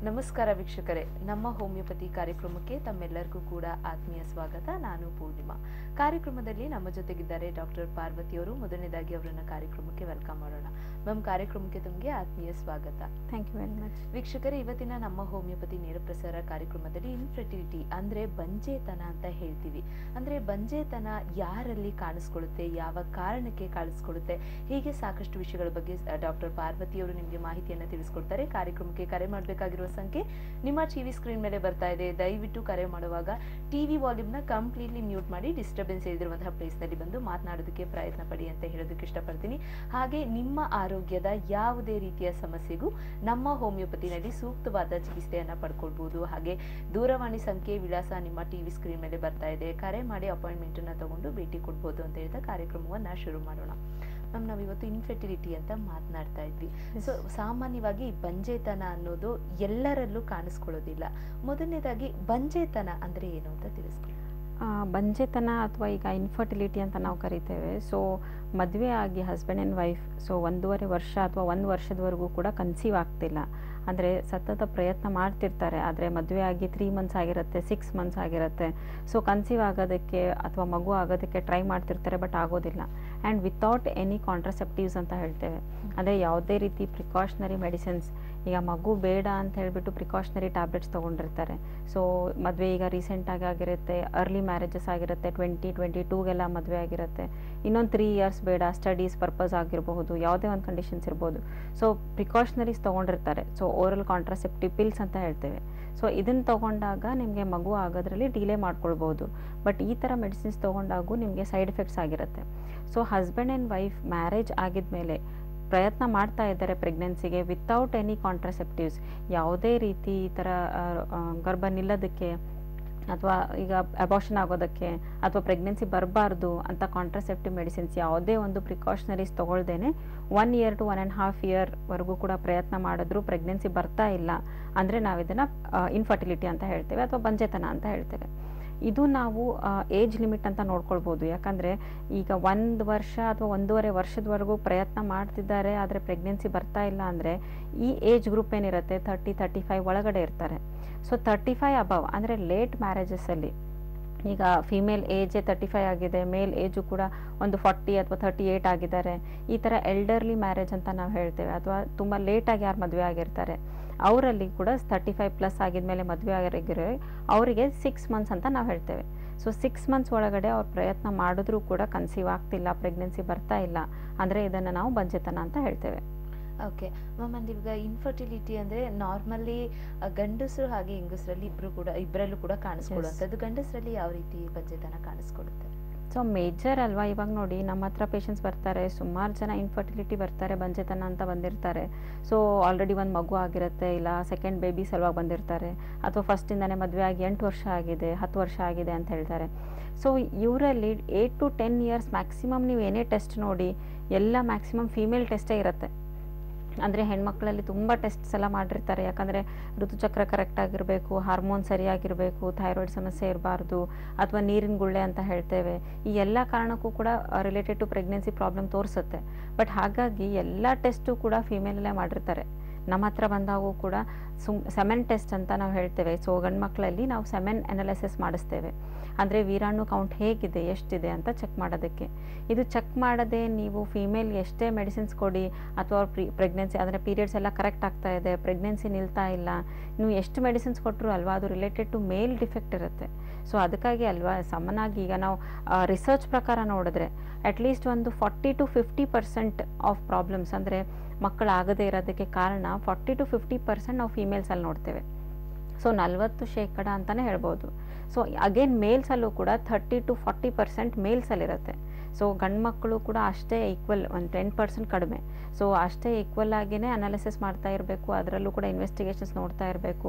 ನಮಸ್ಕಾರ ವೀಕ್ಷಕರೇ ನಮ್ಮ ಹೋಮಿಯೋಪತಿ ಕಾರ್ಯಕ್ರಮಕ್ಕೆ ತಮ್ಮೆಲ್ಲರಿಗೂ ಕೂಡ ಆತ್ಮೀಯ ಸ್ವಾಗತ ನಾನು ಪೂರ್ಣಿಮಾ ಕಾರ್ಯಕ್ರಮದಲ್ಲಿ ನಮ್ಮ ಜೊತೆಗಿದ್ದಾರೆ ಡಾಕ್ಟರ್ ಪಾರ್ವತಿಯವರು ಮೊದಲನೇದಾಗಿ ಅವರನ್ನ ಕಾರ್ಯಕ್ರಮಕ್ಕೆ ವೆಲ್ಕಮ್ ಮಾಡೋಣ ಮ್ಯಾಮ್ ಕಾರ್ಯಕ್ರಮಕ್ಕೆ ತಮಗೆ ಆತ್ಮೀಯ ಸ್ವಾಗತ ಥ್ಯಾಂಕ್ ಯು ವೆರಿ ಮಚ್ ವೀಕ್ಷಕರೇ ಇವತ್ತಿನ ನಮ್ಮ ಹೋಮಿಯೋಪತಿ ನೇರ ಪ್ರಸಾರ ಕಾರ್ಯಕ್ರಮದಲ್ಲಿ ಇನ್ಫರ್ಟಿಲಿಟಿ ಅಂದ್ರೆ ಬಂಜೇತನ ಅಂತ ಹೇಳ್ತೀವಿ ಅಂದ್ರೆ ಬಂಜೇತನ ಯಾರಲ್ಲಿ ಕಾಣಿಸ್ಕೊಳ್ಳುತ್ತೆ ಯಾವ ಕಾರಣಕ್ಕೆ ಕಾಣಿಸ್ಕೊಳ್ಳುತ್ತೆ ಹೀಗೆ ಸಾಕಷ್ಟು ವಿಷಯಗಳ ಬಗ್ಗೆ ಡಾಕ್ಟರ್ ಪಾರ್ವತಿಯವರು ನಿಮಗೆ ಮಾಹಿತಿಯನ್ನು ತಿಳಿಸ್ಕೊಡ್ತಾರೆ ಕಾರ್ಯಕ್ರಮಕ್ಕೆ ಕರೆ ಮಾಡಬೇಕಾಗಿರುವ ಸಂಖ್ಯೆ ನಿಮ್ಮ ಟಿವಿ ಸ್ಕ್ರೀನ್ ಮೇಲೆ ಬರ್ತಾ ಇದೆ ದಯವಿಟ್ಟು ಕರೆ ಮಾಡುವಾಗ ಟಿವಿ ವಾಲ್ಯೂಮ್ನ ಕಂಪ್ಲೀಟ್ಲಿ ಮ್ಯೂಟ್ ಮಾಡಿ ಡಿಸ್ಟರ್ಬೆನ್ಸ್ ಇದ್ದಿರುವಂತಹ ಪ್ಲೇಸ್ನಲ್ಲಿ ಬಂದು ಮಾತನಾಡೋದಕ್ಕೆ ಪ್ರಯತ್ನ ಪಡಿ ಅಂತ ಹೇಳೋದಕ್ಕೆ ಇಷ್ಟಪಡ್ತೀನಿ ಹಾಗೆ ನಿಮ್ಮ ಆರೋಗ್ಯದ ಯಾವುದೇ ರೀತಿಯ ಸಮಸ್ಯೆಗೂ ನಮ್ಮ ಹೋಮಿಯೋಪತಿನಲ್ಲಿ ಸೂಕ್ತವಾದ ಚಿಕಿತ್ಸೆಯನ್ನ ಪಡ್ಕೊಳ್ಬಹುದು ಹಾಗೆ ದೂರವಾಣಿ ಸಂಖ್ಯೆ ವಿಳಾಸ ನಿಮ್ಮ ಟಿವಿ ಸ್ಕ್ರೀನ್ ಮೇಲೆ ಬರ್ತಾ ಇದೆ ಕರೆ ಮಾಡಿ ಅಪಾಯಿಂಟ್ಮೆಂಟ್ ಅನ್ನ ತಗೊಂಡು ಭೇಟಿ ಕೊಡ್ಬೋದು ಅಂತ ಹೇಳ್ತಾ ಕಾರ್ಯಕ್ರಮವನ್ನ ಶುರು ಮಾಡೋಣ ಮ್ಯಾಮ್ ನಾವು ಇವತ್ತು ಇನ್ಫರ್ಟಿಲಿಟಿ ಅಂತ ಮಾತನಾಡ್ತಾ ಇದ್ವಿ ಸೊ ಸಾಮಾನ್ಯವಾಗಿ ಬಂಜೇತನ ಅನ್ನೋದು ಎಲ್ಲರಲ್ಲೂ ಕಾಣಿಸ್ಕೊಳ್ಳೋದಿಲ್ಲ ಮೊದಲನೇದಾಗಿ ಬಂಜೇತನ ಅಂದ್ರೆ ಏನು ಅಂತ ತಿಳಿಸ್ಕೊಳ್ಳಿ ಆ, ಬಂಜೆತನ ಅಥವಾ ಈಗ ಇನ್ಫರ್ಟಿಲಿಟಿ ಅಂತ ನಾವು ಕರಿತೇವೆ ಸೊ ಮದುವೆ ಆಗಿ ಹಸ್ಬೆಂಡ್ ಆ್ಯಂಡ್ ವೈಫ್ ಸೊ ಒಂದೂವರೆ ವರ್ಷ ಅಥವಾ ಒಂದು ವರ್ಷದವರೆಗೂ ಕೂಡ ಕನ್ಸೀವ್ ಆಗ್ತಿಲ್ಲ ಅಂದರೆ ಸತತ ಪ್ರಯತ್ನ ಮಾಡ್ತಿರ್ತಾರೆ ಆದರೆ ಮದುವೆ ಆಗಿ ತ್ರೀ ಮಂತ್ಸ್ ಆಗಿರುತ್ತೆ ಸಿಕ್ಸ್ ಮಂತ್ಸ್ ಆಗಿರುತ್ತೆ ಸೊ ಕನ್ಸೀವ್ ಆಗೋದಕ್ಕೆ ಅಥವಾ ಮಗು ಆಗೋದಕ್ಕೆ ಟ್ರೈ ಮಾಡ್ತಿರ್ತಾರೆ ಬಟ್ ಆಗೋದಿಲ್ಲ ಆ್ಯಂಡ್ ವಿತೌಟ್ ಎನಿ ಕಾಂಟ್ರಸೆಪ್ಟಿವ್ಸ್ ಅಂತ ಹೇಳ್ತೇವೆ ಅಂದರೆ ಯಾವುದೇ ರೀತಿ ಪ್ರಿಕಾಷನರಿ ಮೆಡಿಸಿನ್ಸ್ ಈಗ ಮಗು ಬೇಡ ಅಂತ ಹೇಳಿಬಿಟ್ಟು ಪ್ರಿಕಾಷನರಿ ಟ್ಯಾಬ್ಲೆಟ್ಸ್ ತೊಗೊಂಡಿರ್ತಾರೆ ಸೊ ಮದುವೆ ಈಗ ರೀಸೆಂಟಾಗಿ ಆಗಿರುತ್ತೆ ಅರ್ಲಿ ಮ್ಯಾರೇಜಸ್ ಆಗಿರುತ್ತೆ ಟ್ವೆಂಟಿ ಟ್ವೆಂಟಿ ಟೂಗೆಲ್ಲ ಮದುವೆ ಆಗಿರುತ್ತೆ ಇನ್ನೊಂದು ತ್ರೀ ಇಯರ್ಸ್ ಬೇಡ ಸ್ಟಡೀಸ್ ಪರ್ಪಸ್ ಆಗಿರಬಹುದು ಯಾವುದೇ ಒಂದು ಕಂಡೀಷನ್ಸ್ ಇರ್ಬೋದು ಸೊ ಪ್ರಿಕಾಷನರೀಸ್ ತೊಗೊಂಡಿರ್ತಾರೆ ಸೊ ಓರಲ್ ಕಾಂಟ್ರಾಸೆಪ್ಟಿವ್ ಪಿಲ್ಸ್ ಅಂತ ಹೇಳ್ತೇವೆ ಸೊ ಇದನ್ನು ತೊಗೊಂಡಾಗ ನಿಮಗೆ ಮಗು ಆಗೋದ್ರಲ್ಲಿ ಡಿಲೇ ಮಾಡ್ಕೊಳ್ಬೋದು ಬಟ್ ಈ ಥರ ಮೆಡಿಸಿನ್ಸ್ ತೊಗೊಂಡಾಗೂ ನಿಮಗೆ ಸೈಡ್ ಎಫೆಕ್ಟ್ಸ್ ಆಗಿರುತ್ತೆ so husband and wife marriage ಆಗಿದ್ಮೇಲೆ ಪ್ರಯತ್ನ ಮಾಡ್ತಾ ಇದ್ದಾರೆ ಪ್ರೆಗ್ನೆನ್ಸಿಗೆ ವಿತೌಟ್ ಎನಿ ಕಾಂಟ್ರಸೆಪ್ಟಿವ್ಸ್ ಯಾವುದೇ ರೀತಿ ಈ ಥರ ಆ, ಆ, ಗರ್ಭ ನಿಲ್ಲೋದಕ್ಕೆ ಅಥವಾ ಈಗ ಅಬಾರ್ಷನ್ ಆಗೋದಕ್ಕೆ ಅಥವಾ ಪ್ರೆಗ್ನೆನ್ಸಿ ಬರಬಾರ್ದು ಅಂತ ಕಾಂಟ್ರಸೆಪ್ಟಿವ್ ಮೆಡಿಸಿನ್ಸ್ ಯಾವುದೇ ಒಂದು ಪ್ರಿಕಾಷನರೀಸ್ ತೊಗೊಳ್ದೇನೆ one year to one and half ಇಯರ್ವರೆಗೂ ಕೂಡ ಪ್ರಯತ್ನ ಮಾಡಿದ್ರು ಪ್ರೆಗ್ನೆನ್ಸಿ ಬರ್ತಾ ಇಲ್ಲ ಅಂದರೆ ನಾವು ಇದನ್ನು ಇನ್ಫರ್ಟಿಲಿಟಿ ಅಂತ ಹೇಳ್ತೇವೆ ಅಥವಾ ಬಂಜೆತನ ಅಂತ ಹೇಳ್ತೇವೆ ಇದು ನಾವು ಏಜ್ ಲಿಮಿಟ್ ಅಂತ ನೋಡ್ಕೊಳ್ಬೋದು ಯಾಕಂದರೆ ಈಗ ಒಂದು ವರ್ಷ ಅಥವಾ ಒಂದೂವರೆ ವರ್ಷದವರೆಗೂ ಪ್ರಯತ್ನ ಮಾಡ್ತಿದ್ದಾರೆ ಆದರೆ ಪ್ರೆಗ್ನೆನ್ಸಿ ಬರ್ತಾ ಇಲ್ಲ ಅಂದರೆ ಈ ಏಜ್ ಗ್ರೂಪ್ ಏನಿರುತ್ತೆ ತರ್ಟಿ ತರ್ಟಿ ಫೈವ್ ಒಳಗಡೆ ಇರ್ತಾರೆ ಸೊ ತರ್ಟಿ ಫೈವ್ ಅಬವ್ ಅಂದರೆ ಲೇಟ್ ಮ್ಯಾರೇಜಸ್ಸಲ್ಲಿ ಈಗ ಫಿಮೇಲ್ ಏಜೇ ತರ್ಟಿ ಫೈವ್ ಆಗಿದೆ ಮೇಲ್ ಏಜು ಕೂಡ ಒಂದು ಫಾರ್ಟಿ ಅಥವಾ ತರ್ಟಿ ಏಯ್ಟ್ ಆಗಿದ್ದಾರೆ ಈ ಥರ ಎಲ್ಡರ್ಲಿ ಮ್ಯಾರೇಜ್ ಅಂತ ನಾವು ಹೇಳ್ತೇವೆ ಅಥವಾ ತುಂಬ ಲೇಟಾಗಿ ಯಾರು ಮದುವೆ ಆಗಿರ್ತಾರೆ ಅವರಲ್ಲಿ ಕೂಡ ತರ್ಟಿ ಫೈವ್ ಪ್ಲಸ್ ಆಗಿದ್ಮೇಲೆ ಮದುವೆ ಆಗಿರೋ ಅವರಿಗೆ ಸಿಕ್ಸ್ ಮಂತ್ಸ್ ಅಂತ ನಾವು ಹೇಳ್ತೇವೆ ಸೊ ಸಿಕ್ಸ್ ಮಂತ್ಸ್ ಒಳಗಡೆ ಅವ್ರು ಪ್ರಯತ್ನ ಮಾಡಿದ್ರೂ ಕೂಡ ಕನ್ಸೀವ್ ಆಗ್ತಿಲ್ಲ ಪ್ರೆಗ್ನೆನ್ಸಿ ಬರ್ತಾ ಇಲ್ಲ ಅಂದರೆ ಇದನ್ನು ನಾವು ಬಂಜೆತನ ಅಂತ ಹೇಳ್ತೇವೆ ಓಕೆ ಮ್ಯಾಮ್ ಅಂದ್ರೆ ಇವಾಗ ಇನ್ಫರ್ಟಿಲಿಟಿ ಅಂದ್ರೆ ನಾರ್ಮಲಿ ಗಂಡಸರು ಹಾಗೆ ಹೆಂಗಸರಲ್ಲಿ ಇಬ್ರು ಕೂಡ ಇಬ್ಬರಲ್ಲೂ ಕೂಡ ಕಾಣಿಸ್ಕೊಳ್ಳುವಂಥದ್ದು ಗಂಡಸರಲ್ಲಿ ಯಾವ ರೀತಿ ಬಂಜೆತನ ಕಾಣಿಸ್ಕೊಳ್ಳುತ್ತೆ ಸೊ ಮೇಜರ್ ಅಲ್ವಾ ಇವಾಗ ನೋಡಿ ನಮ್ಮ ಹತ್ರ ಪೇಷಂಟ್ಸ್ ಬರ್ತಾರೆ ಸುಮಾರು ಜನ ಇನ್ಫರ್ಟಿಲಿಟಿ ಬರ್ತಾರೆ ಬಂಜೆತನ ಅಂತ ಬಂದಿರ್ತಾರೆ ಸೊ ಆಲ್ರೆಡಿ ಒಂದು ಮಗು ಆಗಿರುತ್ತೆ ಇಲ್ಲ ಸೆಕೆಂಡ್ ಬೇಬಿ ಸಲುವಾಗಿ ಬಂದಿರ್ತಾರೆ ಅಥವಾ ಫಸ್ಟಿಂದನೇ ಮದುವೆ ಆಗಿ ಎಂಟು ವರ್ಷ ಆಗಿದೆ ಹತ್ತು ವರ್ಷ ಆಗಿದೆ ಅಂತ ಹೇಳ್ತಾರೆ ಸೊ ಇವರಲ್ಲಿ eight to ten years maximum ನೀವು ಏನೇ ಟೆಸ್ಟ್ ನೋಡಿ ಎಲ್ಲ ಮ್ಯಾಕ್ಸಿಮಮ್ ಫೀಮೇಲ್ ಟೆಸ್ಟೇ ಇರುತ್ತೆ ಅಂದರೆ ಹೆಣ್ಮಕ್ಳಲ್ಲಿ ತುಂಬ ಟೆಸ್ಟ್ಸ್ ಎಲ್ಲ ಮಾಡಿರ್ತಾರೆ ಯಾಕಂದರೆ ಋತುಚಕ್ರ ಕರೆಕ್ಟ್ ಆಗಿರಬೇಕು ಹಾರ್ಮೋನ್ ಸರಿಯಾಗಿರಬೇಕು ಥೈರಾಯ್ಡ್ ಸಮಸ್ಯೆ ಇರಬಾರ್ದು ಅಥವಾ ನೀರಿನ ಗುಳ್ಳೆ ಅಂತ ಹೇಳ್ತೇವೆ ಈ ಎಲ್ಲ ಕಾರಣಕ್ಕೂ ಕೂಡ ರಿಲೇಟೆಡ್ ಟು ಪ್ರೆಗ್ನೆನ್ಸಿ ಪ್ರಾಬ್ಲಮ್ ತೋರಿಸುತ್ತೆ ಬಟ್ ಹಾಗಾಗಿ ಎಲ್ಲ ಟೆಸ್ಟು ಕೂಡ ಫಿಮೇಲಲ್ಲೇ ಮಾಡಿರ್ತಾರೆ ನಮ್ಮ ಹತ್ರ ಬಂದಾಗೂ ಕೂಡ ಸುಮ್ ಸೆಮೆನ್ ಟೆಸ್ಟ್ ಅಂತ ನಾವು ಹೇಳ್ತೇವೆ ಸೊ ಗಂಡು ಮಕ್ಕಳಲ್ಲಿ ನಾವು ಸೆಮೆನ್ ಅನಾಲಿಸಿಸ್ ಮಾಡಿಸ್ತೇವೆ ಅಂದರೆ ವೀರಾಣು ಕೌಂಟ್ ಹೇಗಿದೆ ಎಷ್ಟಿದೆ ಅಂತ ಚೆಕ್ ಮಾಡೋದಕ್ಕೆ ಇದು ಚೆಕ್ ಮಾಡದೆ ನೀವು ಫೀಮೇಲ್ ಎಷ್ಟೇ ಮೆಡಿಸಿನ್ಸ್ ಕೊಡಿ ಅಥವಾ ಪ್ರಿ ಪ್ರೆಗ್ನೆನ್ಸಿ ಅಂದರೆ ಪೀರಿಯಡ್ಸ್ ಎಲ್ಲ ಕರೆಕ್ಟ್ ಆಗ್ತಾ ಇದೆ ಪ್ರೆಗ್ನೆನ್ಸಿ ನಿಲ್ತಾ ಇಲ್ಲ ನೀವು ಎಷ್ಟು ಮೆಡಿಸಿನ್ಸ್ ಕೊಟ್ಟರು ಅಲ್ವಾ ಅದು ರಿಲೇಟೆಡ್ ಟು ಮೇಲ್ ಡಿಫೆಕ್ಟ್ ಇರುತ್ತೆ ಸೊ ಅದಕ್ಕಾಗಿ ಅಲ್ವಾ ಸಮನಾಗಿ ಈಗ ನಾವು ರಿಸರ್ಚ್ ಪ್ರಕಾರ ನೋಡಿದ್ರೆ ಅಟ್ಲೀಸ್ಟ್ ಒಂದು forty to fifty percent of problems ಅಂದರೆ ಮಕ್ಕಳಾಗದೇ ಇರೋದಕ್ಕೆ ಕಾರಣ ಫಾರ್ಟಿ ಟು ಫಿಫ್ಟಿ ಪರ್ಸೆಂಟ್ ನಾವು ಫೀಮೇಲ್ಸಲ್ಲಿ ನೋಡ್ತೇವೆ ಸೊ ನಲ್ವತ್ತು ಶೇಕಡ ಅಂತಲೇ ಹೇಳ್ಬೋದು ಸೊ ಅಗೇನ್ ಮೇಲ್ಸಲ್ಲೂ ಕೂಡ ಥರ್ಟಿ ಟು ಫಾರ್ಟಿ ಪರ್ಸೆಂಟ್ ಮೇಲ್ಸಲ್ಲಿರುತ್ತೆ ಸೊ ಗಂಡು ಮಕ್ಕಳು ಕೂಡ ಅಷ್ಟೇ ಈಕ್ವಲ್ ಒಂದು ಟೆನ್ ಪರ್ಸೆಂಟ್ ಕಡಿಮೆ ಸೊ ಅಷ್ಟೇ ಈಕ್ವಲ್ ಆಗಿಯೇ ಅನಾಲಿಸಿಸ್ ಮಾಡ್ತಾ ಇರಬೇಕು ಅದರಲ್ಲೂ ಕೂಡ ಇನ್ವೆಸ್ಟಿಗೇಷನ್ಸ್ ನೋಡ್ತಾ ಇರಬೇಕು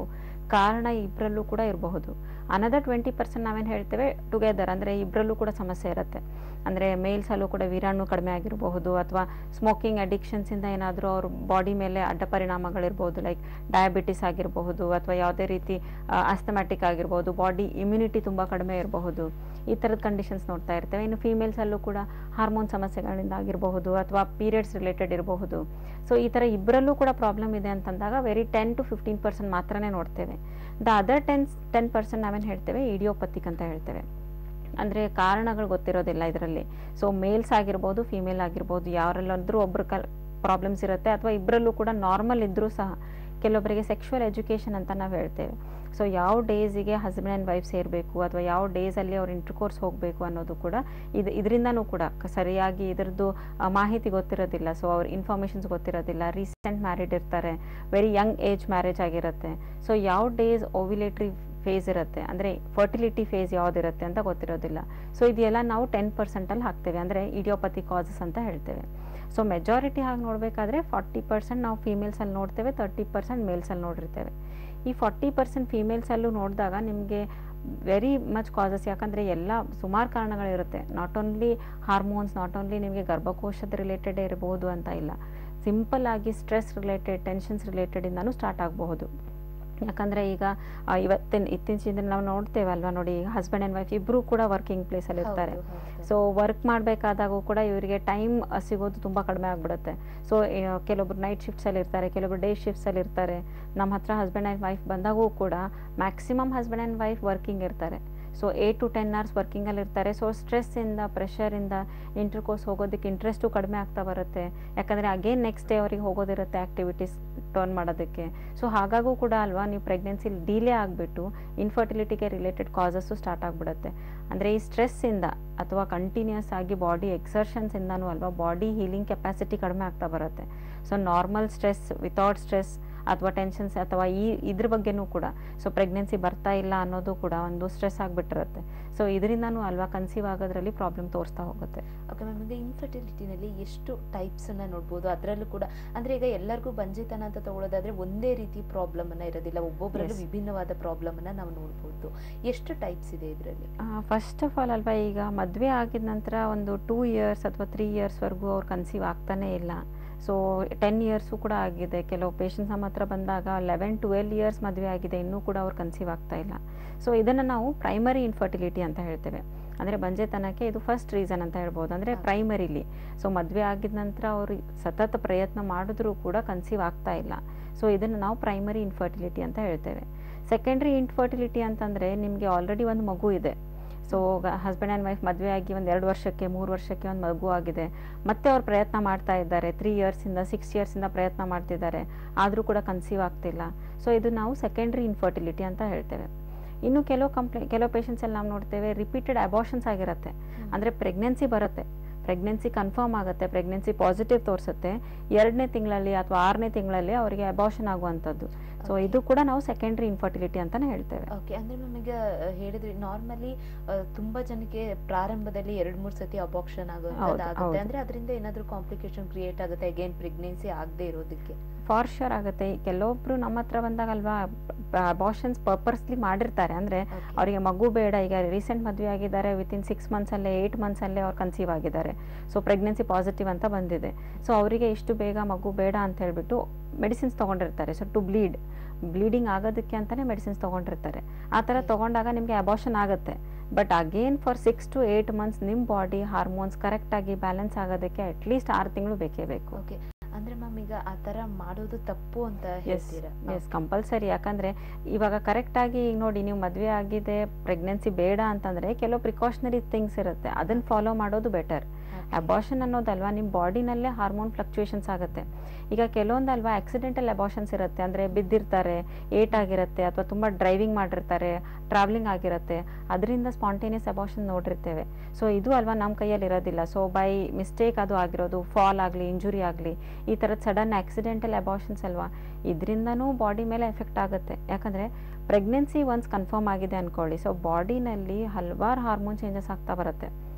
ಕಾರಣ ಇಬ್ಬರಲ್ಲೂ ಕೂಡ ಇರಬಹುದು ಅನದರ್ ಟ್ವೆಂಟಿ ಪರ್ಸೆಂಟ್ ನಾವೇನು ಹೇಳ್ತೇವೆ ಟುಗೆದರ್ ಅಂದರೆ ಇಬ್ಬರಲ್ಲೂ ಕೂಡ ಸಮಸ್ಯೆ ಇರುತ್ತೆ ಅಂದರೆ ಮೇಲ್ಸಲ್ಲೂ ಕೂಡ ವೀರಾಣು ಕಡಿಮೆ ಆಗಿರಬಹುದು ಅಥವಾ ಸ್ಮೋಕಿಂಗ್ ಅಡಿಕ್ಷನ್ಸಿಂದ ಏನಾದರೂ ಅವ್ರ ಬಾಡಿ ಮೇಲೆ ಅಡ್ಡ ಪರಿಣಾಮಗಳಿರ್ಬೋದು ಲೈಕ್ ಡಯಾಬಿಟಿಸ್ ಆಗಿರಬಹುದು ಅಥವಾ ಯಾವುದೇ ರೀತಿ ಅಸ್ಥಮ್ಯಾಟಿಕ್ ಆಗಿರ್ಬೋದು ಬಾಡಿ ಇಮ್ಯುನಿಟಿ ತುಂಬ ಕಡಿಮೆ ಇರಬಹುದು ಈ ಥರದ ಕಂಡೀಷನ್ಸ್ ನೋಡ್ತಾ ಇರ್ತೇವೆ ಇನ್ನು ಫೀಮೇಲ್ಸಲ್ಲೂ ಕೂಡ ಹಾರ್ಮೋನ್ ಸಮಸ್ಯೆಗಳಿಂದ ಆಗಿರಬಹುದು ಅಥವಾ ಪೀರಿಯಡ್ಸ್ ರಿಲೇಟೆಡ್ ಇರಬಹುದು ಸೊ ಈ ಥರ ಇಬ್ಬರಲ್ಲೂ ಕೂಡ ಪ್ರಾಬ್ಲಮ್ ಇದೆ ಅಂತಂದಾಗ very ten to fifteen percent ಮಾತ್ರನೇ ನೋಡ್ತೇವೆ the other ten ten percent ನಾವೇನು ಹೇಳ್ತೇವೆ ಇಡಿಯೋಪತಿಕ್ ಅಂತ ಹೇಳ್ತೇವೆ ಅಂದರೆ ಕಾರಣಗಳು ಗೊತ್ತಿರೋದಿಲ್ಲ ಇದರಲ್ಲಿ ಸೊ ಮೇಲ್ಸ್ ಆಗಿರ್ಬೋದು ಫಿಮೇಲ್ ಆಗಿರ್ಬೋದು ಯಾರಲ್ಲಾದ್ರೂ ಒಬ್ರು ಕಲ್ ಪ್ರಾಬ್ಲಮ್ಸ್ ಇರುತ್ತೆ ಅಥವಾ ಇಬ್ಬರಲ್ಲೂ ಕೂಡ ನಾರ್ಮಲ್ ಇದ್ದರೂ ಸಹ ಕೆಲವೊಬ್ಬರಿಗೆ ಸೆಕ್ಷುವಲ್ ಎಜುಕೇಷನ್ ಅಂತ ನಾವು ಹೇಳ್ತೇವೆ ಸೊ ಯಾವ ಡೇಸಿಗೆ ಹಸ್ಬೆಂಡ್ ಆ್ಯಂಡ್ ವೈಫ್ ಸೇರಬೇಕು ಅಥವಾ ಯಾವ ಡೇಸಲ್ಲಿ ಅವ್ರು ಇಂಟರ್ಕೋರ್ಸ್ ಹೋಗಬೇಕು ಅನ್ನೋದು ಕೂಡ ಇದು ಇದರಿಂದನೂ ಕೂಡ ಕ- ಸರಿಯಾಗಿ ಇದರದ್ದು ಆ, ಮಾಹಿತಿ ಗೊತ್ತಿರೋದಿಲ್ಲ ಸೊ ಅವ್ರ ಇನ್ಫಾರ್ಮೇಷನ್ಸ್ ಗೊತ್ತಿರೋದಿಲ್ಲ ರೀಸೆಂಟ್ ಮ್ಯಾರಿಡ್ ಇರ್ತಾರೆ ವೆರಿ ಯಂಗ್ ಏಜ್ ಮ್ಯಾರೇಜ್ ಆಗಿರುತ್ತೆ ಸೊ ಯಾವ ಡೇಸ್ ಓವಿಲೇಟ್ರಿ ಫೇಸ್ ಇರುತ್ತೆ ಅಂದರೆ ಫರ್ಟಿಲಿಟಿ ಫೇಸ್ ಯಾವುದಿರುತ್ತೆ ಅಂತ ಗೊತ್ತಿರೋದಿಲ್ಲ ಸೊ ಇದೆಲ್ಲ ನಾವು ಟೆನ್ ಪರ್ಸೆಂಟಲ್ಲಿ ಹಾಕ್ತೇವೆ ಅಂದರೆ ಇಡಿಯೋಪತಿ ಕಾಸಸ್ ಅಂತ ಹೇಳ್ತೇವೆ ಸೊ ಮೆಜಾರಿಟಿ ಹಾಗೆ ನೋಡಬೇಕಾದ್ರೆ ಫಾರ್ಟಿ ಪರ್ಸೆಂಟ್ ನಾವು ಫೀಮೇಲ್ಸಲ್ಲಿ ನೋಡ್ತೇವೆ ತರ್ಟಿ ಪರ್ಸೆಂಟ್ ಮೇಲ್ಸಲ್ಲಿ ನೋಡಿರ್ತೇವೆ ಈ ಫಾರ್ಟಿ ಪರ್ಸೆಂಟ್ ಫೀಮೇಲ್ಸಲ್ಲೂ ನೋಡಿದಾಗ ನಿಮಗೆ ವೆರಿ ಮಚ್ ಕಾಸಸ್ ಯಾಕಂದರೆ ಎಲ್ಲ ಸುಮಾರು ಕಾರಣಗಳಿರುತ್ತೆ not only hormones not only ನಿಮಗೆ ಗರ್ಭಕೋಶದ ರಿಲೇಟೆಡ್ ಇರಬಹುದು ಅಂತ ಇಲ್ಲ ಸಿಂಪಲ್ ಆಗಿ ಸ್ಟ್ರೆಸ್ ರಿಲೇಟೆಡ್ ಟೆನ್ಷನ್ಸ್ ರಿಲೇಟೆಡಿಂದನೂ ಸ್ಟಾರ್ಟ್ ಆಗಬಹುದು ಯಾಕಂದರೆ ಈಗ ಆ, ಇವತ್ತಿನ ಇತ್ತೀಚಿನ ದಿನ ನಾವು ನೋಡ್ತೇವೆ ಅಲ್ವಾ ನೋಡಿ ಹಸ್ಬೆಂಡ್ ಆ್ಯಂಡ್ ವೈಫ್ ಇಬ್ಬರು ಕೂಡ ವರ್ಕಿಂಗ್ ಪ್ಲೇಸಲ್ಲಿ ಇರ್ತಾರೆ ಹೌದು, ಹೌದು. ಸೊ ವರ್ಕ್ ಮಾಡಬೇಕಾದಾಗೂ ಕೂಡ ಇವರಿಗೆ ಟೈಮ್ ಸಿಗೋದು ತುಂಬ ಕಡಿಮೆ ಆಗಿಬಿಡುತ್ತೆ ಸೊ ಕೆಲವೊಬ್ರು ನೈಟ್ ಶಿಫ್ಟ್ಸಲ್ಲಿ ಇರ್ತಾರೆ ಕೆಲವೊಬ್ರು ಡೇ ಶಿಫ್ಟ್ಸಲ್ಲಿ ಇರ್ತಾರೆ ನಮ್ಮ ಹತ್ರ ಹಸ್ಬೆಂಡ್ ಆ್ಯಂಡ್ ವೈಫ್ ಬಂದಾಗೂ ಕೂಡ maximum husband and wife working ಇರ್ತಾರೆ so eight to ten hours ವರ್ಕಿಂಗಲ್ಲಿ ಇರ್ತಾರೆ ಸೊ ಸ್ಟ್ರೆಸ್ಸಿಂದ ಪ್ರೆಷರಿಂದ ಇಂಟರ್ಕೋರ್ಸ್ ಹೋಗೋದಕ್ಕೆ ಇಂಟ್ರೆಸ್ಟು ಕಡಿಮೆ ಆಗ್ತಾ ಬರುತ್ತೆ ಯಾಕಂದರೆ ಅಗೇನ್ ನೆಕ್ಸ್ಟ್ ಡೇ ಅವ್ರಿಗೆ ಹೋಗೋದಿರುತ್ತೆ ಆ್ಯಕ್ಟಿವಿಟೀಸ್ ಟರ್ನ್ ಮಾಡೋದಕ್ಕೆ ಸೊ ಹಾಗಾಗೂ ಕೂಡ ಅಲ್ವಾ ನೀವು ಪ್ರೆಗ್ನೆನ್ಸಿ ಡಿಲೇ ಆಗಿಬಿಟ್ಟು ಇನ್ಫರ್ಟಿಲಿಟಿಗೆ ರಿಲೇಟೆಡ್ ಕಾಸಸ್ಸು ಸ್ಟಾರ್ಟ್ ಆಗಿಬಿಡುತ್ತೆ ಅಂದರೆ ಈ ಸ್ಟ್ರೆಸ್ಸಿಂದ ಅಥವಾ ಕಂಟಿನ್ಯೂಸ್ ಆಗಿ ಬಾಡಿ ಎಕ್ಸರ್ಷನ್ಸಿಂದನೂ ಅಲ್ವಾ ಬಾಡಿ ಹೀಲಿಂಗ್ ಕೆಪಾಸಿಟಿ ಕಡಿಮೆ ಆಗ್ತಾ ಬರುತ್ತೆ so normal stress without stress ಅಥವಾ ಟೆನ್ಷನ್ಸ್ ಅಥವಾ ಈ ಇದ್ರ ಬಗ್ಗೆನೂ ಕೂಡ ಸೊ ಪ್ರೆಗ್ನೆನ್ಸಿ ಬರ್ತಾ ಇಲ್ಲ ಅನ್ನೋದು ಕೂಡ ಒಂದು ಸ್ಟ್ರೆಸ್ ಆಗಿಬಿಟ್ಟಿರುತ್ತೆ ಸೊ ಇದರಿಂದನೂ ಅಲ್ವಾ ಕನ್ಸೀವ್ ಆಗೋದ್ರಲ್ಲಿ ಪ್ರಾಬ್ಲಮ್ ತೋರಿಸ್ತಾ ಹೋಗುತ್ತೆ ಓಕೆ ಮ್ಯಾಮ್ ಈಗ ಇನ್ಫರ್ಟಿಲಿಟಿನಲ್ಲಿ ಎಷ್ಟು ಟೈಪ್ಸ್ ಅನ್ನ ನೋಡ್ಬೋದು ಅದರಲ್ಲೂ ಕೂಡ ಅಂದ್ರೆ ಈಗ ಎಲ್ಲರಿಗೂ ಬಂಜೆತನ ಅಂತ ತಗೊಳ್ಳೋದಾದ್ರೆ ಒಂದೇ ರೀತಿ ಪ್ರಾಬ್ಲಮ್ ಅನ್ನ ಇರೋದಿಲ್ಲ ಒಬ್ಬೊಬ್ಬರಲ್ಲೂ Yes. ವಿಭಿನ್ನವಾದ ಪ್ರಾಬ್ಲಮ್ ಅನ್ನ ನಾವು ನೋಡ್ಬೋದು ಎಷ್ಟು ಟೈಪ್ಸ್ ಇದೆ ಇದರಲ್ಲಿ ಫಸ್ಟ್ ಆಫ್ ಆಲ್ ಅಲ್ವಾ ಈಗ ಮದುವೆ ಆಗಿದ ನಂತರ ಒಂದು ಟೂ ಇಯರ್ಸ್ ಅಥವಾ ತ್ರೀ ಇಯರ್ಸ್ವರೆಗೂ ಅವ್ರು ಕನ್ಸೀವ್ ಆಗ್ತಾನೇ ಇಲ್ಲ ಸೊ ಟೆನ್ ಇಯರ್ಸು ಕೂಡ ಆಗಿದೆ ಕೆಲವು ಪೇಷಂಟ್ಸ್ ನಮ್ಮ ಹತ್ರ ಬಂದಾಗ ಲೆವೆನ್ ಟ್ವೆಲ್ ಇಯರ್ಸ್ ಮದುವೆ ಆಗಿದೆ ಇನ್ನೂ ಕೂಡ ಅವ್ರು ಕನ್ಸೀವ್ ಆಗ್ತಾ ಇಲ್ಲ ಸೊ ಇದನ್ನು ನಾವು ಪ್ರೈಮರಿ ಇನ್ಫರ್ಟಿಲಿಟಿ ಅಂತ ಹೇಳ್ತೇವೆ ಅಂದರೆ ಬಂಜೆತನಕ್ಕೆ ಇದು ಫಸ್ಟ್ ರೀಸನ್ ಅಂತ ಹೇಳ್ಬೋದು ಅಂದರೆ ಹಾ. ಪ್ರೈಮರಿಲಿ ಸೊ ಮದುವೆ ಆಗಿದ ನಂತರ ಅವರು ಸತತ ಪ್ರಯತ್ನ ಮಾಡಿದ್ರೂ ಕೂಡ ಕನ್ಸೀವ್ ಆಗ್ತಾ ಇಲ್ಲ ಸೊ ಇದನ್ನು ನಾವು ಪ್ರೈಮರಿ ಇನ್ಫರ್ಟಿಲಿಟಿ ಅಂತ ಹೇಳ್ತೇವೆ ಸೆಕೆಂಡ್ರಿ ಇನ್ಫರ್ಟಿಲಿಟಿ ಅಂತಂದರೆ ನಿಮಗೆ ಆಲ್ರೆಡಿ ಒಂದು ಮಗು ಇದೆ ಸೊ ಹಸ್ಬೆಂಡ್ ಆ್ಯಂಡ್ ವೈಫ್ ಮದುವೆ ಆಗಿ ಒಂದು ಎರಡು ವರ್ಷಕ್ಕೆ ಮೂರು ವರ್ಷಕ್ಕೆ ಒಂದು ಮಗು ಆಗಿದೆ ಮತ್ತೆ ಅವ್ರು ಪ್ರಯತ್ನ ಮಾಡ್ತಾ ಇದ್ದಾರೆ ತ್ರೀ ಇಯರ್ಸಿಂದ ಸಿಕ್ಸ್ ಇಯರ್ಸಿಂದ ಪ್ರಯತ್ನ ಮಾಡ್ತಿದ್ದಾರೆ ಆದರೂ ಕೂಡ ಕನ್ಸೀವ್ ಆಗ್ತಿಲ್ಲ ಸೊ ಇದು ನಾವು ಸೆಕೆಂಡ್ರಿ ಇನ್ಫರ್ಟಿಲಿಟಿ ಅಂತ ಹೇಳ್ತೇವೆ ಇನ್ನು ಕೆಲವು ಕಂಪ್ಲೇ ಕೆಲವು ಪೇಷಂಟ್ಸಲ್ಲಿ ನಾವು ನೋಡ್ತೇವೆ ರಿಪೀಟೆಡ್ ಅಬಾರ್ಷನ್ಸ್ ಆಗಿರುತ್ತೆ ಅಂದರೆ ಪ್ರೆಗ್ನೆನ್ಸಿ ಬರುತ್ತೆ ಪ್ರೆಗ್ನೆನ್ಸಿ ಕನ್ಫರ್ಮ್ ಆಗುತ್ತೆ ಪ್ರೆಗ್ನೆನ್ಸಿ ಪಾಸಿಟಿವ್ ತೋರಿಸುತ್ತೆ ಎರಡನೇ ತಿಂಗಳಲ್ಲಿ ಅಥವಾ ಆರನೇ ತಿಂಗಳಲ್ಲಿ ಅವರಿಗೆ ಅಬಾರ್ಷನ್ ಆಗುವಂಥದ್ದು ಸೊ Okay. ಇದು ಕೂಡ ನಾವು ಸೆಕೆಂಡ್ರಿ ಇನ್ಫರ್ಟಿಲಿಟಿ ಅಂತಲೇ ಹೇಳ್ತೇವೆ ಓಕೆ ಅಂದ್ರೆ ಮ್ಯಾಮ್ ಈಗ ಆ, ಹೇಳಿದ್ರಿ ನಾರ್ಮಲಿ ತುಂಬಾ ಜನಕ್ಕೆ ಪ್ರಾರಂಭದಲ್ಲಿ ಎರಡ್ ಮೂರ್ ಸತಿ ಅಬಾಕ್ಷನ್ ಹೌದು, ಆಗುತ್ತೆ ಹೌದು. ಅಂದ್ರೆ ಅದರಿಂದ ಏನಾದ್ರೂ ಕಾಂಪ್ಲಿಕೇಶನ್ ಕ್ರಿಯೇಟ್ ಆಗುತ್ತೆ ಅಗೇನ್ ಪ್ರೆಗ್ನೆನ್ಸಿ ಆಗದೆ ಇರೋದಕ್ಕೆ ಫಾರ್ ಶೋರ್ ಆಗುತ್ತೆ ಕೆಲವೊಬ್ರು ನಮ್ಮ ಹತ್ರ ಬಂದಾಗ ಅಲ್ವಾ ಅಬಾರ್ಷನ್ಸ್ ಪರ್ಪಸ್ಲಿ ಮಾಡಿರ್ತಾರೆ ಅಂದರೆ Okay. ಅವರಿಗೆ ಮಗು ಬೇಡ ಈಗ ರೀಸೆಂಟ್ ಮದುವೆ ಆಗಿದ್ದಾರೆ ವಿತಿನ್ ಸಿಕ್ಸ್ ಮಂತ್ಸಲ್ಲೇ ಏಯ್ಟ್ ಮಂತ್ಸಲ್ಲೇ ಅವ್ರು ಕನ್ಸೀವ್ ಆಗಿದ್ದಾರೆ ಸೊ ಪ್ರೆಗ್ನೆನ್ಸಿ ಪಾಸಿಟಿವ್ ಅಂತ ಬಂದಿದೆ ಸೊ ಅವರಿಗೆ ಇಷ್ಟು ಬೇಗ ಮಗು ಬೇಡ ಅಂತ ಹೇಳ್ಬಿಟ್ಟು ಮೆಡಿಸಿನ್ಸ್ ತೊಗೊಂಡಿರ್ತಾರೆ ಸೊ ಟು ಬ್ಲೀಡ್ ಬ್ಲೀಡಿಂಗ್ ಆಗೋದಕ್ಕೆ ಅಂತಲೇ ಮೆಡಿಸಿನ್ಸ್ ತೊಗೊಂಡಿರ್ತಾರೆ ಆ ಥರ Okay. ತೊಗೊಂಡಾಗ ನಿಮಗೆ ಅಬಾರ್ಷನ್ ಆಗುತ್ತೆ but again for six to eight months ನಿಮ್ಮ ಬಾಡಿ ಹಾರ್ಮೋನ್ಸ್ ಕರೆಕ್ಟಾಗಿ ಬ್ಯಾಲೆನ್ಸ್ ಆಗೋದಕ್ಕೆ ಅಟ್ಲೀಸ್ಟ್ ಆರು ತಿಂಗಳು ಬೇಕೇ ಬೇಕು ಓಕೆ ಅಂದ್ರೆ ಮ್ಯಾಮ್ ಈಗ ಆ ತರ ಮಾಡೋದು ತಪ್ಪು ಅಂತ ಎಸ್ ಹೇಳ್ತೀರಾ ಎಸ್ ಕಂಪಲ್ಸರಿ ಯಾಕಂದರೆ ಇವಾಗ ಕರೆಕ್ಟಾಗಿ ಈಗ ನೋಡಿ ನೀವು ಮದುವೆ ಆಗಿದೆ ಪ್ರೆಗ್ನೆನ್ಸಿ ಬೇಡ ಅಂತಂದರೆ ಕೆಲವು ಪ್ರಿಕಾಷನರಿ ಥಿಂಗ್ಸ್ ಇರುತ್ತೆ ಅದನ್ನು ಫಾಲೋ ಮಾಡೋದು ಬೆಟರ್ ಅಬಾರ್ಷನ್ ಅನ್ನೋದಲ್ವಾ ನಿಮ್ಮ ಬಾಡಿನಲ್ಲೇ ಹಾರ್ಮೋನ್ ಫ್ಲಕ್ಚುಯೇಷನ್ಸ್ ಆಗುತ್ತೆ ಈಗ ಕೆಲವೊಂದು ಅಲ್ವಾ ಆಕ್ಸಿಡೆಂಟಲ್ ಅಬಾರ್ಷನ್ಸ್ ಇರುತ್ತೆ ಅಂದರೆ ಬಿದ್ದಿರ್ತಾರೆ ಏಟ್ ಆಗಿರುತ್ತೆ ಅಥವಾ ತುಂಬ ಡ್ರೈವಿಂಗ್ ಮಾಡಿರ್ತಾರೆ ಟ್ರಾವೆಲಿಂಗ್ ಆಗಿರುತ್ತೆ ಅದರಿಂದ ಸ್ಪಾಂಟೇನಿಯಸ್ ಅಬಾರ್ಷನ್ ನೋಡಿರ್ತೇವೆ ಸೊ ಇದು ಅಲ್ವಾ ನಮ್ಮ ಕೈಯಲ್ಲಿ ಇರೋದಿಲ್ಲ ಸೊ ಬೈ ಮಿಸ್ಟೇಕ್ ಅದು ಆಗಿರೋದು ಫಾಲ್ ಆಗಲಿ ಇಂಜುರಿ ಆಗಲಿ ಈ ಥರದ ಸಡನ್ ಆಕ್ಸಿಡೆಂಟಲ್ ಅಬಾರ್ಷನ್ಸ್ ಅಲ್ವಾ ಇದರಿಂದನೂ ಬಾಡಿ ಮೇಲೆ ಎಫೆಕ್ಟ್ ಆಗುತ್ತೆ ಯಾಕಂದರೆ ಪ್ರೆಗ್ನೆನ್ಸಿ ಒನ್ಸ್ ಕನ್ಫರ್ಮ್ ಆಗಿದೆ ಅಂದ್ಕೊಳ್ಳಿ ಸೊ ಬಾಡಿನಲ್ಲಿ ಹಲವಾರು ಹಾರ್ಮೋನ್ ಚೇಂಜಸ್ ಆಗ್ತಾ ಬರುತ್ತೆ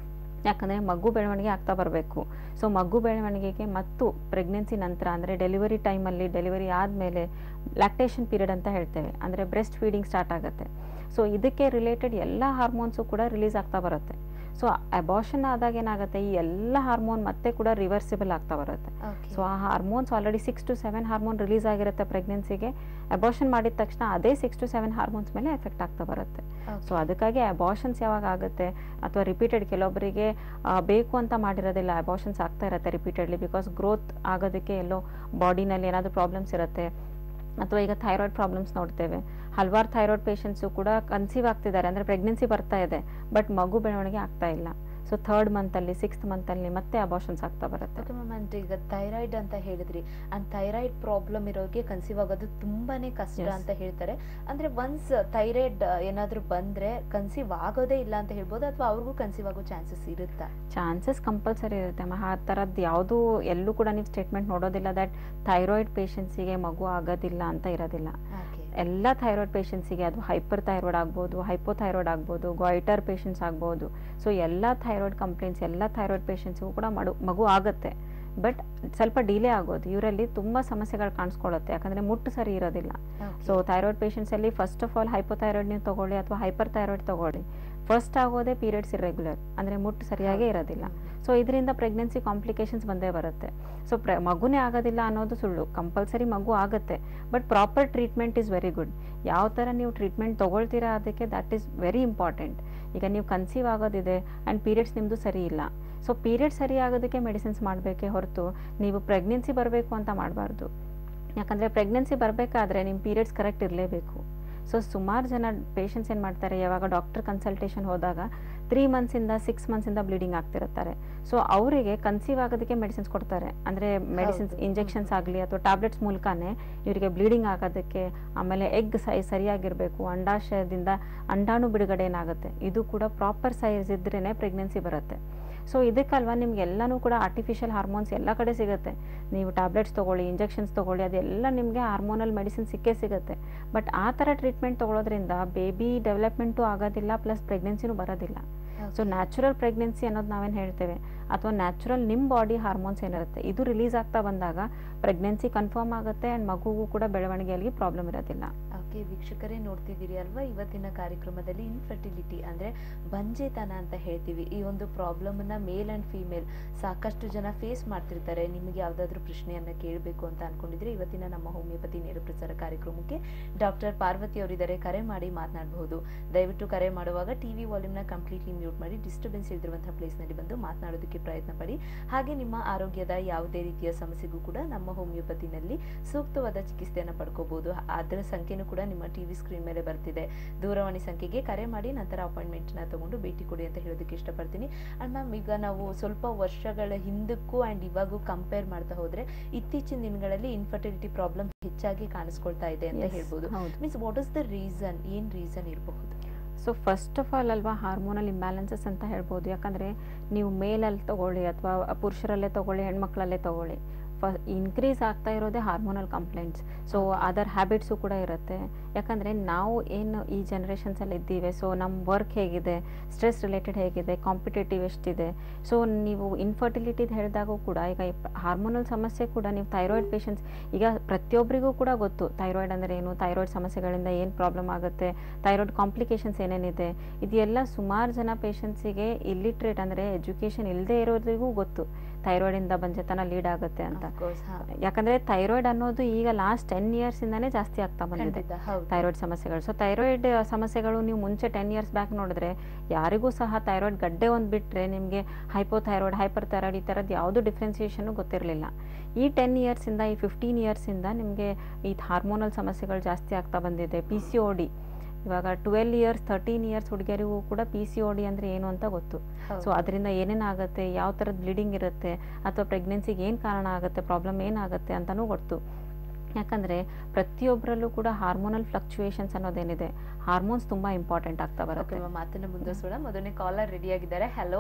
ಯಾಕಂದರೆ ಮಗು ಬೆಳವಣಿಗೆ ಆಗ್ತಾ ಬರಬೇಕು ಸೊ ಮಗು ಬೆಳವಣಿಗೆಗೆ ಮತ್ತು ಪ್ರೆಗ್ನೆನ್ಸಿ ನಂತರ ಅಂದರೆ ಡೆಲಿವರಿ ಟೈಮಲ್ಲಿ ಡೆಲಿವರಿ ಆದಮೇಲೆ ಲ್ಯಾಕ್ಟೇಷನ್ ಪೀರಿಯಡ್ ಅಂತ ಹೇಳ್ತೇವೆ ಅಂದರೆ ಬ್ರೆಸ್ಟ್ ಫೀಡಿಂಗ್ ಸ್ಟಾರ್ಟ್ ಆಗುತ್ತೆ ಸೊ ಇದಕ್ಕೆ ರಿಲೇಟೆಡ್ ಎಲ್ಲ ಹಾರ್ಮೋನ್ಸು ಕೂಡ ರಿಲೀಸ್ ಆಗ್ತಾ ಬರುತ್ತೆ ಸೊ ಅಬಾಷನ್ ಆದಾಗ ಏನಾಗುತ್ತೆ ಈ ಎಲ್ಲ ಹಾರ್ಮೋನ್ ಮತ್ತೆ ಕೂಡ ರಿವರ್ಸಿಬಲ್ ಆಗ್ತಾ ಬರುತ್ತೆ Okay. ಸೊ ಆ hormones already six to seven hormone release ಆಗಿರುತ್ತೆ ಪ್ರೆಗ್ನೆನ್ಸಿಗೆ ಅಬಾಷನ್ ಮಾಡಿದ ತಕ್ಷಣ ಅದೇ ಸಿಕ್ಸ್ ಟು ಸೆವೆನ್ ಹಾರ್ಮೋನ್ಸ್ ಮೇಲೆ ಎಫೆಕ್ಟ್ ಆಗ್ತಾ ಬರುತ್ತೆ Okay. ಸೊ ಅದಕ್ಕಾಗಿ ಅಬಾಷನ್ಸ್ ಯಾವಾಗ ಆಗುತ್ತೆ ಅಥವಾ ರಿಪೀಟೆಡ್ ಕೆಲವೊಬ್ಬರಿಗೆ ಆ, ಬೇಕು ಅಂತ ಮಾಡಿರೋದಿಲ್ಲ ಅಬಾಷನ್ಸ್ ಆಗ್ತಾ ಇರುತ್ತೆ ರಿಪೀಟೆಡ್ಲಿ ಬಿಕಾಸ್ ಗ್ರೋತ್ ಆಗೋದಕ್ಕೆ ಎಲ್ಲೋ ಬಾಡಿನಲ್ಲಿ ಏನಾದರೂ ಪ್ರಾಬ್ಲಮ್ಸ್ ಇರುತ್ತೆ ಅಥವಾ ಈಗ ಥೈರಾಯ್ಡ್ ಪ್ರಾಬ್ಲಮ್ಸ್ ನೋಡ್ತೇವೆ ಹಲವಾರು ಥೈರಾಯ್ಡ್ ಪೇಷಂಟ್ಸು ಕೂಡ ಕನ್ಸೀವ್ ಆಗ್ತಿದ್ದಾರೆ ಅಂದರೆ ಪ್ರೆಗ್ನೆನ್ಸಿ ಬರ್ತಾ ಇದೆ ಬಟ್ ಮಗು ಬೆಳವಣಿಗೆ ಆಗ್ತಾ ಇಲ್ಲ ಸೊ ಥರ್ಡ್ ಮಂತಲ್ಲಿ ಸಿಕ್ಸ್ತ್ ಮಂತಲ್ಲಿ ಮತ್ತೆ ಅಬಾಷನ್ಸ್ ಆಗ್ತಾ ಬರುತ್ತೆ ಓಕೆ ಮ್ಯಾಮ್ ಅಂದ್ರೆ ಈಗ ಥೈರಾಯ್ಡ್ ಅಂತ ಹೇಳಿದ್ರಿ ಅಂಡ್ ಥೈರಾಯ್ಡ್ ಪ್ರಾಬ್ಲಮ್ ಇರೋರಿಗೆ ಕನ್ಸೀವ್ ಆಗೋದು ತುಂಬಾನೇ ಕಷ್ಟ Yes. ಅಂತ ಹೇಳ್ತಾರೆ ಅಂದ್ರೆ ಒನ್ಸ್ ಥೈರಾಯ್ಡ್ ಏನಾದ್ರೂ ಬಂದ್ರೆ ಕನ್ಸೀವ್ ಆಗೋದೇ ಇಲ್ಲ ಅಂತ ಹೇಳ್ಬೋದು ಅಥವಾ ಅವ್ರಿಗೂ ಕನ್ಸೀವ್ ಆಗೋ ಚಾನ್ಸಸ್ ಇರುತ್ತಾ ಚಾನ್ಸಸ್ ಕಂಪಲ್ಸರಿ ಇರುತ್ತೆ ಅಮ್ಮ ಆ ಥರದ್ದು ಯಾವುದೂ ಎಲ್ಲೂ ಕೂಡ ನೀವು ಸ್ಟೇಟ್ಮೆಂಟ್ ನೋಡೋದಿಲ್ಲ ದಟ್ ಥೈರಾಯ್ಡ್ ಪೇಷಂಟ್ಸಿಗೆ ಮಗು ಆಗೋದಿಲ್ಲ ಅಂತ ಇರೋದಿಲ್ಲ ಹಾಗೆ ಎಲ್ಲ ಥೈರಾಯ್ಡ್ ಪೇಷಂಟ್ಸಿಗೆ ಅದು ಹೈಪರ್ ಥೈರಾಯ್ಡ್ ಆಗ್ಬೋದು ಹೈಪೋಥೈರಾಯ್ಡ್ ಆಗ್ಬೋದು ಗಾಯ್ಟರ್ ಪೇಷಂಟ್ಸ್ ಆಗ್ಬೋದು ಸೊ ಎಲ್ಲ ಥೈರಾಯ್ಡ್ ಕಂಪ್ಲೇಂಟ್ಸ್ ಎಲ್ಲ ಥೈರಾಯ್ಡ್ ಪೇಷಂಟ್ಸ್ಗೂ ಕೂಡ ಮಡು ಮಗು ಆಗುತ್ತೆ ಬಟ್ ಸ್ವಲ್ಪ ಡಿಲೇ ಆಗೋದು ಇವರಲ್ಲಿ ತುಂಬ ಸಮಸ್ಯೆಗಳು ಕಾಣಿಸ್ಕೊಳ್ಳುತ್ತೆ ಯಾಕಂದರೆ ಮುಟ್ಟು ಸರಿ ಇರೋದಿಲ್ಲ ಸೊ ಥೈರಾಯ್ಡ್ ಪೇಷಂಟ್ಸಲ್ಲಿ ಫಸ್ಟ್ ಆಫ್ ಆಲ್ ಹೈಪೋಥೈರಾಯ್ಡ್ ನೀವು ತಗೊಳ್ಳಿ ಅಥವಾ ಹೈಪರ್ ಥೈರಾಯ್ಡ್ ತಗೊಳ್ಳಿ ಫಸ್ಟ್ ಆಗೋದೇ ಪೀರಿಯಡ್ಸ್ ಇರ್ರೆಗ್ಯುಲರ್ ಅಂದರೆ ಮುಟ್ಟು ಸರಿಯಾಗೇ ಇರೋದಿಲ್ಲ ಸೊ ಇದರಿಂದ ಪ್ರೆಗ್ನೆನ್ಸಿ ಕಾಂಪ್ಲಿಕೇಶನ್ಸ್ ಬಂದೇ ಬರುತ್ತೆ ಸೊ ಪ್ರ ಮಗುನೇ ಆಗೋದಿಲ್ಲ ಅನ್ನೋದು ಸುಳ್ಳು ಕಂಪಲ್ಸರಿ ಮಗು ಆಗುತ್ತೆ but proper treatment is very good ಯಾವ ಥರ ನೀವು ಟ್ರೀಟ್ಮೆಂಟ್ ತೊಗೊಳ್ತೀರಾ ಅದಕ್ಕೆ ದಟ್ ಈಸ್ ವೆರಿ ಇಂಪಾರ್ಟೆಂಟ್ ಈಗ ನೀವು ಕನ್ಸೀವ್ ಆಗೋದಿದೆ ಆ್ಯಂಡ್ ಪೀರಿಯಡ್ಸ್ ನಿಮ್ಮದು ಸರಿ ಇಲ್ಲ ಸೊ ಪೀರಿಯಡ್ ಸರಿ ಆಗೋದಕ್ಕೆ ಮೆಡಿಸಿನ್ಸ್ ಮಾಡಬೇಕೇ ಹೊರತು ನೀವು ಪ್ರೆಗ್ನೆನ್ಸಿ ಬರಬೇಕು ಅಂತ ಮಾಡಬಾರ್ದು ಯಾಕಂದರೆ ಪ್ರೆಗ್ನೆನ್ಸಿ ಬರಬೇಕಾದ್ರೆ ನಿಮ್ಮ ಪೀರಿಯಡ್ಸ್ ಕರೆಕ್ಟ್ ಇರಲೇಬೇಕು ಸೊ ಸುಮಾರು ಜನ ಪೇಷಂಟ್ಸ್ ಏನು ಮಾಡ್ತಾರೆ ಯಾವಾಗ ಡಾಕ್ಟರ್ ಕನ್ಸಲ್ಟೇಷನ್ ಹೋದಾಗ ತ್ರೀ ಮಂತ್ಸಿಂದ ಸಿಕ್ಸ್ ಮಂತ್ಸಿಂದ ಬ್ಲೀಡಿಂಗ್ ಆಗ್ತಿರ್ತಾರೆ ಸೊ ಅವರಿಗೆ ಕನ್ಸೀವ್ ಆಗೋದಕ್ಕೆ ಮೆಡಿಸಿನ್ಸ್ ಕೊಡ್ತಾರೆ ಅಂದರೆ ಮೆಡಿಸಿನ್ಸ್ ಹೌದು. ಇಂಜೆಕ್ಷನ್ಸ್ ಆಗಲಿ ಅಥವಾ ಟ್ಯಾಬ್ಲೆಟ್ಸ್ ಮೂಲಕನೇ ಇವರಿಗೆ ಬ್ಲೀಡಿಂಗ್ ಆಗೋದಕ್ಕೆ ಆಮೇಲೆ ಎಗ್ ಸೈ ಸರಿಯಾಗಿರಬೇಕು ಅಂಡಾಶಯದಿಂದ ಅಂಡಾಣು ಬಿಡುಗಡೆ ಏನಾಗುತ್ತೆ ಇದು ಕೂಡ ಪ್ರಾಪರ್ ಸೈಜ್ ಇದ್ರೇ ಪ್ರೆಗ್ನೆನ್ಸಿ ಬರುತ್ತೆ ಸೊ ಇದಕ್ಕಲ್ವಾ ನಿಮ್ಗೆ ಎಲ್ಲನೂ ಕೂಡ ಆರ್ಟಿಫಿಷಿಯಲ್ ಹಾರ್ಮೋನ್ಸ್ ಎಲ್ಲ ಕಡೆ ಸಿಗುತ್ತೆ ನೀವು ಟ್ಯಾಬ್ಲೆಟ್ಸ್ ತೊಗೊಳ್ಳಿ ಇಂಜೆಕ್ಷನ್ಸ್ ತೊಗೊಳ್ಳಿ ಅದೆಲ್ಲ ನಿಮಗೆ ಹಾರ್ಮೋನಲ್ ಮೆಡಿಸಿನ್ ಸಿಕ್ಕೇ ಸಿಗುತ್ತೆ ಬಟ್ ಆ ಥರ ಟ್ರೀಟ್ಮೆಂಟ್ ತೊಗೊಳೋದ್ರಿಂದ ಬೇಬಿ ಡೆವಲಪ್ಮೆಂಟು ಆಗೋದಿಲ್ಲ ಪ್ಲಸ್ ಪ್ರೆಗ್ನೆನ್ಸಿನೂ ಬರೋದಿಲ್ಲ ಸೊ ನ್ಯಾಚುರಲ್ ಪ್ರೆಗ್ನೆನ್ಸಿ ಅನ್ನೋದು ನಾವೇನು ಹೇಳ್ತೇವೆ ಅಥವಾ ನ್ಯಾಚುರಲ್ ನಿಮ್ಮ ಬಾಡಿ ಹಾರ್ಮೋನ್ಸ್ ಏನಿರುತ್ತೆ ಇದು ರಿಲೀಸ್ ಆಗ್ತಾ ಬಂದಾಗ ಪ್ರೆಗ್ನೆನ್ಸಿ ಕನ್ಫರ್ಮ್ ಆಗುತ್ತೆ ಆ್ಯಂಡ್ ಮಗುಗೂ ಕೂಡ ಬೆಳವಣಿಗೆಯಲ್ಲಿ ಪ್ರಾಬ್ಲಮ್ ಇರೋದಿಲ್ಲ ಓಕೆ ವೀಕ್ಷಕರೇ ನೋಡ್ತಿದ್ದೀರಿ ಅಲ್ವಾ ಇವತ್ತಿನ ಕಾರ್ಯಕ್ರಮದಲ್ಲಿ ಇನ್ಫರ್ಟಿಲಿಟಿ ಅಂದ್ರೆ ಬಂಜೆತನ ಅಂತ ಹೇಳ್ತೀವಿ ಈ ಒಂದು ಪ್ರಾಬ್ಲಮ್ ನ ಮೇಲ್ ಅಂಡ್ ಫಿಮೇಲ್ ಸಾಕಷ್ಟು ಜನ ಫೇಸ್ ಮಾಡ್ತಿರ್ತಾರೆ ನಿಮಗೆ ಯಾವ್ದಾದ್ರು ಪ್ರಶ್ನೆಯನ್ನ ಕೇಳಬೇಕು ಅಂತ ಅನ್ಕೊಂಡಿದ್ರೆ ಇವತ್ತಿನ ನಮ್ಮ ಹೋಮಿಯೋಪತಿ ನೇರ ಪ್ರಸಾರ ಕಾರ್ಯಕ್ರಮಕ್ಕೆ ಡಾಕ್ಟರ್ ಪಾರ್ವತಿ ಅವರಿದ್ದಾರೆ ಕರೆ ಮಾಡಿ ಮಾತನಾಡಬಹುದು ದಯವಿಟ್ಟು ಕರೆ ಮಾಡುವಾಗ ಟಿವಿ ವಾಲ್ಯೂಮ್ನ ಕಂಪ್ಲೀಟ್ಲಿ ಮ್ಯೂಟ್ ಮಾಡಿ ಡಿಸ್ಟರ್ಬೆನ್ಸ್ ಇದ್ದಿರುವಂತಹ ಪ್ಲೇಸ್ನಲ್ಲಿ ಬಂದು ಮಾತನಾಡೋದಕ್ಕೆ ಪ್ರಯತ್ನ ಪಡಿ ಹಾಗೆ ನಿಮ್ಮ ಆರೋಗ್ಯದ ಯಾವುದೇ ರೀತಿಯ ಸಮಸ್ಯೆಗೂ ಕೂಡ ನಮ್ಮ ಹೋಮಿಯೋಪತಿನಲ್ಲಿ ಸೂಕ್ತವಾದ ಚಿಕಿತ್ಸೆಯನ್ನು ಪಡ್ಕೋಬಹುದು ಅದರ ಸಂಖ್ಯೆನೂ ಕೂಡ ನಿಮ್ಮ ಟಿವಿ ಸ್ಕ್ರೀನ್ ಮೇಲೆ ಬರ್ತಿದೆ ದೂರವಾಣಿ ಸಂಖ್ಯೆಗೆ ಕರೆ ಮಾಡಿ ನಂತರ ಅಪಾಯಿಂಟ್ಮೆಂಟ್ ನ ತಗೊಂಡು ಭೇಟಿ ಕೊಡಿ ಅಂತ ಹೇಳೋದಕ್ಕೆ ಇಷ್ಟಪಡ್ತೀನಿ ಅಂಡ್ ಮ್ಯಾಮ್ ಈಗ ನಾವು ಸ್ವಲ್ಪ ವರ್ಷಗಳ ಹಿಂದಕ್ಕೂ ಅಂಡ್ ಇವಾಗೂ ಕಂಪೇರ್ ಮಾಡ್ತಾ ಹೋದ್ರೆ ಇತ್ತೀಚಿನ ದಿನಗಳಲ್ಲಿ ಇನ್ಫರ್ಟಿಲಿಟಿ ಪ್ರಾಬ್ಲಮ್ ಹೆಚ್ಚಾಗಿ ಕಾಣಿಸ್ಕೊಳ್ತಾ ಇದೆ ಅಂತ Yes, ಹೇಳ್ಬೋದು ಹೌದು means what is the reason ಏನ್ ರೀಸನ್ ಇರಬಹುದು ಸೊ ಫಸ್ಟ್ ಆಫ್ ಆಲ್ ಅಲ್ವಾ ಹಾರ್ಮೋನಲ್ ಇಂಬ್ಯಾಲೆನ್ಸಸ್ ಅಂತ ಹೇಳ್ಬೋದು ಯಾಕಂದರೆ ನೀವು ಮೇಲಲ್ಲಿ ತಗೊಳ್ಳಿ ಅಥವಾ ಪುರುಷರಲ್ಲೇ ತಗೊಳ್ಳಿ ಹೆಣ್ಮಕ್ಳಲ್ಲೇ ತಗೊಳ್ಳಿ ಫ ಇನ್ಕ್ರೀಸ್ ಆಗ್ತಾ ಇರೋದೇ hormonal complaints so other habits ಕೂಡ ಇರುತ್ತೆ ಯಾಕಂದರೆ ನಾವು ಏನು ಈ ಜನ್ರೇಷನ್ಸಲ್ಲಿ ಇದ್ದೀವಿ ಸೊ ನಮ್ಮ ವರ್ಕ್ ಹೇಗಿದೆ ಸ್ಟ್ರೆಸ್ ರಿಲೇಟೆಡ್ ಹೇಗಿದೆ ಕಾಂಪಿಟೇಟಿವ್ ಎಷ್ಟಿದೆ ಸೊ ನೀವು ಇನ್ಫರ್ಟಿಲಿಟಿದು ಹೇಳಿದಾಗೂ ಕೂಡ ಈಗ ಹಾರ್ಮೋನಲ್ ಸಮಸ್ಯೆ ಕೂಡ ನೀವು ಥೈರಾಯ್ಡ್ ಪೇಷಂಟ್ಸ್ ಈಗ ಪ್ರತಿಯೊಬ್ಬರಿಗೂ ಕೂಡ ಗೊತ್ತು ಥೈರಾಯ್ಡ್ ಅಂದರೆ ಏನು ಥೈರಾಯ್ಡ್ ಸಮಸ್ಯೆಗಳಿಂದ ಏನು ಪ್ರಾಬ್ಲಮ್ ಆಗುತ್ತೆ ಥೈರಾಯ್ಡ್ ಕಾಂಪ್ಲಿಕೇಶನ್ಸ್ ಏನೇನಿದೆ ಇದೆಲ್ಲ ಸುಮಾರು ಜನ ಪೇಷಂಟ್ಸಿಗೆ ಇಲ್ಲಿಟ್ರೇಟ್ ಅಂದರೆ ಎಜುಕೇಷನ್ ಇಲ್ಲದೆ ಇರೋರಿಗೂ ಗೊತ್ತು ಥೈರಾಯ್ಡಿಂದ ಬಂಜೆತನ ಲೀಡ್ ಆಗುತ್ತೆ ಅಂತ Of ಹಾ ಯಾಕಂದರೆ ಥೈರಾಯ್ಡ್ ಅನ್ನೋದು ಈಗ ಲಾಸ್ಟ್ ಟೆನ್ ಇಯರ್ಸಿಂದನೇ ಜಾಸ್ತಿ ಆಗ್ತಾ ಬಂದಿದೆ ಖಂಡಿತ ಹೌದು ಥೈರಾಯ್ಡ್ ಸಮಸ್ಯೆಗಳು ಸೊ ಥೈರಾಯ್ಡ್ ಸಮಸ್ಯೆಗಳು ನೀವು ಮುಂಚೆ ಟೆನ್ ಇಯರ್ಸ್ ಬ್ಯಾಕ್ ನೋಡಿದ್ರೆ ಯಾರಿಗೂ ಸಹ ಥೈರಾಯ್ಡ್ ಗಡ್ಡೆ ಒಂದು ಬಿಟ್ಟರೆ ನಿಮಗೆ ಹೈಪೋಥೈರಾಯ್ಡ್ ಹೈಪರ್ ಥೈರಾಯ್ಡ್ ಈ ಥರದ್ದು ಯಾವುದು ಡಿಫ್ರೆನ್ಸಿಯೇಷನು ಗೊತ್ತಿರಲಿಲ್ಲ ಈ ಟೆನ್ ಇಯರ್ಸಿಂದ ಈ ಫಿಫ್ಟೀನ್ ಇಯರ್ಸಿಂದ ನಿಮಗೆ ಈ ಹಾರ್ಮೋನಲ್ ಸಮಸ್ಯೆಗಳು ಜಾಸ್ತಿ ಆಗ್ತಾ ಬಂದಿದೆ ಪಿ ಸಿ ಒ ಡಿ ಇವಾಗ ಟ್ವೆಲ್ ಇಯರ್ಸ್ ತರ್ಟೀನ್ ಇಯರ್ಸ್ ಹುಡುಗಿಯರಿಗೂ ಕೂಡ ಪಿ ಸಿ ಒ ಡಿ ಅಂದರೆ ಏನು ಅಂತ ಗೊತ್ತು ಹೌದು. ಸೊ ಅದರಿಂದ ಏನೇನಾಗುತ್ತೆ ಯಾವ ಥರದ ಬ್ಲೀಡಿಂಗ್ ಇರುತ್ತೆ ಅಥವಾ ಪ್ರೆಗ್ನೆನ್ಸಿಗೆ ಏನು ಕಾರಣ ಆಗುತ್ತೆ ಪ್ರಾಬ್ಲಮ್ ಏನಾಗುತ್ತೆ ಅಂತಲೂ ಗೊತ್ತು ಯಾಕಂದರೆ ಪ್ರತಿಯೊಬ್ಬರಲ್ಲೂ ಕೂಡ ಹಾರ್ಮೋನಲ್ ಫ್ಲಕ್ಚುಯೇಷನ್ಸ್ ಅನ್ನೋದೇನಿದೆ ಹಾರ್ಮೋನ್ಸ್ ತುಂಬ ಇಂಪಾರ್ಟೆಂಟ್ ಆಗ್ತಾ ಓಕೆ ಬರುತ್ತೆ ಮ್ಯಾಮ್ ಮಾತನ್ನ ಮುಂದುವರಿಸೋಣ ಮೊದಲನೇ ಕಾಲರ್ ರೆಡಿ ಆಗಿದ್ದಾರೆ ಹಲೋ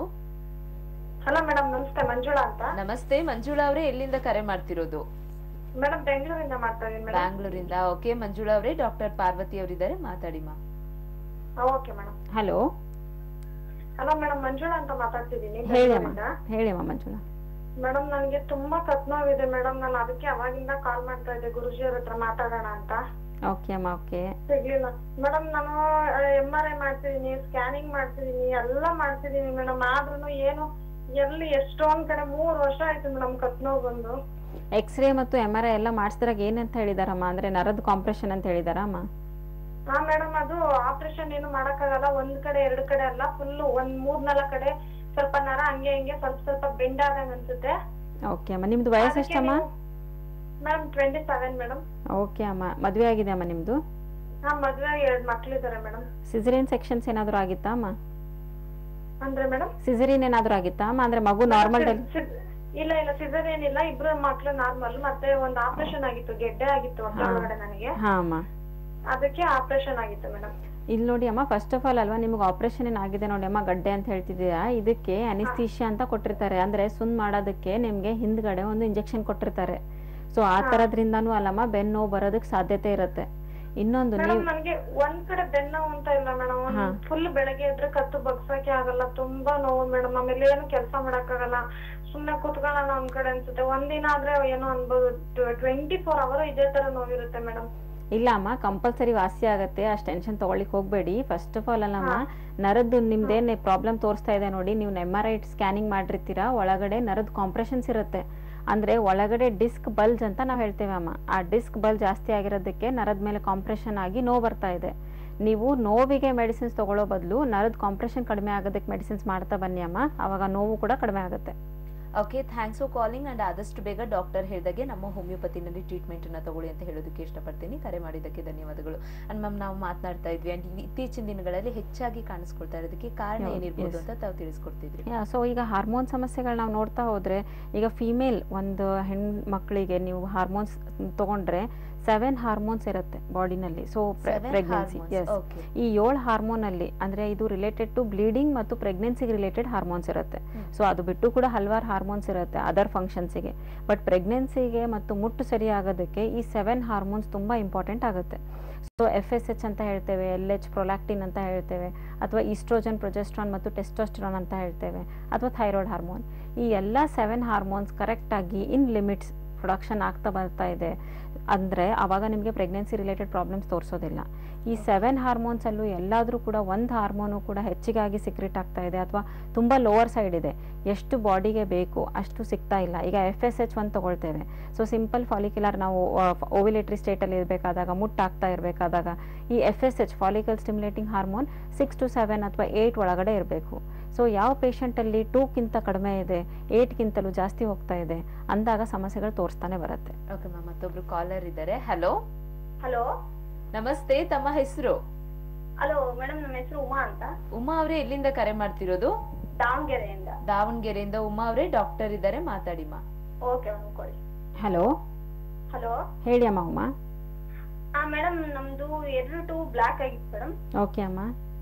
ಹಲೋ ಮೇಡಮ್ ನಮಸ್ತೆ ಮಂಜುಳಾ ಅಂತ ನಮಸ್ತೆ ಮಂಜುಳಾ ಅವರೇ ಎಲ್ಲಿಂದ ಕರೆ ಮಾಡ್ತಿರೋದು ಮೇಡಮ್ ಬೆಂಗಳೂರಿಂದ ಮಾಡ್ತಾ ಇದೀನಿ ಮೇಡಮ್ ಬ್ಯಾಂಗ್ಳೂರಿಂದ ಓಕೆ ಮಂಜುಳಾ ಅವರೇ ಡಾಕ್ಟರ್ ಪಾರ್ವತಿ ಅವರಿದ್ದಾರೆ ಮಾತಾಡಿ ಮಾ okay madam hello hello madam Manjula ಅಂತ ಮಾತಾಡ್ತಿದ್ದೀನಿ ಹೇಳಿ ಅಮ್ಮ ಹೇಳಿ ಅಮ್ಮ ಮಂಜುಳಾ ಮೇಡಮ್ ನನಗೆ ತುಂಬಾ ಕತ್ ನೋವಿದೆ ಮೇಡಮ್ ನಾನು ಅದಕ್ಕೆ ಅವಾಗಿಂದ ಕಾಲ್ ಮಾಡ್ತಾ ಇದ್ದೆ ಗುರುಜಿ ಅವ್ರ ಹತ್ರ ಮಾತಾಡೋಣ ಅಂತ ಓಕೆ ಅಮ್ಮ ಓಕೆ ಸಿಗ್ಲಿಲ್ಲ ಮೇಡಮ್ ನಾನು ಎಂ ಆರ್ ಐ ಮಾಡ್ತಿದೀನಿ ಸ್ಕ್ಯಾನಿಂಗ್ ಮಾಡ್ತಿದೀನಿ ಎಲ್ಲ ಮಾಡ್ತಿದೀನಿ ಮೇಡಮ್ ಆದ್ರೂ ಏನು ಎಲ್ಲಿ ಎಷ್ಟೊಂದ್ ಕಡೆ ಮೂರ್ ವರ್ಷ ಆಯ್ತು ಮೇಡಮ್ ಕತ್ ನೋವು ಬಂದು ಎಕ್ಸ್ರೇ ಮತ್ತು ಎಮ್ ಆರ್ ಐ ಎಲ್ಲ ಮಾಡಿಸಿದ್ರಾಗ ಏನಂತ ಹೇಳಿದಾರಮ್ಮ ಅಂದರೆ ನರದ ಕಾಂಪ್ರೆಷನ್ ಅಂತ ಹೇಳಿದಾರಾ ಅಮ್ಮ ಹಾ ಮೇಡಮ್ ಅದು ಆಪರೇಷನ್ ಏನು ಮಾಡಕ್ಕಾಗಲ್ಲ ಒಂದ್ ಕಡೆ ಎರಡ್ ಕಡೆ ಅಲ್ಲ ಫುಲ್ ಒಂದ್ ಮೂರ್ ನಾಲ್ಕ್ ಕಡೆ ಸ್ವಲ್ಪ ನರ ಹಂಗೆ ಹಿಂಗೆ ಸ್ವಲ್ಪ ಸ್ವಲ್ಪ ಬೆಂಡ್ ಆದಂಗ್ ಅನ್ಸುತ್ತೆ ಓಕೆ ಅಮ್ಮ ನಿಮ್ಮದು ವಯಸ್ಸು ಎಷ್ಟಮ್ಮ madam twenty seven madam okay ಅಮ್ಮ ಮದುವೆ ಆಗಿದೆ ಅಮ್ಮ ನಿಮ್ಮದು ಹಾ ಮದ್ವೆ ಆಗಿ ಎರಡ್ ಮಕ್ಳಿದಾರೆ ಮೇಡಮ್ ಸಿಸರಿನ್ ಸೆಕ್ಷನ್ಸ್ ಏನಾದರೂ ಆಗಿತ್ತಾ ಅಮ್ಮ ಅಂದ್ರೆ ಮೇಡಮ್ ಸಿಸರಿನ್ ಏನಾದರೂ ಆಗಿತ್ತಾ ಅಮ್ಮ ಅಂದರೆ ಮಗು ನಾರ್ಮಲ್ ಡೆಲ್ ಇಲ್ಲ ಇಲ್ಲ ಸಿಸರ್ ಏನಿಲ್ಲ ಇಬ್ರು ಮಕ್ಳು ನಾರ್ಮಲ್ ಮತ್ತೆ ಒಂದ್ ಆಪರೇಷನ್ ಆಗಿತ್ತು ಗೆಡ್ಡೆ ಆಗಿತ್ತು ಹೊಟ್ಟೆ ಹಾ. ಒಳಗಡೆ ನನಗೆ ಹಾಂ ಅಮ್ಮ ಅದಕ್ಕೆ ಆಪರೇಷನ್ ಆಗಿತ್ತು ಮೇಡಮ್ ಇಲ್ಲಿ ನೋಡಿ ಅಮ್ಮ ಫಸ್ಟ್ ಆಫ್ ಆಲ್ ಅಲ್ವಾ ನಿಮಗೆ ಆಪರೇಷನ್ ಏನಾಗಿದೆ ನೋಡಿ ಅಮ್ಮ ಗಡ್ಡೆ ಅಂತ ಹೇಳ್ತಿದ್ದೀರಾ ಇದಕ್ಕೆ ಅನಿಸ್ತೀಶಿಯಾ ಅಂತ ಕೊಟ್ಟಿರ್ತಾರೆ ಅಂದರೆ ಸುನ್ ಮಾಡೋದಕ್ಕೆ ನಿಮಗೆ ಹಿಂದ್ಗಡೆ ಒಂದು ಇಂಜೆಕ್ಷನ್ ಕೊಟ್ಟಿರ್ತಾರೆ ಸೊ ಆ ಥರದ್ರಿಂದನೂ ಅಲ್ಲಮ್ಮ ಬೆನ್ನು ನೋವು ಬರೋದಕ್ಕೆ ಸಾಧ್ಯತೆ ಇರುತ್ತೆ ಇನ್ನೊಂದು ಮೇಡಮ್ ನೀವು ನನ್ಗೆ ಒಂದ್ ಕಡೆ ಬೆನ್ನೋವು ಅಂತ ಇಲ್ಲ ಮೇಡಮ್ ಹಾ. ಫುಲ್ ಬೆಳಗ್ಗೆ ಎದ್ರೆ ಕತ್ತು ಬಗ್ಸಕ್ಕೆ ಆಗಲ್ಲ ತುಂಬಾ ನೋವು ಮೇಡಮ್ ಆಮೇಲೆ ಏನು ಕೆಲಸ ಆಗಲ್ಲ ಸುಮ್ನೆ ಕೂತ್ಕೊಳ್ಳೋಣ ಒಂದ್ ಕಡೆ ಅನ್ಸುತ್ತೆ ಒಂದಿನ ಆದ್ರೆ ಏನೋ ಅನ್ಬೋದು ಟ್ವೆಂಟಿ ಫೋರ್ ಅವರ್ ಇದೇ ತರ ನೋವಿರುತ್ತೆ ಮೇಡಮ್ ಇಲ್ಲ ಅಮ್ಮ ಕಂಪಲ್ಸರಿ ವಾಸಿ ಆಗುತ್ತೆ ಅಷ್ಟು ಟೆನ್ಷನ್ ತಗೊಳ್ಳಿಕ್ ಹೋಗ್ಬೇಡಿ ಫಸ್ಟ್ ಆಫ್ ಆಲ್ ಅಲ್ಲಮ್ಮ ನರದ್ದು ನಿಮ್ದೇನು ಪ್ರಾಬ್ಲಮ್ ತೋರಿಸ್ತಾ ಇದೆ ನೋಡಿ ನೀವು ಎಮ್ ಆರ್ ಐ ಸ್ಕ್ಯಾನಿಂಗ್ ಮಾಡಿರ್ತೀರಾ ಒಳಗಡೆ ನರದ್ ಕಾಂಪ್ರೆಷನ್ಸ್ ಇರುತ್ತೆ ಅಂದ್ರೆ ಒಳಗಡೆ ಡಿಸ್ಕ್ ಬಲ್ಜ್ ಅಂತ ನಾವು ಹೇಳ್ತೇವೆ ಅಮ್ಮ ಆ ಡಿಸ್ಕ್ ಬಲ್ಜ್ ಜಾಸ್ತಿ ಆಗಿರೋದಕ್ಕೆ ನರದ ಮೇಲೆ ಕಾಂಪ್ರೆಷನ್ ಆಗಿ ನೋವು ಬರ್ತಾ ಇದೆ ನೀವು ನೋವಿಗೆ ಮೆಡಿಸಿನ್ಸ್ ತಗೊಳ್ಳೋ ಬದಲು ನರದ ಕಾಂಪ್ರೆಷನ್ ಕಡಿಮೆ ಆಗೋದಕ್ಕೆ ಮೆಡಿಸಿನ್ಸ್ ಮಾಡ್ತಾ ಬನ್ನಿ ಅಮ್ಮ ಅವಾಗ ನೋವು ಕೂಡ ಕಡಿಮೆ ಆಗುತ್ತೆ okay thanks for calling and ಆದಷ್ಟು ಬೇಗ ಡಾಕ್ಟರ್ ಹೇಳಿದಾಗೆ ನಮ್ಮ ಹೋಮಿಯೋಪತಿನಲ್ಲಿ ಟ್ರೀಟ್ಮೆಂಟ್ ಅನ್ನ ತಗೊಳ್ಳಿ ಅಂತ ಹೇಳೋದಕ್ಕೆ ಇಷ್ಟಪಡ್ತೀನಿ ಕರೆ ಮಾಡಿದ್ದಕ್ಕೆ ಧನ್ಯವಾದಗಳು ಅಂಡ್ ಮ್ಯಾಮ್ ನಾವು ಮಾತನಾಡ್ತಾ ಇದ್ವಿ ಅಂಡ್ ಇತ್ತೀಚಿನ ದಿನಗಳಲ್ಲಿ ಹೆಚ್ಚಾಗಿ ಕಾಣಿಸ್ಕೊಳ್ತಾ ಇರೋದಕ್ಕೆ ಕಾರಣ ಹೌದು, ಏನಿರ್ಬೋದು yes. ಅಂತ ತಾವು ತಿಳಿಸ್ಕೊಡ್ತಿದ್ರಿ ಸೊ ಈಗ ಹಾರ್ಮೋನ್ ಸಮಸ್ಯೆಗಳು ನಾವು ನೋಡ್ತಾ ಹೋದ್ರೆ ಈಗ ಫಿಮೇಲ್ ಒಂದು ಹೆಣ್ಮಕ್ಳಿಗೆ ನೀವು ಹಾರ್ಮೋನ್ಸ್ ತಗೊಂಡ್ರೆ ಸೆವೆನ್ ಹಾರ್ಮೋನ್ಸ್ ಇರುತ್ತೆ ಬಾಡಿನಲ್ಲಿ ಸೊ ಪ್ರೆಗ್ನೆನ್ಸಿ ಎಸ್ ಓಕೆ ಈ ಏಳು ಹಾರ್ಮೋನಲ್ಲಿ ಅಂದ್ರೆ ಇದು ರಿಲೇಟೆಡ್ ಟು ಬ್ಲೀಡಿಂಗ್ ಮತ್ತು ಪ್ರೆಗ್ನೆನ್ಸಿಗೆ ರಿಲೇಟೆಡ್ ಹಾರ್ಮೋನ್ಸ್ ಇರುತ್ತೆ ಹ್ಮ್. ಸೊ ಅದು ಬಿಟ್ಟು ಕೂಡ ಹಲವಾರು ಹಾರ್ಮೋನ್ಸ್ ಇರುತ್ತೆ ಅದರ್ ಫಂಕ್ಷನ್ಸಿಗೆ ಬಟ್ ಪ್ರೆಗ್ನೆನ್ಸಿಗೆ ಮತ್ತು ಮುಟ್ಟು ಸರಿ ಆಗೋದಕ್ಕೆ ಈ ಸೆವೆನ್ ಹಾರ್ಮೋನ್ಸ್ ತುಂಬಾ ಇಂಪಾರ್ಟೆಂಟ್ ಆಗುತ್ತೆ ಸೊ ಎಫ್ ಎಸ್ ಎಚ್ ಅಂತ ಹೇಳ್ತೇವೆ ಎಲ್ ಎಚ್ ಪ್ರೊಲ್ಯಾಕ್ಟಿನ್ ಅಂತ ಹೇಳ್ತೇವೆ ಅಥವಾ ಈಸ್ಟ್ರೋಜನ್ ಪ್ರೊಜೆಸ್ಟ್ರಾನ್ ಮತ್ತು ಟೆಸ್ಟೋಸ್ಟಿರಾನ್ ಅಂತ ಹೇಳ್ತೇವೆ ಅಥವಾ ಥೈರಾಯ್ಡ್ ಹಾರ್ಮೋನ್ ಈ ಎಲ್ಲ ಸೆವೆನ್ ಹಾರ್ಮೋನ್ಸ್ ಕರೆಕ್ಟಾಗಿ ಇನ್ ಲಿಮಿಟ್ಸ್ ಪ್ರೊಡಕ್ಷನ್ ಆಗ್ತಾ ಬರ್ತಾ ಇದೆ ಅಂದರೆ ಆವಾಗ ನಿಮಗೆ ಪ್ರೆಗ್ನೆನ್ಸಿ ರಿಲೇಟೆಡ್ ಪ್ರಾಬ್ಲಮ್ಸ್ ತೋರಿಸೋದಿಲ್ಲ ಈ ಸೆವೆನ್ ಹಾರ್ಮೋನ್ಸಲ್ಲೂ ಎಲ್ಲಾದರೂ ಕೂಡ ಒಂದು ಹಾರ್ಮೋನು ಕೂಡ ಹೆಚ್ಚಿಗಾಗಿ ಸಿಕ್ರೆಟ್ ಆಗ್ತಾ ಇದೆ ಅಥವಾ ತುಂಬ ಲೋವರ್ ಸೈಡ್ ಇದೆ ಎಷ್ಟು ಬಾಡಿಗೆ ಬೇಕು ಅಷ್ಟು ಸಿಗ್ತಾ ಇಲ್ಲ ಈಗ ಎಫ್ ಎಸ್ ಎಚ್ ಒನ್ ತಗೊಳ್ತೇವೆ ಸೊ ಸಿಂಪಲ್ ಫಾಲಿಕ್ಯುಲರ್ ನಾವು ಓವಿಲೇಟ್ರಿ ಸ್ಟೇಟಲ್ಲಿ ಇರಬೇಕಾದಾಗ ಮುಟ್ಟಾಗ್ತಾ ಇರಬೇಕಾದಾಗ ಈ F S H follicle stimulating hormone six to seven ಅಥವಾ ಏಯ್ಟ್ ಒಳಗಡೆ ಇರಬೇಕು ಸೊ ಯಾವ ಪೇಷಂಟಲ್ಲಿ ಟೂಕ್ಕಿಂತ ಕಡಿಮೆ ಇದೆ ಏಯ್ಟ್ಗಿಂತಲೂ ಜಾಸ್ತಿ ಹೋಗ್ತಾ ಇದೆ ಅಂದಾಗ ಸಮಸ್ಯೆಗಳು ತೋರಿಸ್ತಾನೆ ಬರುತ್ತೆ ಓಕೆ ಮ್ಯಾಮ್ ಮತ್ತೊಬ್ರು ಕಾಲರ್ ಇದ್ದಾರೆ ಹಲೋ ಹಲೋ ನಮಸ್ತೆ ತಮ್ಮ ಹೆಸರು ಹಲೋ ಮೇಡಮ್ ನಮ್ಮ ಹೆಸರು ಉಮಾ ಅಂತ ಉಮಾ ಅವರೇ ಎಲ್ಲಿಂದ ಕರೆ ಮಾಡ್ತಿರೋದು ದಾವಣಗೆರೆಯಿಂದ ದಾವಣಗೆರೆಯಿಂದ ಉಮಾ ಅವರೇ ಡಾಕ್ಟರ್ ಇದ್ದಾರೆ ಮಾತಾಡಿ ಮಾ ಓಕೆ ಮೇಡಮ್ ಕೊಡಿ ಹಲೋ ಹಲೋ ಹೇಳಿ ಅಮ್ಮ ಉಮಾ ಹಾ ಮೇಡಮ್ ನಮ್ದು ಎರಡು ಟು ಬ್ಲಾಕ್ ಆಗಿತ್ತು ಮೇಡಮ್ ಓಕೆ ಅಮ್ಮ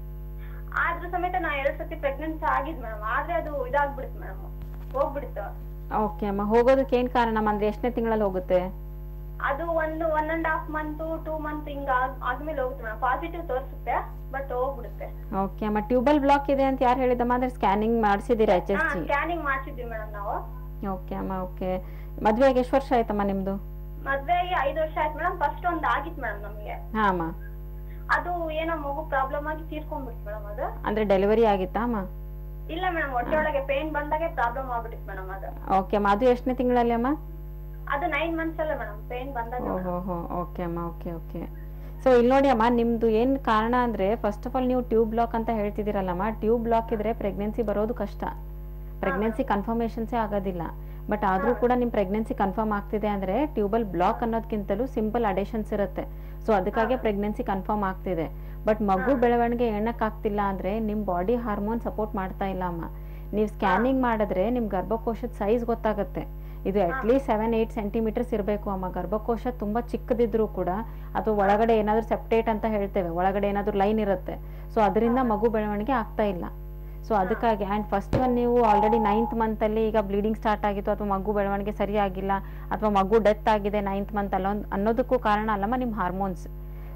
ಆದ್ರೂ ಸಮೇತ ನಾ ಎರಡ್ ಸತಿ ಪ್ರೆಗ್ನೆನ್ಸಿ ಆಗಿದ್ ಮೇಡಮ್ ಆದ್ರೆ ಅದು ಇದಾಗ್ಬಿಡುತ್ತೆ ಮೇಡಮ್ ಹೋಗ್ಬಿಡುತ್ತೆ ಓಕೆ ಅಮ್ಮ ಹೋಗೋದಕ್ಕೆ ಏನು ಕಾರಣ ಅಂದ್ರೆ ಎಷ್ಟನೇ ತಿಂಗಳಲ್ಲಿ ಹೋಗುತ್ತೆ ಅದು ಒಂದು one and half month two month ಹಿಂಗ ಆಗ್- ಆದ್ಮೇಲೆ ಹೋಗುತ್ತೆ ಮೇಡಮ್ ಪಾಸಿಟಿವ್ ತೋರಿಸುತ್ತೆ ಬಟ್ ಹೋಗ್ಬಿಡುತ್ತೆ ಓಕೆ ಅಮ್ಮ ಟ್ಯೂಬಲ್ ಬ್ಲಾಕ್ ಇದೆ ಅಂತ ಯಾರು ಹೇಳಿದಮ್ಮ ಅಂದ್ರೆ ಸ್ಕ್ಯಾನಿಂಗ್ ಮಾಡಿಸಿದ್ದೀರಾ ಎಚ್ ಹಾ ಎಸ್ ಜಿ ಸ್ಕ್ಯಾನಿಂಗ್ ಮಾಡ್ಸಿದ್ವಿ ಮೇಡಮ್ ನಾವು ಓಕೆ ಅಮ್ಮ ಓಕೆ ಮದುವೆಗೆ ಎಷ್ಟು ವರ್ಷ ಆಯ್ತಮ್ಮ ನಿಮ್ಮದು ಮದ್ವೆಗೆ ಐದು ವರ್ಷ ಆಯ್ತು ಮೇಡಮ್ ಫಸ್ಟ್ ಒಂದ್ ಆಗಿತ್ತು ಮೇಡಮ್ ನಮ್ಗೆ ಹಾಂ ಅಮ್ಮ ಅದು ಏನೋ ಮಗು ಪ್ರಾಬ್ಲಮ್ ಆಗಿ ತೀರ್ಕೊಂಡ್ಬಿಡ್ತು ಮೇಡಮ್ ಅದು ಅಂದ್ರೆ ಡೆಲಿವರಿ ಆಗಿತ್ತಾ ಅಮ್ಮ ಇಲ್ಲ ಮೇಡಮ್ ಹೊಟ್ಟೆ ಒಳಗೆ ಪೇನ್ ಬಂದಾಗೆ ಪ್ರಾಬ್ಲಮ್ ಆಗ್ಬಿಟ್ಟಿತ್ತು ಮೇಡಮ್ ಅದು ಓಕೆ ಅಮ್ಮ ಅದು ಎಷ್ಟನೇ ತಿಂಗಳಲ್ಲಿ ಅಮ್ಮ ಅದು ನೈನ್ ಮಂತ್ಸ್ ಅಲ್ಲ ಮೇಡಮ್ ಪೇನ್ ಬಂದಾಗ ಓಹೋ ಹೋ ಓಕೆ ಅಮ್ಮ ಓಕೆ ಓಕೆ ಸೊ ಇಲ್ಲಿ ನೋಡಿ ಅಮ್ಮ ನಿಮ್ಮದು ಏನು ಕಾರಣ ಅಂದರೆ ಫಸ್ಟ್ ಆಫ್ ಆಲ್ ನೀವು ಟ್ಯೂಬ್ ಬ್ಲಾಕ್ ಅಂತ ಹೇಳ್ತಿದ್ದೀರಲ್ಲಮ್ಮ ಟ್ಯೂಬ್ ಬ್ಲಾಕ್ ಇದ್ರೆ ಪ್ರೆಗ್ನೆನ್ಸಿ ಬರೋದು ಕಷ್ಟ ಪ್ರೆಗ್ನೆನ್ಸಿ ಕನ್ಫರ್ಮೇಷನ್ಸೇ ಆಗೋದಿಲ್ಲ ಬಟ್ ಆದರೂ ಕೂಡ ನಿಮ್ಮ ಪ್ರೆಗ್ನೆನ್ಸಿ ಕನ್ಫರ್ಮ್ ಆಗ್ತಿದೆ ಅಂದರೆ ಟ್ಯೂಬಲ್ ಬ್ಲಾಕ್ ಅನ್ನೋದಕ್ಕಿಂತಲೂ ಸಿಂಪಲ್ ಅಡೇಷನ್ಸ್ ಇರುತ್ತೆ ಸೊ ಅದಕ್ಕಾಗಿ ಪ್ರೆಗ್ನೆನ್ಸಿ ಕನ್ಫರ್ಮ್ ಆಗ್ತಿದೆ ಬಟ್ ಮಗು ಬೆಳವಣಿಗೆ ಎಣ್ಣಕ್ಕಾಗ್ತಿಲ್ಲ ಅಂದರೆ ನಿಮ್ಮ ಬಾಡಿ ಹಾರ್ಮೋನ್ ಸಪೋರ್ಟ್ ಮಾಡ್ತಾ ಇಲ್ಲ ಅಮ್ಮ ನೀವು ಸ್ಕ್ಯಾನಿಂಗ್ ಮಾಡಿದ್ರೆ ನಿಮ್ಮ ಗರ್ಭಕೋಶದ ಸೈಜ್ ಗೊತ್ತಾಗುತ್ತೆ ಇದು ಅಟ್ಲೀಸ್ಟ್ ಸೆವೆನ್ ಏಯ್ಟ್ ಸೆಂಟಿಮೀಟರ್ಸ್ ಇರಬೇಕು ಅಮ್ಮ ಗರ್ಭಕೋಶ ತುಂಬ ಚಿಕ್ಕದಿದ್ರೂ ಕೂಡ ಅಥವಾ ಒಳಗಡೆ ಏನಾದರೂ ಸೆಪ್ಟೇಟ್ ಅಂತ ಹೇಳ್ತೇವೆ ಒಳಗಡೆ ಏನಾದರೂ ಲೈನ್ ಇರುತ್ತೆ ಸೊ ಅದರಿಂದ ಮಗು ಬೆಳವಣಿಗೆ ಆಗ್ತಾ ಇಲ್ಲ ಸೊ ಅದಕ್ಕಾಗಿ ಆ್ಯಂಡ್ ಫಸ್ಟ್ ಒನ್ ನೀವು ಆಲ್ರೆಡಿ ನೈನ್ತ್ ಮಂತಲ್ಲಿ ಈಗ ಬ್ಲೀಡಿಂಗ್ ಸ್ಟಾರ್ಟ್ ಆಗಿತ್ತು ಅಥವಾ ಮಗು ಬೆಳವಣಿಗೆ ಸರಿಯಾಗಿಲ್ಲ ಅಥವಾ ಮಗು ಡೆತ್ ಆಗಿದೆ ನೈನ್ತ್ ಮಂತ್ ಅಲ್ಲ ಅನ್ನೋದಕ್ಕೂ ಕಾರಣ ಅಲ್ಲಮ್ಮ ನಿಮ್ಮ hormones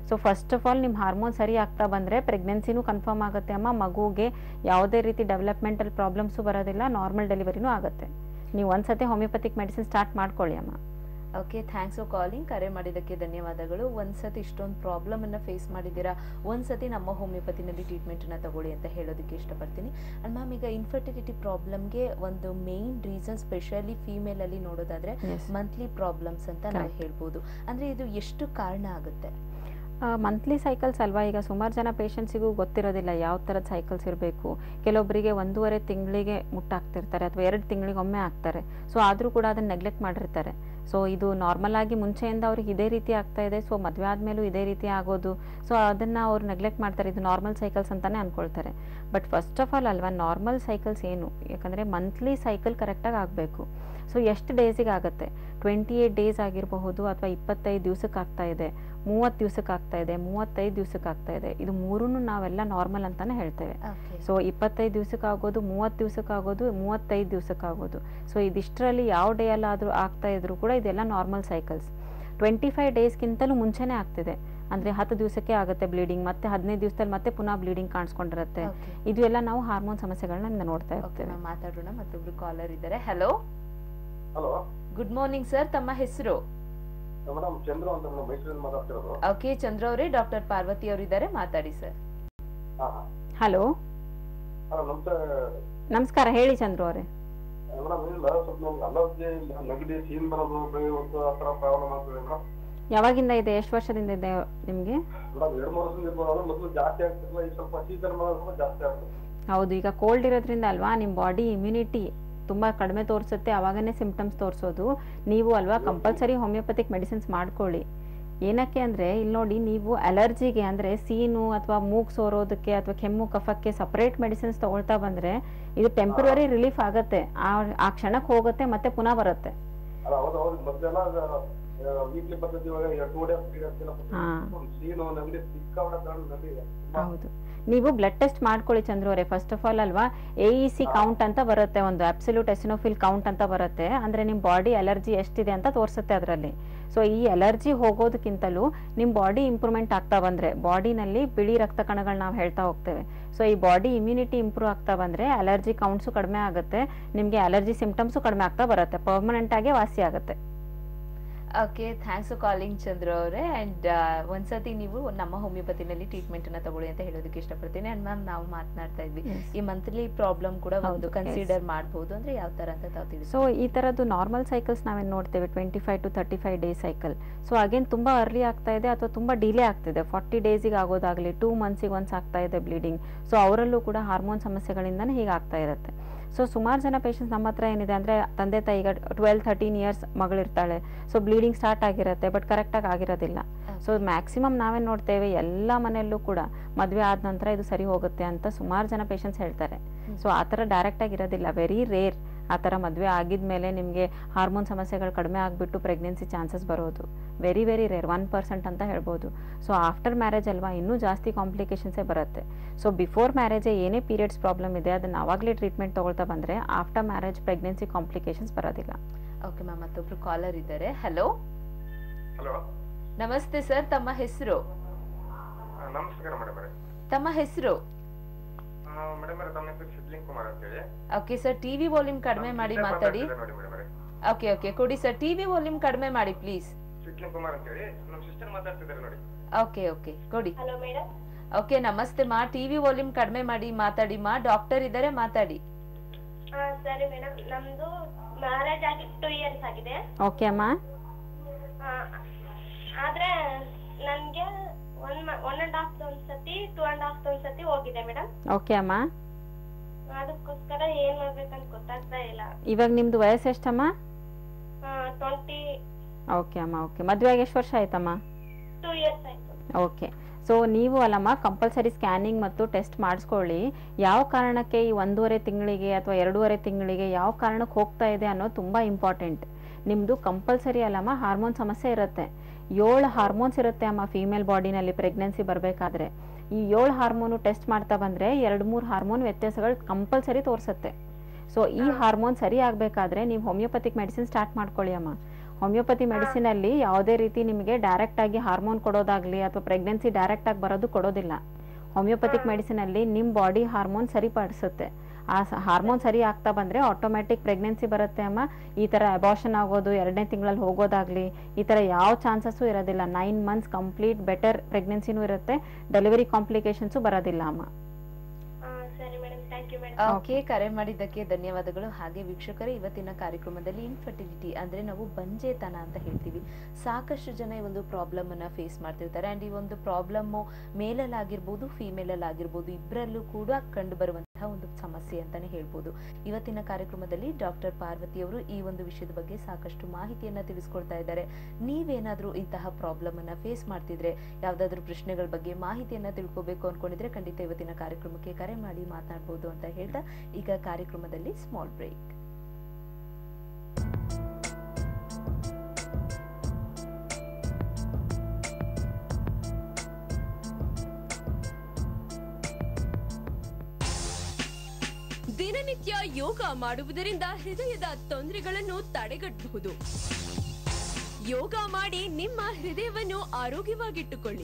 so first of all ನಿಮ್ಮ ಹಾರ್ಮೋನ್ ಸರಿ ಆಗ್ತಾ ಬಂದರೆ ಪ್ರೆಗ್ನೆನ್ಸಿನೂ ಕನ್ಫರ್ಮ್ ಆಗುತ್ತೆ ಅಮ್ಮ ಮಗುಗೆ ಯಾವುದೇ ರೀತಿ ಡೆವಲಪ್ಮೆಂಟಲ್ ಪ್ರಾಬ್ಲಮ್ಸು ಬರೋದಿಲ್ಲ ನಾರ್ಮಲ್ ಡೆಲಿವರಿನೂ ಆಗುತ್ತೆ ನೀವು ಒಂದ್ಸತಿ ಹೋಮಿಯೋಪತಿಕ್ ಮೆಡಿಸಿನ್ ಸ್ಟಾರ್ಟ್ ಮಾಡ್ಕೊಳ್ಳಿ ಅಮ್ಮ ಓಕೆ ಥ್ಯಾಂಕ್ಸ್ ಫಾರ್ ಕಾಲಿಂಗ್ ಕರೆ ಮಾಡಿದ್ದಕ್ಕೆ ಧನ್ಯವಾದಗಳು ಒಂದ್ಸತಿ ಇಷ್ಟೊಂದು ಪ್ರಾಬ್ಲಮ್ ಅನ್ನ ಫೇಸ್ ಮಾಡಿದ್ದೀರಾ ಒಂದ್ಸತಿ ನಮ್ಮ ಹೋಮಿಯೋಪತಿನಲ್ಲಿ ಟ್ರೀಟ್ಮೆಂಟ್ ಅನ್ನ ತಗೊಳ್ಳಿ ಅಂತ ಹೇಳೋದಕ್ಕೆ ಇಷ್ಟಪಡ್ತೀನಿ ಅಂಡ್ ಮ್ಯಾಮ್ ಈಗ ಇನ್ಫರ್ಟಿಲಿಟಿ ಪ್ರಾಬ್ಲಮ್ಗೆ ಒಂದು ಮೇನ್ ರೀಸನ್ ಸ್ಪೆಷಲಿ ಫೀಮೇಲ್ ಅಲ್ಲಿ ನೋಡೋದಾದ್ರೆ ಎಸ್ ಮಂತ್ಲಿ ಪ್ರಾಬ್ಲಮ್ಸ್ ಅಂತ ನಾವು Correct. ಹೇಳ್ಬೋದು ಅಂದ್ರೆ ಇದು ಎಷ್ಟು ಕಾರಣ ಆಗುತ್ತೆ ಮಂತ್ಲಿ ಸೈಕಲ್ಸ್ ಅಲ್ವಾ ಈಗ ಸುಮಾರು ಜನ ಪೇಷಂಟ್ಸಿಗೂ ಗೊತ್ತಿರೋದಿಲ್ಲ ಯಾವ ಥರದ ಸೈಕಲ್ಸ್ ಇರಬೇಕು ಕೆಲವೊಬ್ಬರಿಗೆ ಒಂದೂವರೆ ತಿಂಗಳಿಗೆ ಮುಟ್ಟಾಗ್ತಿರ್ತಾರೆ ಅಥವಾ ಎರಡು ತಿಂಗಳಿಗೆ ಒಮ್ಮೆ ಆಗ್ತಾರೆ ಸೊ ಆದರೂ ಕೂಡ ಅದನ್ನು ನೆಗ್ಲೆಕ್ಟ್ ಮಾಡಿರ್ತಾರೆ ಸೊ ಇದು ನಾರ್ಮಲ್ ಆಗಿ ಮುಂಚೆಯಿಂದ ಅವ್ರಿಗೆ ಇದೇ ರೀತಿ ಆಗ್ತಾ ಇದೆ ಸೊ ಮದುವೆ ಆದಮೇಲೂ ಇದೇ ರೀತಿ ಆಗೋದು ಸೊ ಅದನ್ನು ಅವ್ರು ನೆಗ್ಲೆಕ್ಟ್ ಮಾಡ್ತಾರೆ ಇದು ನಾರ್ಮಲ್ ಸೈಕಲ್ಸ್ ಅಂತಲೇ ಅಂದ್ಕೊಳ್ತಾರೆ ಬಟ್ ಫಸ್ಟ್ ಆಫ್ ಆಲ್ ಅಲ್ವಾ ನಾರ್ಮಲ್ ಸೈಕಲ್ಸ್ ಏನು ಯಾಕಂದರೆ ಮಂತ್ಲಿ ಸೈಕಲ್ ಕರೆಕ್ಟಾಗಿ ಆಗಬೇಕು ಸೊ ಎಷ್ಟು ಡೇಸಿಗೆ ಆಗುತ್ತೆ ಟ್ವೆಂಟಿ ಏಯ್ಟ್ ಡೇಸ್ ಆಗಿರಬಹುದು ಅಥವಾ ಇಪ್ಪತ್ತೈದು ದಿವ್ಸಕ್ಕೆ ಆಗ್ತಾ ಇದೆ ಮೂವತ್ತು ದಿವ್ಸಕ್ಕೆ ಆಗ್ತಾ ಇದೆ ಮೂವತ್ತೈದು ದಿವ್ಸಕ್ಕೆ ಆಗ್ತಾ ಇದೆ ಇದು ಮೂರೂ ನಾವೆಲ್ಲ ನಾರ್ಮಲ್ ಅಂತಾನೆ ಹೇಳ್ತೇವೆ ಓಕೆ ಸೊ ಇಪ್ಪತ್ತೈದು ದಿವ್ಸಕ್ಕೆ ಆಗೋದು ಮೂವತ್ತು ದಿವ್ಸಕ್ಕೆ ಆಗೋದು ಮೂವತ್ತೈದು ದಿವ್ಸಕ್ಕೆ ಆಗೋದು ಸೊ ಇದಿಷ್ಟರಲ್ಲಿ ಯಾವ ಡೇ ಅಲ್ಲಾದರೂ ಆಗ್ತಾ ಇದ್ರು ಕೂಡ ಇದೆಲ್ಲ ನಾರ್ಮಲ್ ಸೈಕಲ್ಸ್ ಟ್ವೆಂಟಿ ಫೈವ್ ಡೇಸ್ಗಿಂತಲೂ ಮುಂಚೆನೇ ಆಗ್ತಿದೆ ಅಂದರೆ ಹತ್ತು ದಿವಸಕ್ಕೆ ಆಗುತ್ತೆ ಬ್ಲೀಡಿಂಗ್ ಮತ್ತೆ ಹದಿನೈದು ದಿವಸದಲ್ಲಿ ಮತ್ತೆ ಪುನಃ ಬ್ಲೀಡಿಂಗ್ ಕಾಣಿಸ್ಕೊಂಡಿರುತ್ತೆ ಓಕೆ ಇದು ಎಲ್ಲ ನಾವು ಹಾರ್ಮೋನ್ ಸಮಸ್ಯೆಗಳನ್ನ ನೋಡ್ತಾ ಓಕೆ ಇರ್ತೇವೆ ನಾವು ಮಾತಾಡೋಣ ಮತ್ತೊಬ್ರು ಕಾಲರ್ ಇದ್ದಾರೆ hello hello good morning sir ತಮ್ಮ ಹೆಸರು ಮೇಡಮ್ ಚಂದ್ರು ಅಂತ ನಾನು ಮೈಸೂರಿಂದ ಮಾತಾಡ್ತಿರೋದು ಓಕೆ ಚಂದ್ರ ಅವರೇ ಡಾಕ್ಟರ್ ಪಾರ್ವತಿ ಅವರು ಇದ್ದಾರೆ ಮಾತಾಡಿ ಸರ್ ಹಾ ಹಲೋ ಹಾ ನಮಸ್ತೆ ನಮಸ್ಕಾರ ಹೇಳಿ ಚಂದ್ರು ಅವರೇ ಮೇಡಮ್ ಇಲ್ಲ ಸ್ವಲ್ಪ ನಮ್ಗೆ ಅಲರ್ಜಿ ನೆಗಡಿ ಸೀನ್ ಬರೋದು ಬೆಳೆಯೋದು ಆ ಥರ ಪ್ರಾಬ್ಲಮ್ ಆಗ್ತದೆ ಮೇಡಮ್ ಯಾವಾಗಿಂದ ಇದೆ ಎಷ್ಟು ವರ್ಷದಿಂದ ಇದೆ ನಿಮಗೆ ಮೇಡಮ್ ಎರಡು ಮೂರು ವರ್ಷದಿಂದ ಇರ್ಬೋದು ಮೊದಲು ಜಾಸ್ತಿ ಆಗ್ತಿಲ್ಲ ಈಗ ಸ್ವಲ್ಪ ಸೀಸನ್ ಬರೋದು ಜಾಸ್ತಿ ಆಗ್ತದೆ ಹೌದು ಈಗ ಕೋಲ್ಡ್ ಇರೋದ್ರಿಂದ ಅಲ್ವಾ ನಿಮ್ಮ ಬಾಡಿ ಇಮ್ಯುನಿಟಿ ತುಂಬ ಕಡಿಮೆ ತೋರಿಸುತ್ತೆ ಅವಾಗನೇ ಸಿಂಪ್ಟಮ್ಸ್ ತೋರಿಸೋದು ನೀವು ಅಲ್ವಾ ಕಂಪಲ್ಸರಿ ಹೋಮಿಯೋಪತಿಕ್ ಮೆಡಿಸಿನ್ಸ್ ಮಾಡ್ಕೊಳ್ಳಿ ಏನಕ್ಕೆ ಅಂದರೆ ಇಲ್ಲಿ ನೋಡಿ ನೀವು ಅಲರ್ಜಿಗೆ ಅಂದರೆ ಸೀನು ಅಥವಾ ಮೂಗ್ ಸೋರೋದಕ್ಕೆ ಅಥವಾ ಕೆಮ್ಮು ಕಫಕ್ಕೆ ಸಪ್ರೇಟ್ ಮೆಡಿಸಿನ್ಸ್ ತಗೊಳ್ತಾ ಬಂದರೆ ಇದು ಟೆಂಪ್ರವರಿ ರಿಲೀಫ್ ಆಗುತ್ತೆ ಆ ಆ ಕ್ಷಣಕ್ಕೆ ಹೋಗುತ್ತೆ ಮತ್ತೆ ಪುನಃ ಬರುತ್ತೆ ಅಲ್ಲ ಹೌದು ಹೌದು ಮೊದಲೆಲ್ಲ ವೀಕ್ಲಿ ಪದ್ಧತಿ ಇವಾಗ ಟೂ ಡೇಸ್ ತ್ರೀ ಡೇಸ್ ಎಲ್ಲ ಹಾ. ಸೀನು ನೆಗಡಿ ಸಿಕ್ಕಾಪಟ್ಟೆ ತಗೊಂಡು ನೆಗಡಿ ತುಂಬಾ ಹೌದು ನೀವು ಬ್ಲಡ್ ಟೆಸ್ಟ್ ಮಾಡ್ಕೊಳ್ಳಿ ಚಂದ್ರು ಅವರೇ ಫಸ್ಟ್ ಆಫ್ ಆಲ್ ಅಲ್ವಾ ಎ ಇ ಸಿ ಕೌಂಟ್ ಅಂತ ಬರುತ್ತೆ ಒಂದು ಅಬ್ಸಲ್ಯೂಟ್ ಎಸಿನೋಫಿಲ್ ಕೌಂಟ್ ಅಂತ ಬರುತ್ತೆ ಅಂದ್ರೆ ನಿಮ್ಮ ಬಾಡಿ ಅಲರ್ಜಿ ಎಷ್ಟಿದೆ ಅಂತ ತೋರಿಸುತ್ತೆ ಅದರಲ್ಲಿ ಸೊ ಈ ಅಲರ್ಜಿ ಹೋಗೋದಕ್ಕಿಂತಲೂ ನಿಮ್ಮ ಬಾಡಿ ಇಂಪ್ರೂವ್ಮೆಂಟ್ ಆಗ್ತಾ ಬಂದ್ರೆ ಬಾಡಿನಲ್ಲಿ ಬಿಳಿ ರಕ್ತ ಕಣಗಳು ನಾವು ಹೇಳ್ತಾ ಹೋಗ್ತೇವೆ ಸೊ ಈ ಬಾಡಿ ಇಮ್ಯುನಿಟಿ ಇಂಪ್ರೂವ್ ಆಗ್ತಾ ಬಂದ್ರೆ ಅಲರ್ಜಿ ಕೌಂಟ್ಸು ಕಡಿಮೆ ಆಗುತ್ತೆ ನಿಮಗೆ ಅಲರ್ಜಿ ಸಿಂಪ್ಟಮ್ಸು ಕಡಿಮೆ ಆಗ್ತಾ ಬರುತ್ತೆ ಪರ್ಮನೆಂಟ್ ಆಗಿ ವಾಸಿ ಆಗುತ್ತೆ okay thanks for calling Chandra ಅವರೇ ಅಂಡ್ ಒಂದ್ಸತಿ ನೀವು ನಮ್ಮ ಹೋಮಿಯೋಪತಿನಲ್ಲಿ ಟ್ರೀಟ್ಮೆಂಟ್ ಅನ್ನ ತಗೊಳ್ಳಿ ಅಂತ ಹೇಳೋದಕ್ಕೆ ಇಷ್ಟಪಡ್ತೀನಿ ಅಂಡ್ ಮ್ಯಾಮ್ ನಾವು ಮಾತನಾಡ್ತಾ ಇದ್ವಿ ಈ ಮಂತ್ಲಿ ಪ್ರಾಬ್ಲಮ್ ಕೂಡ ಹೌದು, ಒಂದು yes. ಕನ್ಸಿಡರ್ ಮಾಡಬಹುದು ಅಂದ್ರೆ ಯಾವ ತರ ಅಂತ ತಾವು ತಿಳಿಸಿ ಸೊ ಈ ಥರದ್ದು ನಾರ್ಮಲ್ ಸೈಕಲ್ಸ್ ನಾವೇನು ನೋಡ್ತೇವೆ twenty five to thirty five day cycle so again ತುಂಬ ಅರ್ಲಿ ಆಗ್ತಾ ಇದೆ ಅಥವಾ ತುಂಬ ಡಿಲೇ ಆಗ್ತಿದೆ ಫಾರ್ಟಿ ಡೇಸಿಗೆ ಆಗೋದಾಗಲಿ ಟೂ ಮಂತ್ಸಿಗೆ ಒನ್ಸ್ ಆಗ್ತಾ ಇದೆ ಬ್ಲೀಡಿಂಗ್ ಸೊ ಅವರಲ್ಲೂ ಕೂಡ ಹಾರ್ಮೋನ್ ಸಮಸ್ಯೆಗಳಿಂದನೇ ಹೀಗೆ ಆಗ್ತಾ ಇರುತ್ತೆ ಸೊ ಸುಮಾರು ಜನ ಪೇಷಂಟ್ಸ್ ನಮ್ಮ ಹತ್ರ ಏನಿದೆ ಅಂದರೆ ತಂದೆ ತಾಯಿ ಈಗ ಟ್ವೆಲ್ ಥರ್ಟೀನ್ ಇಯರ್ಸ್ ಮಗಳಿರ್ತಾಳೆ ಸೊ ಬ್ಲೀಡಿಂಗ್ ಸ್ಟಾರ್ಟ್ ಆಗಿರುತ್ತೆ ಬಟ್ ಕರೆಕ್ಟಾಗಿ ಆಗಿರೋದಿಲ್ಲ ಸೊ ಮ್ಯಾಕ್ಸಿಮಮ್ ನಾವೇನು ನೋಡ್ತೇವೆ ಎಲ್ಲ ಮನೆಯಲ್ಲೂ ಕೂಡ ಮದುವೆ ಆದ ನಂತರ ಇದು ಸರಿ ಹೋಗುತ್ತೆ ಅಂತ ಸುಮಾರು ಜನ ಪೇಷಂಟ್ಸ್ ಹೇಳ್ತಾರೆ ಸೊ ಆ ಥರ ಡೈರೆಕ್ಟಾಗಿ ಇರೋದಿಲ್ಲ ವೆರಿ ರೇರ್ ಆ ಥರ ಮದುವೆ ಆಗಿದ್ಮೇಲೆ ನಿಮಗೆ ಹಾರ್ಮೋನ್ ಸಮಸ್ಯೆಗಳು ಕಡಿಮೆ ಆಗಿಬಿಟ್ಟು ಪ್ರೆಗ್ನೆನ್ಸಿ ಚಾನ್ಸಸ್ ಬರೋದು very very rare one percent ಅಂತ ಹೇಳ್ಬೋದು ಸೊ ಆಫ್ಟರ್ ಮ್ಯಾರೇಜ್ ಅಲ್ವಾ ಇನ್ನೂ ಜಾಸ್ತಿ ಕಾಂಪ್ಲಿಕೇಶನ್ಸೇ ಬರುತ್ತೆ ಸೊ ಬಿಫೋರ್ ಮ್ಯಾರೇಜೇ ಏನೇ ಪೀರಿಯಡ್ಸ್ ಪ್ರಾಬ್ಲಮ್ ಇದೆ ಅದನ್ನು ಆವಾಗಲೇ ಟ್ರೀಟ್ಮೆಂಟ್ ತೊಗೊಳ್ತಾ ಬಂದರೆ ಆಫ್ಟರ್ ಮ್ಯಾರೇಜ್ ಪ್ರೆಗ್ನೆನ್ಸಿ ಕಾಂಪ್ಲಿಕೇಶನ್ಸ್ ಬರೋದಿಲ್ಲ ಓಕೆ ಮ್ಯಾಮ್ ಮತ್ತೊಬ್ರು ಕಾಲರ್ ಇದ್ದಾರೆ ಹಲೋ ಹಲೋ ನಮಸ್ತೆ ಸರ್ ತಮ್ಮ ಹೆಸರು ನಮಸ್ಕಾರ ಮೇಡಮ್ ತಮ್ಮ ಹೆಸರು ಮೇಡಮ್ ತಮ್ಮ ಹೆಸರು ಸಿದ್ಲಿಂಗ್ ಕುಮಾರ್ ಅಂತೇಳಿ ಓಕೆ ಸರ್ ಟಿವಿ ವಾಲ್ಯೂಮ್ ಕಡಿಮೆ ಮಾಡಿ ಮಾತಾಡಿ ನೋಡಿ ಮೇಡಮ್ ಓಕೆ ಓಕೆ ಕೊಡಿ ಸರ್ ಟಿವಿ ವಾಲ್ಯೂಮ್ ಕಡಿಮೆ ಮಾಡಿ ಪ್ಲೀಸ್ ಸಿದ್ಲಿಂಗ್ ಕುಮಾರ್ ಅಂತೇಳಿ ನಮ್ಮ ಸಿಸ್ಟರ್ ಮಾತಾಡ್ತಿದ್ದಾರೆ ನೋಡಿ ಓಕೆ ಓಕೆ ಕೊಡಿ ಹಲೋ ಮೇಡಮ್ ಓಕೆ ನಮಸ್ತೆ ಮಾ ಟಿವಿ ವಾಲ್ಯೂಮ್ ಕಡಿಮೆ ಮಾಡಿ ಮಾತಾಡಿ ಮಾ ಡಾಕ್ಟರ್ ಇದ್ದಾರೆ ಮಾತಾಡಿ ಹಾ ಸರಿ ಮೇಡಮ್ ನಮ್ದು ಮ್ಯಾರೇಜ್ ಆಗಿ ಟೂ ಇಯರ್ಸ್ ಆಗಿದೆ ಓಕೆ ಅಮ್ಮ ಆ, ಆದ್ರೆ ನನ್ಗೆ ಒನ್ ಒನ್ ಅಂಡ್ ಹಾಫ್ ಒಂದ್ಸತಿ ಟೂ ಅಂಡ್ ಹಾಫ್ ಒಂದ್ಸತಿ ಹೋಗಿದೆ ಮೇಡಮ್ ಓಕೆ ಅಮ್ಮ ಅದಕ್ಕೋಸ್ಕರ ಏನ್ ಮಾಡ್ಬೇಕಂತ ಗೊತ್ತಾಗ್ತಾ ಇಲ್ಲ ಇವಾಗ ನಿಮ್ಮದು ವಯಸ್ಸು ಎಷ್ಟಮ್ಮ ಟ್ವೆಂಟಿ ಓಕೆ ಅಮ್ಮ ಓಕೆ ಮದುವೆಗೆ ಎಷ್ಟು ವರ್ಷ ಆಯ್ತಮ್ಮ ಟೂ ಇಯರ್ಸ್ ಆಯ್ತು ಓಕೆ ಸೊ ನೀವು ಅಲ್ಲಮ್ಮ ಕಂಪಲ್ಸರಿ ಸ್ಕ್ಯಾನಿಂಗ್ ಮತ್ತು ಟೆಸ್ಟ್ ಮಾಡಿಸ್ಕೊಳ್ಳಿ ಯಾವ ಕಾರಣಕ್ಕೆ ಈ ಒಂದೂವರೆ ತಿಂಗಳಿಗೆ ಅಥವಾ ಎರಡೂವರೆ ತಿಂಗಳಿಗೆ ಯಾವ ಕಾರಣಕ್ಕೆ ಹೋಗ್ತಾ ಇದೆ ಅನ್ನೋದು ತುಂಬ ಇಂಪಾರ್ಟೆಂಟ್ ನಿಮ್ಮದು ಕಂಪಲ್ಸರಿ ಅಲ್ಲಮ್ಮ ಹಾರ್ಮೋನ್ ಸಮಸ್ಯೆ ಇರುತ್ತೆ ಏಳು ಹಾರ್ಮೋನ್ಸ್ ಇರುತ್ತೆ ಅಮ್ಮ ಫೀಮೇಲ್ ಬಾಡಿನಲ್ಲಿ ಪ್ರೆಗ್ನೆನ್ಸಿ ಬರಬೇಕಾದ್ರೆ ಈ ಏಳು ಹಾರ್ಮೋನು ಟೆಸ್ಟ್ ಮಾಡ್ತಾ ಬಂದರೆ ಎರಡು ಮೂರು ಹಾರ್ಮೋನ್ ವ್ಯತ್ಯಾಸಗಳು ಕಂಪಲ್ಸರಿ ತೋರಿಸುತ್ತೆ ಸೊ ಈ ಹಾರ್ಮೋನ್ ಸರಿ ಆಗಬೇಕಾದ್ರೆ ನೀವು ಹೋಮಿಯೋಪತಿಕ್ ಮೆಡಿಸಿನ್ ಸ್ಟಾರ್ಟ್ ಮಾಡ್ಕೊಳ್ಳಿ ಅಮ್ಮ ಹೋಮಿಯೋಪತಿ ಮೆಡಿಸಿನಲ್ಲಿ ಯಾವುದೇ ರೀತಿ ನಿಮಗೆ ಡೈರೆಕ್ಟ್ ಆಗಿ ಹಾರ್ಮೋನ್ ಕೊಡೋದಾಗ್ಲಿ ಅಥವಾ ಪ್ರೆಗ್ನೆನ್ಸಿ ಡೈರೆಕ್ಟ್ ಆಗಿ ಬರೋದು ಕೊಡೋದಿಲ್ಲ ಹೋಮಿಯೋಪತಿಕ್ ಮೆಡಿಸಿನಲ್ಲಿ ನಿಮ್ಮ ಬಾಡಿ ಹಾರ್ಮೋನ್ ಸರಿಪಡಿಸುತ್ತೆ ಆ ಹಾರ್ಮೋನ್ ಸರಿ ಆಗ್ತಾ ಬಂದರೆ ಆಟೋಮ್ಯಾಟಿಕ್ ಪ್ರೆಗ್ನೆನ್ಸಿ ಬರುತ್ತೆ ಅಮ್ಮ ಈ ಥರ ಅಬಾರ್ಷನ್ ಆಗೋದು ಎರಡನೇ ತಿಂಗಳಲ್ಲಿ ಹೋಗೋದಾಗ್ಲಿ ಈ ಥರ ಯಾವ ಚಾನ್ಸಸ್ಸು ಇರೋದಿಲ್ಲ ನೈನ್ ಮಂತ್ಸ್ ಕಂಪ್ಲೀಟ್ ಬೆಟರ್ ಪ್ರೆಗ್ನೆನ್ಸಿನೂ ಇರುತ್ತೆ ಡೆಲಿವರಿ ಕಾಂಪ್ಲಿಕೇಶನ್ಸು ಬರೋದಿಲ್ಲ ಅಮ್ಮ ಆ, ಸರಿ madam thank you madam okay ಕರೆ ಮಾಡಿದ್ದಕ್ಕೆ ಧನ್ಯವಾದಗಳು ಹಾಗೆ ವೀಕ್ಷಕರೇ ಇವತ್ತಿನ ಕಾರ್ಯಕ್ರಮದಲ್ಲಿ ಇನ್ಫರ್ಟಿಲಿಟಿ ಅಂದ್ರೆ ನಾವು ಬಂಜೇತನ ಅಂತ ಹೇಳ್ತೀವಿ ಸಾಕಷ್ಟು ಜನ ಈ ಒಂದು ಪ್ರಾಬ್ಲಮ್ ಅನ್ನ ಫೇಸ್ ಮಾಡ್ತಿರ್ತಾರೆ ಅಂಡ್ ಈ ಒಂದು ಪ್ರಾಬ್ಲಮ್ ಮೇಲಲ್ಲಾಗಿರ್ಬೋದು ಫಿಮೇಲ್ ಆಗಿರ್ಬೋದು ಇಬ್ಬರಲ್ಲೂ ಕೂಡ ಕಂಡು ಬರುವಂತಹ ಒಂದು ಸಮಸ್ಯೆ ಅಂತಾನೆ ಹೇಳ್ಬೋದು ಇವತ್ತಿನ ಕಾರ್ಯಕ್ರಮದಲ್ಲಿ ಡಾಕ್ಟರ್ ಪಾರ್ವತಿ ಅವರು ಈ ಒಂದು ವಿಷಯದ ಬಗ್ಗೆ ಸಾಕಷ್ಟು ಮಾಹಿತಿಯನ್ನ ತಿಳಿಸ್ಕೊಡ್ತಾ ಇದ್ದಾರೆ ನೀವೇನಾದ್ರೂ ಇಂತಹ ಪ್ರಾಬ್ಲಮ್ ಅನ್ನ ಫೇಸ್ ಮಾಡ್ತಿದ್ರೆ ಯಾವ್ದಾದ್ರು ಪ್ರಶ್ನೆಗಳ ಬಗ್ಗೆ ಮಾಹಿತಿಯನ್ನ ತಿಳ್ಕೊಬೇಕು ಅನ್ಕೊಂಡಿದ್ರೆ ಖಂಡಿತ ಇವತ್ತಿನ ಕಾರ್ಯಕ್ರಮಕ್ಕೆ ಕರೆ ಮಾಡಿ ಮಾತನಾಡ್ಬೋದು ಅಂತ ಹೇಳ್ತಾ ಈಗ ಕಾರ್ಯಕ್ರಮದಲ್ಲಿ ಸ್ಮಾಲ್ ಬ್ರೇಕ್ ದಿನನಿತ್ಯ ಯೋಗ ಮಾಡುವುದರಿಂದ ಹೃದಯದ ತೊಂದರೆಗಳನ್ನು ತಡೆಗಟ್ಟಬಹುದು ಯೋಗ ಮಾಡಿ ನಿಮ್ಮ ಹೃದಯವನ್ನು ಆರೋಗ್ಯವಾಗಿಟ್ಟುಕೊಳ್ಳಿ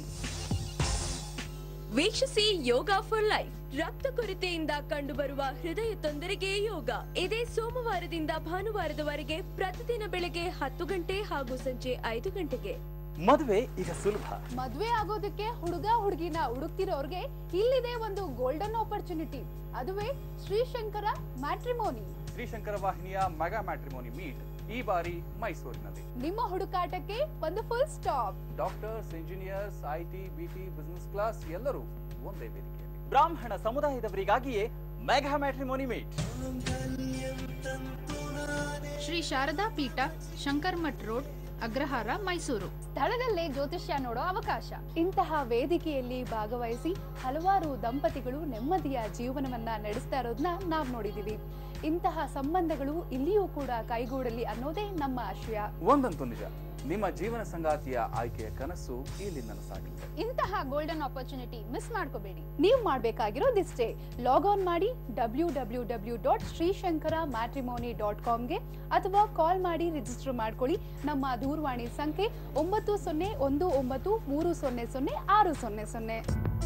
ವೀಕ್ಷಿಸಿ ಯೋಗ ಫಾರ್ ಲೈಫ್ ರಕ್ತ ಕೊರತೆಯಿಂದ ಕಂಡುಬರುವ ಹೃದಯ ತೊಂದರೆಗೆ ಯೋಗ ಇದೇ ಸೋಮವಾರದಿಂದ ಭಾನುವಾರದವರೆಗೆ ಪ್ರತಿದಿನ ಬೆಳಗ್ಗೆ ಹತ್ತು ಗಂಟೆ ಹಾಗೂ ಸಂಜೆ ಐದು ಗಂಟೆಗೆ ಮದುವೆ ಈಗ ಸುಲಭ ಮದ್ವೆ ಆಗೋದಕ್ಕೆ ಹುಡುಗ ಹುಡುಗಿನ ಹುಡುಕ್ತಿರೋರ್ಗೆ ಇಲ್ಲಿದೆ ಒಂದು ಗೋಲ್ಡನ್ ಆಪರ್ಚುನಿಟಿ ಅದುವೇ ಶ್ರೀಶಂಕರ ಮ್ಯಾಟ್ರಿಮೋನಿ ಶ್ರೀಶಂಕರ ವಾಹಿನಿಯ ಮೆಗಾ ಮ್ಯಾಟ್ರಿಮೋನಿ ಮೀಟ್ ಈ ಬಾರಿ ಮೈಸೂರಿನಲ್ಲಿ ನಿಮ್ಮ ಹುಡುಕಾಟಕ್ಕೆ ಒಂದು full stop doctors engineers IT BT business class ಎಲ್ಲರೂ ಒಂದೇ ವೇದಿಕೆಯಲ್ಲಿ ಬ್ರಾಹ್ಮಣ ಸಮುದಾಯದವರಿಗಾಗಿಯೇ mega matrimony meet Shri Sharada Peetha Shankar Mutt road Agrahara Mysuru ಸ್ಥಳದಲ್ಲೇ ಜ್ಯೋತಿಷ್ಯ ನೋಡೋ ಅವಕಾಶ ಇಂತಹ ವೇದಿಕೆಯಲ್ಲಿ ಭಾಗವಹಿಸಿ ಹಲವಾರು ದಂಪತಿಗಳು ನೆಮ್ಮದಿಯ ಜೀವನವನ್ನ ನಡೆಸ್ತಾ ಇರೋದನ್ನ ನಾವ್ ನೋಡಿದೀವಿ ಇಂತಹ ಸಂಬಂಧಗಳು ಇಲ್ಲಿಯೂ ಕೂಡ ಕೈಗೂಡಲಿ ಅನ್ನೋದೇ ನಮ್ಮ ಆಶಯ ಒಂದಂತೂ ನಿಜ ನಿಮ್ಮ ಜೀವನ ಸಂಗಾತಿಯ ಆಯ್ಕೆಯ ಕನಸು ಇಲ್ಲಿ ನನಸಾಗಲಿದೆ ಇಂತಹ ಗೋಲ್ಡನ್ ಆಪರ್ಚುನಿಟಿ ಮಿಸ್ ಮಾಡ್ಕೋಬೇಡಿ ನೀವು ಮಾಡಬೇಕಾಗಿರೋದಿಷ್ಟೇ ಲಾಗ್ ಆನ್ ಮಾಡಿ W W W dot Shrishankara matrimony dot ಕಾಮ್ಗೆ ಅಥವಾ ಕಾಲ್ ಮಾಡಿ ರಿಜಿಸ್ಟರ್ ಮಾಡ್ಕೊಳ್ಳಿ ನಮ್ಮ ದೂರವಾಣಿ ಸಂಖ್ಯೆ ಒಂಬತ್ತು ಸೊನ್ನೆ ಒಂದು ಒಂಬತ್ತು ಮೂರು ಸೊನ್ನೆ ಸೊನ್ನೆ ಆರು ಸೊನ್ನೆ ಸೊನ್ನೆ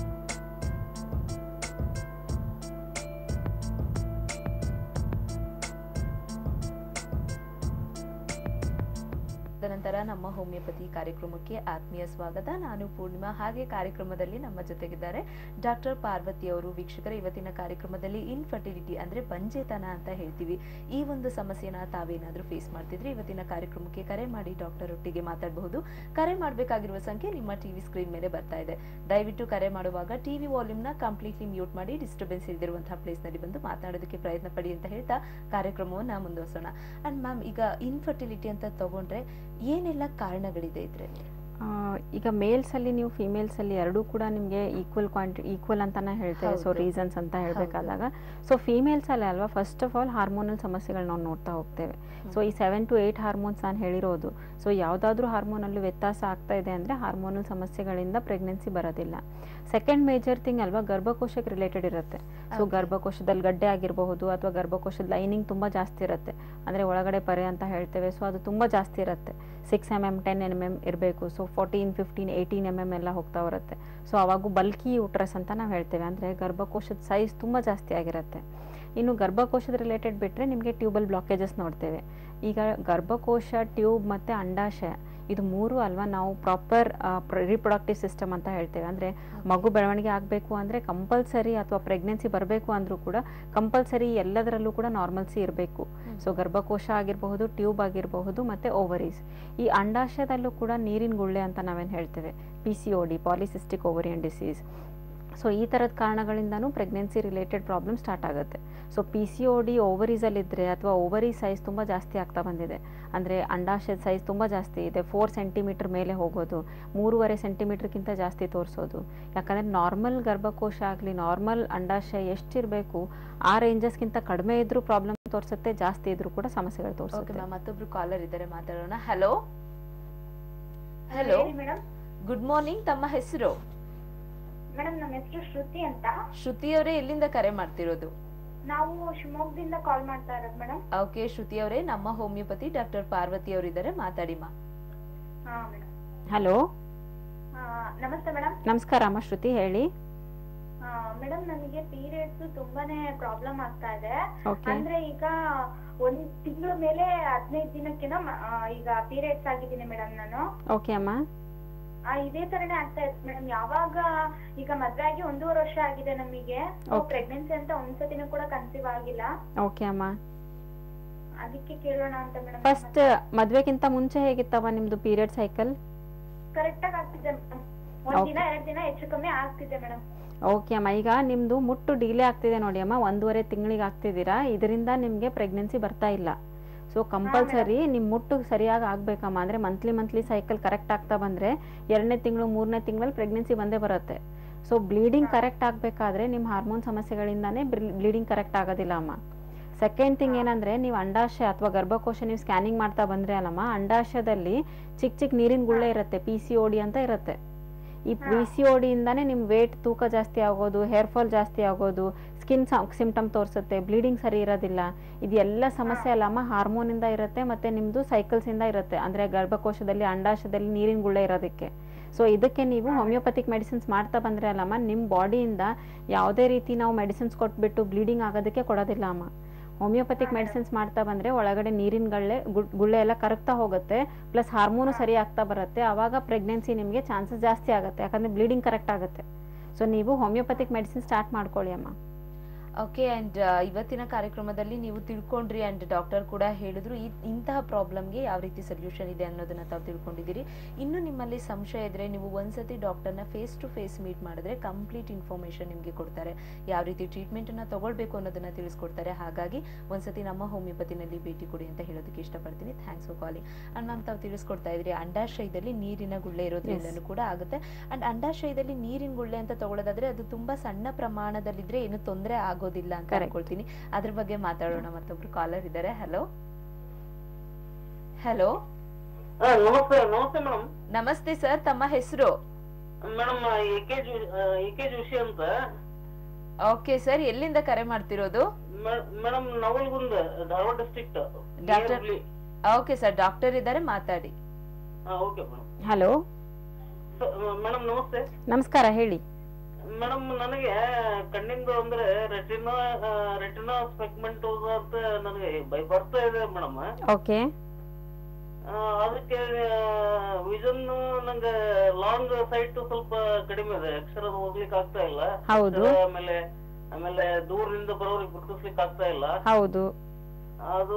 ತದನಂತರ ನಮ್ಮ ಹೋಮಿಯೋಪತಿ ಕಾರ್ಯಕ್ರಮಕ್ಕೆ ಆತ್ಮೀಯ ಸ್ವಾಗತ ನಾನು ಪೂರ್ಣಿಮಾ ಹಾಗೆ ಕಾರ್ಯಕ್ರಮದಲ್ಲಿ ನಮ್ಮ ಜೊತೆಗಿದ್ದಾರೆ ಡಾಕ್ಟರ್ ಪಾರ್ವತಿ ಅವರು ವೀಕ್ಷಕರ ಇವತ್ತಿನ ಕಾರ್ಯಕ್ರಮದಲ್ಲಿ ಇನ್ಫರ್ಟಿಲಿಟಿ ಅಂದ್ರೆ ಬಂಜೆತನ ಅಂತ ಹೇಳ್ತೀವಿ ಈ ಒಂದು ಸಮಸ್ಯೆನ ತಾವೇನಾದ್ರೂ ಫೇಸ್ ಮಾಡ್ತಿದ್ರೆ ಇವತ್ತಿನ ಕಾರ್ಯಕ್ರಮಕ್ಕೆ ಕರೆ ಮಾಡಿ ಡಾಕ್ಟರ್ ಒಟ್ಟಿಗೆ ಮಾತಾಡಬಹುದು ಕರೆ ಮಾಡಬೇಕಾಗಿರುವ ಸಂಖ್ಯೆ ನಿಮ್ಮ ಟಿವಿ ಸ್ಕ್ರೀನ್ ಮೇಲೆ ಬರ್ತಾ ಇದೆ ದಯವಿಟ್ಟು ಕರೆ ಮಾಡುವಾಗ ಟಿವಿ ವಾಲ್ಯೂಮ್ನ ಕಂಪ್ಲೀಟ್ಲಿ ಮ್ಯೂಟ್ ಮಾಡಿ ಡಿಸ್ಟರ್ಬೆನ್ಸ್ ಇಲ್ದಿರುವಂತಹ ಪ್ಲೇಸ್ ನಲ್ಲಿ ಬಂದು ಮಾತಾಡೋದಕ್ಕೆ ಪ್ರಯತ್ನ ಪಡಿ ಅಂತ ಹೇಳ್ತಾ ಕಾರ್ಯಕ್ರಮವನ್ನ ಮುಂದುವರ್ಸೋಣ ಅಂಡ್ ಮ್ಯಾಮ್ ಈಗ ಇನ್ಫರ್ಟಿಲಿಟಿ ಅಂತ ತಗೊಂಡ್ರೆ ಏನೆಲ್ಲ ಕಾರಣಗಳಿದೆ ಇದ್ರಲ್ಲಿ ಆ, ಈಗ ಮೇಲ್ಸ್ ಅಲ್ಲಿ ನೀವು ಫಿಮೇಲ್ಸ್ ಅಲ್ಲಿ ಎರಡೂ ಕೂಡ ನಿಮಗೆ ಈಕ್ವಲ್ ಕ್ವಾಂಟಿ ಈಕ್ವಲ್ ಅಂತಾನೆ ಹೇಳ್ತೇವೆ ಸೊ ಹೌದು. ರೀಸನ್ಸ್ ಅಂತ ಹೇಳ್ಬೇಕಾದಾಗ ಸೊ ಫಿಮೇಲ್ಸ್ ಅಲ್ಲಿ ಅಲ್ವಾ ಫಸ್ಟ್ ಆಫ್ ಆಲ್ ಹಾರ್ಮೋನಲ್ ಸಮಸ್ಯೆಗಳು ನಾವು ನೋಡ್ತಾ ಹೋಗ್ತೇವೆ ಸೊ ಈ ಸೆವೆನ್ ಟು ಏಯ್ಟ್ ಹಾರ್ಮೋನ್ಸ್ ನಾನು ಹೇಳಿರೋದು ಸೊ ಯಾವುದಾದ್ರೂ ಹಾರ್ಮೋನಲ್ಲಿ ವ್ಯತ್ಯಾಸ ಆಗ್ತಾ ಇದೆ ಅಂದರೆ ಹಾರ್ಮೋನಲ್ ಸಮಸ್ಯೆಗಳಿಂದ ಪ್ರೆಗ್ನೆನ್ಸಿ ಬರೋದಿಲ್ಲ ಸೆಕೆಂಡ್ ಮೇಜರ್ ಥಿಂಗ್ ಅಲ್ವಾ ಗರ್ಭಕೋಶಕ್ಕೆ ರಿಲೇಟೆಡ್ ಇರುತ್ತೆ ಸೊ Okay. ಗರ್ಭಕೋಶದಲ್ಲಿ ಗಡ್ಡೆ ಆಗಿರಬಹುದು ಅಥವಾ ಗರ್ಭಕೋಶದ ಲೈನಿಂಗ್ ತುಂಬ ಜಾಸ್ತಿ ಇರುತ್ತೆ ಅಂದರೆ ಒಳಗಡೆ ಪರೆ ಅಂತ ಹೇಳ್ತೇವೆ ಸೊ ಅದು ತುಂಬ ಜಾಸ್ತಿ ಇರುತ್ತೆ six M M ten M M ಇರಬೇಕು so fourteen fifteen eighteen M M ಎಲ್ಲ ಹೋಗ್ತಾ ಬರುತ್ತೆ ಸೊ ಅವಾಗೂ ಬಲ್ಕಿ ಯೂಟ್ರಸ್ ಅಂತ ನಾವು ಹೇಳ್ತೇವೆ ಅಂದರೆ ಗರ್ಭಕೋಶದ ಸೈಜ್ ತುಂಬ ಜಾಸ್ತಿ ಆಗಿರುತ್ತೆ ಇನ್ನು ಗರ್ಭಕೋಶದ ರಿಲೇಟೆಡ್ ಬಿಟ್ಟರೆ ನಿಮಗೆ ಟ್ಯೂಬಲ್ ಬ್ಲಾಕೇಜಸ್ ನೋಡ್ತೇವೆ ಈಗ ಗರ್ಭಕೋಶ ಟ್ಯೂಬ್ ಮತ್ತು ಅಂಡಾಶಯ ಇದು ಮೂರು ಅಲ್ವಾ ನಾವು ಪ್ರಾಪರ್ ರಿಪ್ರೊಡಕ್ಟಿವ್ ಸಿಸ್ಟಮ್ ಅಂತ ಹೇಳ್ತೇವೆ ಅಂದರೆ ಮಗು ಬೆಳವಣಿಗೆ ಆಗಬೇಕು ಅಂದರೆ ಕಂಪಲ್ಸರಿ ಅಥವಾ ಪ್ರೆಗ್ನೆನ್ಸಿ ಬರಬೇಕು ಅಂದರೂ ಕೂಡ ಕಂಪಲ್ಸರಿ ಎಲ್ಲದರಲ್ಲೂ ಕೂಡ ನಾರ್ಮಲ್ಸಿ ಇರಬೇಕು ಸೊ ಗರ್ಭಕೋಶ ಆಗಿರಬಹುದು ಟ್ಯೂಬ್ ಆಗಿರಬಹುದು ಮತ್ತು ಓವರೀಸ್ ಈ ಅಂಡಾಶಯದಲ್ಲೂ ಕೂಡ ನೀರಿನ ಗುಳ್ಳೆ ಅಂತ ನಾವೇನು ಹೇಳ್ತೇವೆ P C O D polycystic ovarian disease so ಈ ಥರದ ಕಾರಣಗಳಿಂದನೂ ಪ್ರೆಗ್ನೆನ್ಸಿ ರಿಲೇಟೆಡ್ ಪ್ರಾಬ್ಲಮ್ ಸ್ಟಾರ್ಟ್ ಆಗುತ್ತೆ so P C O D ಓವರೀಸಲ್ಲಿದ್ದರೆ ಅಥವಾ ಓವರಿ ಸೈಜ್ ತುಂಬ ಜಾಸ್ತಿ ಆಗ್ತಾ ಬಂದಿದೆ ಅಂದರೆ ಅಂಡಾಶಯದ ಸೈಜ್ ತುಂಬ ಜಾಸ್ತಿ ಇದೆ ಫೋರ್ ಸೆಂಟಿಮೀಟ್ರ್ ಮೇಲೆ ಹೋಗೋದು ಮೂರುವರೆ ಸೆಂಟಿಮೀಟ್ರ್ಗಿಂತ ಜಾಸ್ತಿ ತೋರಿಸೋದು ಯಾಕಂದರೆ ನಾರ್ಮಲ್ ಗರ್ಭಕೋಶ ಆಗಲಿ ನಾರ್ಮಲ್ ಅಂಡಾಶಯ ಎಷ್ಟಿರಬೇಕು ಆ ರೇಂಜಸ್ಗಿಂತ ಕಡಿಮೆ ಇದ್ರೂ ಪ್ರಾಬ್ಲಮ್ ತೋರಿಸುತ್ತೆ ಜಾಸ್ತಿ ಇದ್ರೂ ಕೂಡ ಸಮಸ್ಯೆಗಳು ಓಕೆ ತೋರಿಸುತ್ತೆ ಮ್ಯಾಮ್ ಮತ್ತೊಬ್ರು ಕಾಲರ್ ಇದ್ದಾರೆ ಮಾತಾಡೋಣ hello hello madam good morning ತಮ್ಮ ಹೆಸರು ಮೇಡಮ್ ನಮ್ಮ ಹೆಸರು ಶ್ರುತಿ ಅಂತ ಶ್ರುತಿ ಅವರೇ ಎಲ್ಲಿಂದ ಕರೆ ಮಾಡ್ತಿರೋದು ನಾವು ಶಿವಮೊಗ್ಗದಿಂದ ಕಾಲ್ ಮಾಡ್ತಾ ಇರೋದು ಮೇಡಮ್ ಓಕೆ ಶ್ರುತಿ ಅವರೇ ನಮ್ಮ ಹೋಮಿಯೋಪತಿ ಡಾಕ್ಟರ್ ಪಾರ್ವತಿ ಅವರಿದ್ದಾರೆ ಮಾತಾಡಿಮ್ಮ ಹಾ ಮೇಡಮ್ ಹಲೋ ನಮಸ್ತೆ ಮೇಡಮ್ ನಮಸ್ಕಾರ ಅಮ್ಮ ಶ್ರುತಿ ಹೇಳಿ ಮೇಡಮ್ ನನಗೆ ಪೀರಿಯಡ್ಸ್ ತುಂಬಾನೇ ಪ್ರಾಬ್ಲಮ್ ಆಗ್ತಾ ಇದೆ ಓಕೆ ಅಂದ್ರೆ ಈಗ ಒಂದ್ ತಿಂಗಳ ಮೇಲೆ ಹದಿನೈದು ದಿನಕ್ಕೆನ ಈಗ ಪೀರಿಯಡ್ಸ್ ಆಗಿದ್ದೀನಿ ಮೇಡಮ್ ನಾನು ಓಕೆ ಅಮ್ಮ ಆ, ಇದೇ ತರನೇ ಆಗ್ತಾ ಇತ್ತು ಮೇಡಮ್ ಯಾವಾಗ ಈಗ ಮದ್ವೆ ಆಗಿ ಒಂದೂವರೆ ವರ್ಷ ಆಗಿದೆ ನಮಗೆ Okay. ಪ್ರೆಗ್ನೆನ್ಸಿ ಅಂತ ಒಂದ್ಸತಿನೂ ಕೂಡ ಕನ್ಸೀವ್ ಆಗಿಲ್ಲ ಓಕೆ ಅಮ್ಮ ಅದಕ್ಕೆ ಕೇಳೋಣ ಅಂತ ಮೇಡಮ್ ಫಸ್ಟ್ ಮದ್ವೆಗಿಂತ ಮುಂಚೆ ಹೇಗಿತ್ತವ ನಿಮ್ದು ಪೀರಿಯಡ್ ಸೈಕಲ್ ಕರೆಕ್ಟ್ ಆಗಿ ಆಗ್ತಿದೆ ಮೇಡಮ್ ಒಂದ್ ದಿನ ಎರಡ್ ದಿನ ಹೆಚ್ಚು ಕಮ್ಮಿ ಆಗ್ತಿದೆ ಮೇಡಮ್ ಓಕೆ ಅಮ್ಮ ಈಗ ನಿಮ್ದು ಮುಟ್ಟು ಡಿಲೇ ಆಗ್ತಿದೆ ನೋಡಿ ಅಮ್ಮ ಒಂದೂವರೆ ತಿಂಗಳಿಗೆ ಆಗ್ತಿದ್ದೀರಾ ಇದರಿಂದ ನಿಮಗೆ ಪ್ರೆಗ್ನೆನ್ಸಿ ಬರ್ತಾ ಇಲ್ಲ ಸೊ ಕಂಪಲ್ಸರಿ ನಿಮ್ಮ ಮುಟ್ಟು ಸರಿಯಾಗಿ ಆಗ್ಬೇಕಮ್ಮ ಅಂದರೆ ಮಂತ್ಲಿ ಮಂತ್ಲಿ ಸೈಕಲ್ ಕರೆಕ್ಟ್ ಆಗ್ತಾ ಬಂದರೆ ಎರಡನೇ ತಿಂಗಳು ಮೂರನೇ ತಿಂಗಳಲ್ಲಿ ಪ್ರೆಗ್ನೆನ್ಸಿ ಬಂದೇ ಬರುತ್ತೆ ಸೊ ಬ್ಲೀಡಿಂಗ್ ಕರೆಕ್ಟ್ ಆಗಬೇಕಾದ್ರೆ ನಿಮ್ಮ ಹಾರ್ಮೋನ್ ಸಮಸ್ಯೆಗಳಿಂದಾನೇ ಬ್ಲೀಡಿಂಗ್ ಕರೆಕ್ಟ್ ಆಗೋದಿಲ್ಲ ಅಮ್ಮ ಸೆಕೆಂಡ್ ಥಿಂಗ್ ಏನಂದ್ರೆ ನೀವು ಅಂಡಾಶಯ ಅಥವಾ ಗರ್ಭಕೋಶ ನೀವು ಸ್ಕ್ಯಾನಿಂಗ್ ಮಾಡ್ತಾ ಬಂದ್ರೆ ಅಲ್ಲಮ್ಮ ಅಂಡಾಶಯದಲ್ಲಿ ಚಿಕ್ಕ ಚಿಕ್ಕ ನೀರಿನ ಗುಳ್ಳೆ ಇರುತ್ತೆ ಪಿ ಸಿ ಓಡಿ ಅಂತ ಇರುತ್ತೆ ಈ ಪಿ ಸಿ ಓಡಿಯಿಂದಾನೇ ನಿಮ್ಮ ವೇಟ್ ತೂಕ ಜಾಸ್ತಿ ಆಗೋದು ಹೇರ್ ಫಾಲ್ ಜಾಸ್ತಿ ಆಗೋದು ಸ್ಕಿನ್ ಸಿಂಪ್ಟಮ್ ತೋರಿಸುತ್ತೆ ಬ್ಲೀಡಿಂಗ್ ಸರಿ ಇರೋದಿಲ್ಲ ಇದೆಲ್ಲ ಸಮಸ್ಯೆ ಅಲ್ಲಮ್ಮ ಹಾರ್ಮೋನಿಂದ ಇರುತ್ತೆ ಮತ್ತೆ ನಿಮ್ಮದು ಸೈಕಲ್ಸಿಂದ ಇರುತ್ತೆ ಅಂದರೆ ಗರ್ಭಕೋಶದಲ್ಲಿ ಅಂಡಾಶಯದಲ್ಲಿ ನೀರಿನ ಗುಳ್ಳೆ ಇರೋದಕ್ಕೆ ಸೊ ಇದಕ್ಕೆ ನೀವು ಹೋಮಿಯೋಪತಿಕ್ ಮೆಡಿಸಿನ್ಸ್ ಮಾಡ್ತಾ ಬಂದ್ರೆ ಅಲ್ಲಮ್ಮ ನಿಮ್ಮ ಬಾಡಿಯಿಂದ ಯಾವುದೇ ರೀತಿ ನಾವು ಮೆಡಿಸಿನ್ಸ್ ಕೊಟ್ಬಿಟ್ಟು ಬ್ಲೀಡಿಂಗ್ ಆಗೋದಕ್ಕೆ ಕೊಡೋದಿಲ್ಲ ಅಮ್ಮ ಹೋಮಿಯೋಪತಿಕ್ ಮೆಡಿಸಿನ್ಸ್ ಮಾಡ್ತಾ ಬಂದ್ರೆ ಒಳಗಡೆ ನೀರಿನ ಗಳ್ಳೆ ಗುಡ್- ಗುಳ್ಳೆ ಎಲ್ಲ ಕರಗ್ತಾ ಹೋಗುತ್ತೆ ಪ್ಲಸ್ ಹಾರ್ಮೋನು ಸರಿ ಆಗ್ತಾ ಬರುತ್ತೆ ಆವಾಗ ಪ್ರೆಗ್ನೆನ್ಸಿ ನಿಮಗೆ ಚಾನ್ಸಸ್ ಜಾಸ್ತಿ ಆಗುತ್ತೆ ಯಾಕಂದ್ರೆ ಬ್ಲೀಡಿಂಗ್ ಕರೆಕ್ಟ್ ಆಗುತ್ತೆ ಸೊ ನೀವು ಹೋಮಿಯೋಪತಿಕ್ ಮೆಡಿಸಿನ್ ಸ್ಟಾರ್ಟ್ ಮಾಡ್ಕೊಳ್ಳಿ ಅಮ್ಮ ಓಕೆ ಅಂಡ್ ಇವತ್ತಿನ ಕಾರ್ಯಕ್ರಮದಲ್ಲಿ ನೀವು ತಿಳ್ಕೊಂಡ್ರಿ ಅಂಡ್ ಡಾಕ್ಟರ್ ಕೂಡ ಹೇಳಿದ್ರು ಈ ಇಂತಹ ಪ್ರಾಬ್ಲಮ್ಗೆ ಯಾವ ರೀತಿ ಸೊಲ್ಯೂಷನ್ ಇದೆ ಅನ್ನೋದನ್ನ ತಾವು ತಿಳ್ಕೊಂಡಿದ್ದೀರಿ ಇನ್ನು ನಿಮ್ಮಲ್ಲಿ ಸಂಶಯ ಇದ್ರೆ ನೀವು ಒಂದ್ಸತಿ ಡಾಕ್ಟರ್ನ ಫೇಸ್ ಟು ಫೇಸ್ ಮೀಟ್ ಮಾಡಿದ್ರೆ ಕಂಪ್ಲೀಟ್ ಇನ್ಫಾರ್ಮೇಶನ್ ನಿಮಗೆ ಕೊಡ್ತಾರೆ ಯಾವ ರೀತಿ ಟ್ರೀಟ್ಮೆಂಟನ್ನು ತಗೊಳ್ಬೇಕು ಅನ್ನೋದನ್ನ ತಿಳಿಸ್ಕೊಡ್ತಾರೆ ಹಾಗಾಗಿ ಒಂದ್ಸತಿ ನಮ್ಮ ಹೋಮಿಯೋಪತಿನಲ್ಲಿ ಭೇಟಿ ಕೊಡಿ ಅಂತ ಹೇಳೋದಕ್ಕೆ ಇಷ್ಟಪಡ್ತೀನಿ thanks for calling and ma'am ತಾವು ತಿಳಿಸ್ಕೊಡ್ತಾ ಇದ್ರಿ ಅಂಡಾಶಯದಲ್ಲಿ ನೀರಿನ ಗುಳ್ಳೆ ಇರೋದ್ರಿಂದನೂ ಕೂಡ ಆಗುತ್ತೆ ಅಂಡ್ ಅಂಡಾಶಯದಲ್ಲಿ ನೀರಿನ ಗುಳ್ಳೆ ಅಂತ ತಗೊಳ್ಳೋದಾದ್ರೆ ಅದು ತುಂಬಾ ಸಣ್ಣ ಪ್ರಮಾಣದಲ್ಲಿದ್ರೆ ಏನು ತೊಂದರೆ ಆಗೋದಿಲ್ಲ ಅಂತ Correct. ಅನ್ಕೊಳ್ತೀನಿ ಅದ್ರ ಬಗ್ಗೆ ಮಾತಾಡೋಣ ಮತ್ತೊಬ್ರು ಕಾಲರ್ ಇದ್ದಾರೆ ಹಲೋ ಹಲೋ ನಮಸ್ತೆ ನಮಸ್ತೆ ಮೇಡಮ್ ನಮಸ್ತೆ ಸರ್ ತಮ್ಮ ಹೆಸರು madam A K A K Joshi ಅಂತ ಓಕೆ ಸರ್ ಎಲ್ಲಿಂದ ಕರೆ ಮಾಡ್ತಿರೋದು madam Navalgund Dharwad district doctor okay sir doctor ಇದ್ದಾರೆ ಮಾತಾಡಿ ಓಕೆ ಮೇಡಮ್ ಹಲೋ ಮೇಡಮ್ ನಮಸ್ತೆ ನಮಸ್ಕಾರ ಹೇಳಿ ಮೇಡಮ್ ನನಗೆ ಕಣ್ಣಿಂದು ಅಂದ್ರೆ ರೆಟಿನಾ ರೆಟಿನಾ ಸ್ಪೆಗ್ಮೆಂಟ್ ಅಂತ ನನಗೆ ಬೈ ಬರ್ತಾ ಇದೆ ಮೇಡಮ್ ಓಕೆ ಅದಕ್ಕೆ ವಿಷನ್ ನಂಗೆ ಲಾಂಗ್ ಸೈಟ್ ಸ್ವಲ್ಪ ಕಡಿಮೆ ಇದೆ ಅಕ್ಷರ ಓದ್ಲಿಕ್ಕೆ ಆಗ್ತಾ ಇಲ್ಲ ಹೌದು. ಅಕ್ಷರ ಆಮೇಲೆ ಆಮೇಲೆ ದೂರದಿಂದ ಬರೋರಿಗೆ ಗುರುತಿಸ್ಲಿಕ್ಕೆ ಆಗ್ತಾ ಇಲ್ಲ ಹೌದು ಅದು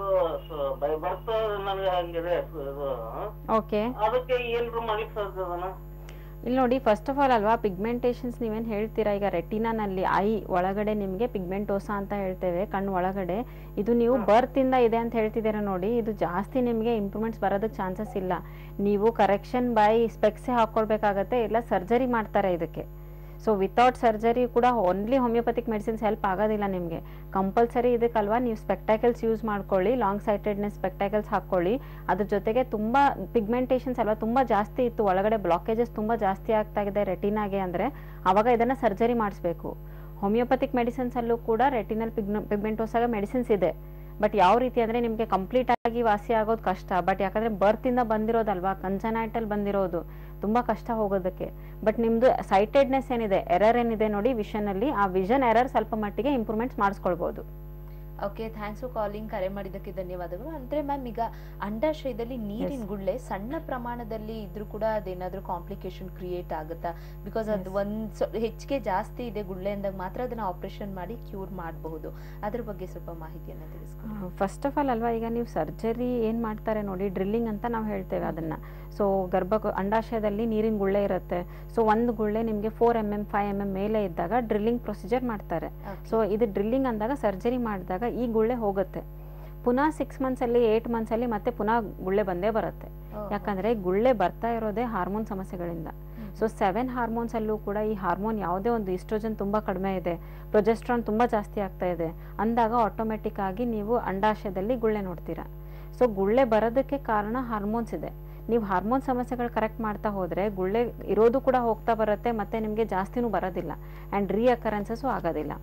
ಸ- ಬೈ ಬರ್ತಾ ನನಗೆ ಹಂಗಿದೆ ಸ- ಇದು, ಓಕೆ ಅದಕ್ಕೆ ಏನ್ರು ಮಾಡ್ಲಿಕ್ಕೆ ಸಾಧ್ಯ ಅದನ್ನ ಇಲ್ಲಿ ನೋಡಿ ಫಸ್ಟ್ ಆಫ್ ಆಲ್ ಅಲ್ವಾ ಪಿಗ್ಮೆಂಟೇಷನ್ಸ್ ನೀವೇನು ಹೇಳ್ತೀರಾ ಈಗ ರೆಟಿನಾನಲ್ಲಿ ಐ ಒಳಗಡೆ ನಿಮಗೆ ಪಿಗ್ಮೆಂಟೋಸ ಅಂತ ಹೇಳ್ತೇವೆ ಕಣ್ಣು ಒಳಗಡೆ ಇದು ನೀವು ಬರ್ತಿಂದ ಇದೆ ಅಂತ ಹೇಳ್ತಿದ್ದೀರಾ ನೋಡಿ ಇದು ಜಾಸ್ತಿ ನಿಮಗೆ ಇಂಪ್ರೂವ್ಮೆಂಟ್ಸ್ ಬರೋದಕ್ಕೆ ಚಾನ್ಸಸ್ ಇಲ್ಲ ನೀವು ಕರೆಕ್ಷನ್ ಬೈ ಸ್ಪೆಕ್ಸೇ ಹಾಕ್ಕೊಳ್ಬೇಕಾಗತ್ತೆ ಇಲ್ಲ ಸರ್ಜರಿ ಮಾಡ್ತಾರೆ ಇದಕ್ಕೆ ಸೊ ವಿತೌಟ್ ಸರ್ಜರಿ ಕೂಡ ಓನ್ಲಿ ಹೋಮಿಯೋಪತಿಕ್ ಮೆಡಿಸಿನ್ಸ್ ಹೆಲ್ಪ್ ಆಗೋದಿಲ್ಲ ನಿಮಗೆ ಕಂಪಲ್ಸರಿ ಇದಕ್ಕಲ್ವಾ ನೀವು ಸ್ಪೆಕ್ಟಾಕಲ್ಸ್ ಯೂಸ್ ಮಾಡ್ಕೊಳ್ಳಿ ಲಾಂಗ್ ಸೈಟೆಡ್ನೆಸ್ ಸ್ಪೆಕ್ಟಾಕಲ್ಸ್ ಹಾಕ್ಕೊಳ್ಳಿ ಅದ್ರ ಜೊತೆಗೆ ತುಂಬ ಪಿಗ್ಮೆಂಟೇಷನ್ಸ್ ಅಲ್ವಾ ತುಂಬ ಜಾಸ್ತಿ ಇತ್ತು ಒಳಗಡೆ ಬ್ಲಾಕೇಜಸ್ ತುಂಬ ಜಾಸ್ತಿ ಆಗ್ತಾ ಇದೆ ರೆಟಿನಾಗೆ ಅಂದರೆ ಆವಾಗ ಇದನ್ನು ಸರ್ಜರಿ ಮಾಡಿಸ್ಬೇಕು ಹೋಮಿಯೋಪತಿಕ್ ಮೆಡಿಸಿನ್ಸಲ್ಲೂ ಕೂಡ ರೆಟಿನಲ್ ಪಿಗ್ನ ಪಿಗ್ಮೆಂಟೋಸಾಗ ಮೆಡಿಸಿನ್ಸ್ ಇದೆ ಬಟ್ ಯಾವ ರೀತಿ ಅಂದರೆ ನಿಮಗೆ ಕಂಪ್ಲೀಟ್ ಆಗಿ ವಾಸಿ ಆಗೋದು ಕಷ್ಟ ಬಟ್ ಯಾಕಂದರೆ ಬರ್ತಿಂದ ಬಂದಿರೋದಲ್ವಾ ಕನ್ಸನೈಟಲ್ ಬಂದಿರೋದು ತುಂಬ ಕಷ್ಟ ಹೋಗೋದಕ್ಕೆ ಬಟ್ ನಿಮ್ಮದು ಸೈಟೆಡ್ನೆಸ್ ಏನಿದೆ ಎರರ್ ಏನಿದೆ ನೋಡಿ ವಿಷನಲ್ಲಿ ಆ ವಿಷನ್ ಎರರ್ ಸ್ವಲ್ಪ ಮಟ್ಟಿಗೆ ಇಂಪ್ರೂವ್ಮೆಂಟ್ಸ್ ಮಾಡಿಸ್ಕೊಳ್ಬೋದು ಓಕೆ ಥ್ಯಾಂಕ್ಸ್ ಫಾರ್ ಕಾಲಿಂಗ್ ಕರೆ ಮಾಡಿದ್ದಕ್ಕೆ ಧನ್ಯವಾದಗಳು ಅಂದ್ರೆ ಮ್ಯಾಮ್ ಈಗ ಅಂಡಾಶಯದಲ್ಲಿ ನೀರಿನ ಗುಳ್ಳೆ ಸಣ್ಣ ಪ್ರಮಾಣದಲ್ಲಿ ಇದ್ರೂ ಕೂಡ ಅದೇನಾದ್ರೂ ಕಾಂಪ್ಲಿಕೇಶನ್ ಕ್ರಿಯೇಟ್ ಆಗುತ್ತಾ ಬಿಕಾಸ್ ಅದು ಒಂದ್ ಸ್ವ- ಹೆಚ್ಚಿಗೆ ಜಾಸ್ತಿ ಇದೆ ಗುಳ್ಳೆ ಅಂದಾಗ ಮಾತ್ರ ಅದನ್ನ ಆಪರೇಷನ್ ಮಾಡಿ ಕ್ಯೂರ್ ಮಾಡಬಹುದು ಅದ್ರ ಬಗ್ಗೆ ಸ್ವಲ್ಪ ಮಾಹಿತಿಯನ್ನ ತಿಳಿಸ್ಕೊಡಿ ಫಸ್ಟ್ ಆಫ್ ಆಲ್ ಅಲ್ವಾ ಈಗ ನೀವು ಸರ್ಜರಿ ಏನು ಮಾಡ್ತಾರೆ ನೋಡಿ ಡ್ರಿಲ್ಲಿಂಗ್ ಅಂತ ನಾವು ಹೇಳ್ತೇವೆ ಅದನ್ನು ಸೊ ಗರ್ಭ ಅಂಡಾಶಯದಲ್ಲಿ ನೀರಿನ ಗುಳ್ಳೆ ಇರುತ್ತೆ ಸೊ ಒಂದು ಗುಳ್ಳೆ ನಿಮಗೆ four M M five M M ಮೇಲೆ ಇದ್ದಾಗ ಡ್ರಿಲ್ಲಿಂಗ್ ಪ್ರೊಸೀಜರ್ ಮಾಡ್ತಾರೆ ಸೊ ಇದು ಡ್ರಿಲ್ಲಿಂಗ್ ಅಂದಾಗ ಸರ್ಜರಿ ಮಾಡಿದಾಗ ಈ ಗುಳ್ಳೆ ಹೋಗುತ್ತೆ ಪುನಃ ಸಿಕ್ಸ್ ಮಂತ್ಸಲ್ಲಿ ಏಯ್ಟ್ ಮಂತ್ಸಲ್ಲಿ ಮತ್ತೆ ಪುನಃ ಗುಳ್ಳೆ ಬಂದೇ ಬರುತ್ತೆ ಯಾಕಂದರೆ ಗುಳ್ಳೆ ಬರ್ತಾ ಇರೋದೇ ಹಾರ್ಮೋನ್ ಸಮಸ್ಯೆಗಳಿಂದ ಸೊ ಸೆವೆನ್ ಹಾರ್ಮೋನ್ಸಲ್ಲೂ ಕೂಡ ಈ ಹಾರ್ಮೋನ್ ಯಾವುದೇ ಒಂದು ಇಸ್ಟ್ರೋಜನ್ ತುಂಬ ಕಡಿಮೆ ಇದೆ ಪ್ರೊಜೆಸ್ಟ್ರಾನ್ ತುಂಬ ಜಾಸ್ತಿ ಆಗ್ತಾ ಇದೆ ಅಂದಾಗ ಆಟೋಮೆಟಿಕ್ ಆಗಿ ನೀವು ಅಂಡಾಶಯದಲ್ಲಿ ಗುಳ್ಳೆ ನೋಡ್ತೀರಾ ಸೊ ಗುಳ್ಳೆ ಬರೋದಕ್ಕೆ ಕಾರಣ ಹಾರ್ಮೋನ್ಸ್ ಇದೆ ನೀವು ಹಾರ್ಮೋನ್ ಸಮಸ್ಯೆಗಳು ಕರೆಕ್ಟ್ ಮಾಡ್ತಾ ಹೋದರೆ ಗುಳ್ಳೆ ಇರೋದು ಕೂಡ ಹೋಗ್ತಾ ಬರುತ್ತೆ ಮತ್ತು ನಿಮಗೆ ಜಾಸ್ತಿನೂ ಬರೋದಿಲ್ಲ ಆ್ಯಂಡ್ ರೀಅಕರೆನ್ಸಸ್ಸು ಆಗೋದಿಲ್ಲ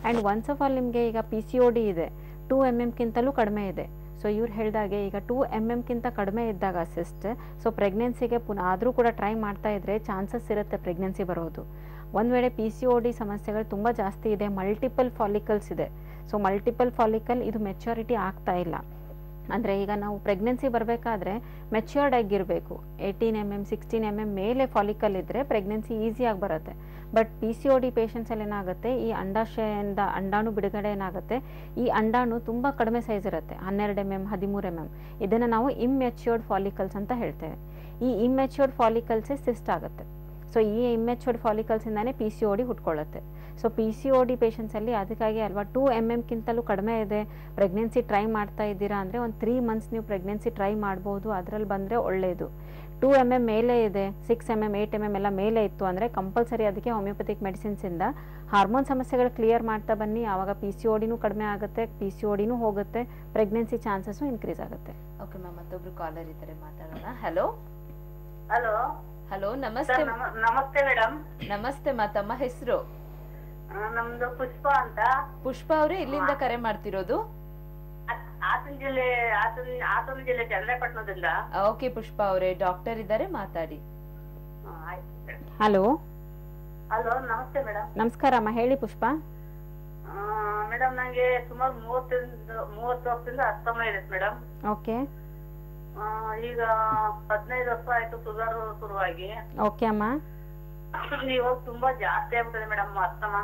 ಆ್ಯಂಡ್ ಒನ್ಸ್ ಆಫ್ ಆಲ್ ನಿಮಗೆ ಈಗ ಪಿ ಸಿ ಒ ಡಿ ಇದೆ ಟೂ ಎಮ್ ಎಮ್ಗಿಂತಲೂ ಕಡಿಮೆ ಇದೆ ಸೊ ಇವ್ರು ಹೇಳಿದಾಗೆ ಈಗ ಟೂ ಎಮ್ ಎಮ್ಗಿಂತ ಕಡಿಮೆ ಇದ್ದಾಗ ಸಿಸ್ಟ್ ಸೊ ಪ್ರೆಗ್ನೆನ್ಸಿಗೆ ಪುನಃ ಆದರೂ ಕೂಡ ಟ್ರೈ ಮಾಡ್ತಾ ಇದ್ದರೆ ಚಾನ್ಸಸ್ ಇರುತ್ತೆ ಪ್ರೆಗ್ನೆನ್ಸಿ ಬರೋದು ಒಂದು ವೇಳೆ ಪಿ ಸಿ ಒ ಡಿ ಸಮಸ್ಯೆಗಳು ತುಂಬ ಜಾಸ್ತಿ ಇದೆ ಮಲ್ಟಿಪಲ್ ಫಾಲಿಕಲ್ಸ್ ಇದೆ ಸೊ ಮಲ್ಟಿಪಲ್ ಫಾಲಿಕಲ್ ಇದು ಮೆಚ್ಯೂರಿಟಿ ಆಗ್ತಾ ಇಲ್ಲ ಅಂದರೆ ಈಗ ನಾವು ಪ್ರೆಗ್ನೆನ್ಸಿ ಬರಬೇಕಾದ್ರೆ ಮೆಚ್ಯೂರ್ಡ್ ಆಗಿರಬೇಕು eighteen M M sixteen M M ಮೇಲೆ ಫಾಲಿಕಲ್ ಇದ್ದರೆ ಪ್ರೆಗ್ನೆನ್ಸಿ ಈಸಿಯಾಗಿ ಬರುತ್ತೆ but P C O D ಪೇಷಂಟ್ಸಲ್ಲಿ ಏನಾಗುತ್ತೆ ಈ ಅಂಡಾಶಯದಿಂದ ಅಂಡಾಣು ಬಿಡುಗಡೆ ಏನಾಗುತ್ತೆ ಈ ಅಂಡಾಣು ತುಂಬ ಕಡಿಮೆ ಸೈಜ್ ಇರುತ್ತೆ ಹನ್ನೆರಡು ಎಮ್ ಎಮ್ ಹದಿಮೂರು ಎಮ್ ಎಮ್ ಇದನ್ನು ನಾವು ಇಮ್ಮೆಚ್ಯೂರ್ಡ್ ಫಾಲಿಕಲ್ಸ್ ಅಂತ ಹೇಳ್ತೇವೆ ಈ ಇಮ್ಮೆಚ್ಯೂರ್ಡ್ ಫಾಲಿಕಲ್ಸೇ ಸಿಸ್ಟ್ ಆಗುತ್ತೆ ಸೊ ಈ ಇಮ್ಮೆಚ್ಯೂರ್ಡ್ ಫಾಲಿಕಲ್ಸಿಂದಾನೇ ಪಿ ಸಿ ಒ ಡಿ ಹುಟ್ಕೊಳ್ಳುತ್ತೆ so P C O D ಪೇಷಂಟ್ಸಲ್ಲಿ ಅದಕ್ಕಾಗಿ ಅಲ್ವಾ ಟೂ ಎಮ್ ಎಮ್ಗಿಂತಲೂ ಕಡಿಮೆ ಇದೆ ಪ್ರೆಗ್ನೆನ್ಸಿ ಟ್ರೈ ಮಾಡ್ತಾ ಇದ್ದೀರಾ ಅಂದರೆ ಒಂದು ತ್ರೀ ಮಂತ್ಸ್ ನೀವು ಪ್ರೆಗ್ನೆನ್ಸಿ ಟ್ರೈ ಮಾಡ್ಬೋದು ಅದರಲ್ಲಿ ಬಂದರೆ ಒಳ್ಳೆಯದು ಟೂ ಎಮ್ ಎಮ್ ಮೇಲೆ ಇದೆ six M M eight M M ಎಲ್ಲ ಮೇಲೆ ಇತ್ತು ಅಂದರೆ ಕಂಪಲ್ಸರಿ ಅದಕ್ಕೆ ಹೋಮಿಯೋಪತಿಕ್ ಮೆಡಿಸಿನ್ಸಿಂದ ಹಾರ್ಮೋನ್ ಸಮಸ್ಯೆಗಳು ಕ್ಲಿಯರ್ ಮಾಡ್ತಾ ಬನ್ನಿ ಆವಾಗ ಪಿ ಸಿ ಒ ಡಿನೂ ಕಡಿಮೆ ಆಗುತ್ತೆ ಪಿ ಸಿ ಒ ಡಿನೂ ಹೋಗುತ್ತೆ ಪ್ರೆಗ್ನೆನ್ಸಿ ಚಾನ್ಸಸ್ಸು ಇನ್ಕ್ರೀಸ್ ಆಗುತ್ತೆ ಓಕೆ ಮ್ಯಾಮ್ ಮತ್ತೊಬ್ರು ಕಾಲರ್ ಇದ್ದಾರೆ ಮಾತಾಡೋಣ ಹಲೋ ಹಲೋ ಹಲೋ ನಮಸ್ತೆ ನಮಸ್ತೆ ಮೇಡಮ್ ನಮಸ್ತೆ ಮಾ ತಮ್ಮ ಹೆಸರು ನಮ್ದು ಪುಷ್ಪ ಅಂತ ಪುಷ್ಪ ಅವರೇ ಇಲ್ಲಿಂದ ಕರೆ ಮಾಡ್ತಿರೋದು ಹಾಸನ ಜಿಲ್ಲೆ ಹಾಸನ ಹಾಸನ ಜಿಲ್ಲೆ ಚನ್ನಪಟ್ಟಣದಿಂದ ಓಕೆ ಪುಷ್ಪ ಅವರೇ ಡಾಕ್ಟರ್ ಇದ್ದಾರೆ ಮಾತಾಡಿ ಹಲೋ ಹಲೋ ನಮಸ್ತೆ ಮೇಡಮ್ ನಮಸ್ಕಾರ ಅಮ್ಮ ಹೇಳಿ ಪುಷ್ಪ ಮೇಡಮ್ ನಂಗೆ ಸುಮಾರು ಮೂವತ್ತರಿಂದ ಮೂವತ್ತು ವರ್ಷದಿಂದ ಅಸ್ತಮ ಇದೆ ಮೇಡಮ್ ಓಕೆ ಈಗ ಹದಿನೈದು ವರ್ಷ ಆಯ್ತು ಶುಗರ್ ಶುರುವಾಗಿ ಓಕೆ ಅಮ್ಮ ಇವಾಗ ತುಂಬಾ ಜಾಸ್ತಿ ಆಗ್ಬಿಟ್ಟಿದೆ ಮೇಡಮ್ ಅಸ್ತಮ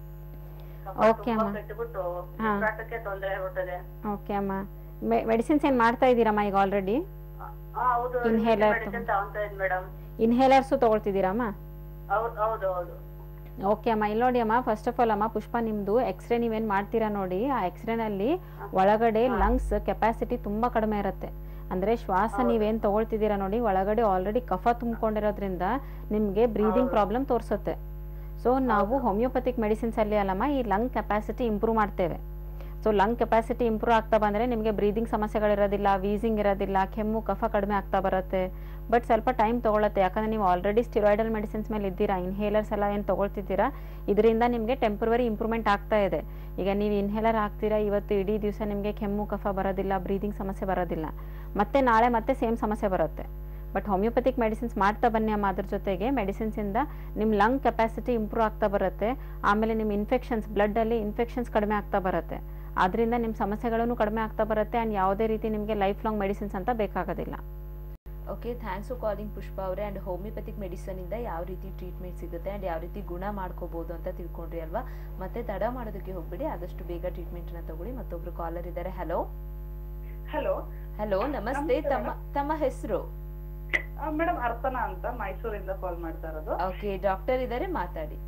ಓಕೆ ಅಮ್ಮ ಕೆಟ್ಟಬಿಟ್ಟು ಹಾ. ಉಸಿರಾಟಕ್ಕೆ ತೊಂದರೆ ಆಗ್ಬಿಟ್ಟಿದೆ ಓಕೆ ಅಮ್ಮ ಮೆಡಿಸಿನ್ಸ್ ಏನು ಮಾಡ್ತಾ ಇದ್ದೀರಮ್ಮ ಈಗ ಆಲ್ರೆಡಿ ಹಾ ಹೌದು Inhaler ಮೆಡಿಸಿನ್ ತಗೊಂತಾ ಇದ್ ಮೇಡಮ್ ಇನ್ಹೇಲರ್ಸು ತೊಗೊಳ್ತಿದ್ದೀರಮ್ಮ ಹೌದು ಹೌದು ಹೌದು ಓಕೆ ಅಮ್ಮ ಇಲ್ಲಿ ನೋಡಿ ಅಮ್ಮ ಫಸ್ಟ್ ಆಫ್ ಆಲ್ ಅಮ್ಮ ಪುಷ್ಪ ನಿಮ್ಮದು ಎಕ್ಸ್ರೇ ನೀವೇನು ಮಾಡ್ತೀರಾ ನೋಡಿ ಆ ಎಕ್ಸ್ರೇನಲ್ಲಿ ಒಳಗಡೆ ಲಂಗ್ಸ್ ಕೆಪಾಸಿಟಿ ತುಂಬ ಕಡಿಮೆ ಇರುತ್ತೆ ಅಂದರೆ ಶ್ವಾಸ ನೀವೇನು ತಗೊಳ್ತಿದ್ದೀರಾ ನೋಡಿ ಒಳಗಡೆ ಆಲ್ರೆಡಿ ಕಫ ತುಂಬಿಕೊಂಡಿರೋದ್ರಿಂದ ನಿಮಗೆ ಬ್ರೀದಿಂಗ್ ಪ್ರಾಬ್ಲಮ್ ತೋರಿಸುತ್ತೆ ಸೊ ನಾವು ಹೋಮಿಯೋಪತಿಕ್ ಮೆಡಿಸಿನ್ಸಲ್ಲಿ ಅಲ್ಲಮ್ಮ ಈ ಲಂಗ್ ಕೆಪಾಸಿಟಿ ಇಂಪ್ರೂವ್ ಮಾಡ್ತೇವೆ ಸೊ ಲಂಗ್ ಕೆಪಾಸಿಟಿ ಇಂಪ್ರೂವ್ ಆಗ್ತಾ ಬಂದರೆ ನಿಮಗೆ ಬ್ರೀದಿಂಗ್ ಸಮಸ್ಯೆಗಳಿರೋದಿಲ್ಲ ವೀಸಿಂಗ್ ಇರೋದಿಲ್ಲ ಕೆಮ್ಮು ಕಫ ಕಡಿಮೆ ಆಗ್ತಾ ಬರುತ್ತೆ ಬಟ್ ಸ್ವಲ್ಪ ಟೈಮ್ ತೊಗೊಳತ್ತೆ ಯಾಕಂದರೆ ನೀವು ಆಲ್ರೆಡಿ ಸ್ಟಿರಾಯ್ಡಲ್ ಮೆಡಿಸಿನ್ಸ್ ಮೇಲೆ ಇದ್ದೀರಾ ಇನ್ಹೇಲರ್ಸ್ ಎಲ್ಲ ಏನು ತೊಗೊಳ್ತಿದ್ದೀರಾ ಇದರಿಂದ ನಿಮಗೆ ಟೆಂಪ್ರವರಿ ಇಂಪ್ರೂವ್ಮೆಂಟ್ ಆಗ್ತಾ ಇದೆ ಈಗ ನೀವು ಇನ್ಹೇಲರ್ ಹಾಕ್ತೀರಾ ಇವತ್ತು ಇಡೀ ದಿವಸ ನಿಮಗೆ ಕೆಮ್ಮು ಕಫ ಬರೋದಿಲ್ಲ ಬ್ರೀದಿಂಗ್ ಸಮಸ್ಯೆ ಬರೋದಿಲ್ಲ ಮತ್ತೆ ನಾಳೆ ಮತ್ತೆ ಸೇಮ್ ಸಮಸ್ಯೆ ಬರುತ್ತೆ ಬಟ್ ಹೋಮಿಯೋಪತಿಕ್ ಮೆಡಿಸಿನ್ಸ್ ಮಾಡ್ತಾ ಬನ್ನಿ ಅಮ್ಮ ಅದ್ರ ಜೊತೆಗೆ ಮೆಡಿಸಿನ್ಸಿಂದ ನಿಮ್ಮ ಲಂಗ್ ಕೆಪಾಸಿಟಿ ಇಂಪ್ರೂವ್ ಆಗ್ತಾ ಬರುತ್ತೆ ಆಮೇಲೆ ನಿಮ್ಮ ಇನ್ಫೆಕ್ಷನ್ಸ್ ಬ್ಲಡ್ಡಲ್ಲಿ ಇನ್ಫೆಕ್ಷನ್ಸ್ ಕಡಿಮೆ ಆಗ್ತಾ ಬರುತ್ತೆ ಅದರಿಂದ ನಿಮ್ಮ ಸಮಸ್ಯೆಗಳನ್ನು ಕಡಿಮೆ ಆಗ್ತಾ ಬರುತ್ತೆ ಆ್ಯಂಡ್ ಯಾವುದೇ ರೀತಿ ನಿಮಗೆ ಲೈಫ್ ಲಾಂಗ್ ಮೆಡಿಸಿನ್ಸ್ ಅಂತ ಬೇಕಾಗೋದಿಲ್ಲ okay thanks for calling Pushpa ಅವರೇ ಆ್ಯಂಡ್ ಹೋಮಿಯೋಪತಿಕ್ ಮೆಡಿಸನ್ ಇಂದ ಯಾವ ರೀತಿ ಟ್ರೀಟ್ಮೆಂಟ್ ಸಿಗುತ್ತೆ ಆ್ಯಂಡ್ ಯಾವ ರೀತಿ ಗುಣ ಮಾಡ್ಕೋಬಹುದು ಅಂತ ತಿಳ್ಕೊಂಡ್ರಿ ಅಲ್ವಾ ಮತ್ತೆ ತಡ ಮಾಡೋದಕ್ಕೆ ಹೋಗ್ಬಿಡಿ ಆದಷ್ಟು ಬೇಗ ಟ್ರೀಟ್ಮೆಂಟ್ ನ ತಗೊಳ್ಳಿ ಮತ್ತೊಬ್ರು ಕಾಲರ್ ಇದ್ದಾರೆ ಹಲೋ ಹಲೋ ಹಲೋ ನಮಸ್ತೆ ತಮ್ಮ ತಮ್ಮ ಹೆಸರು ಮೇಡಮ್ ಅರ್ಪಣಾ ಅಂತ ಮೈಸೂರಿಂದ ಕಾಲ್ ಮಾಡ್ತಾ ಇರೋದು ಓಕೆ ಡಾಕ್ಟರ್ ಇದ್ದಾರೆ ಮಾತಾಡಿ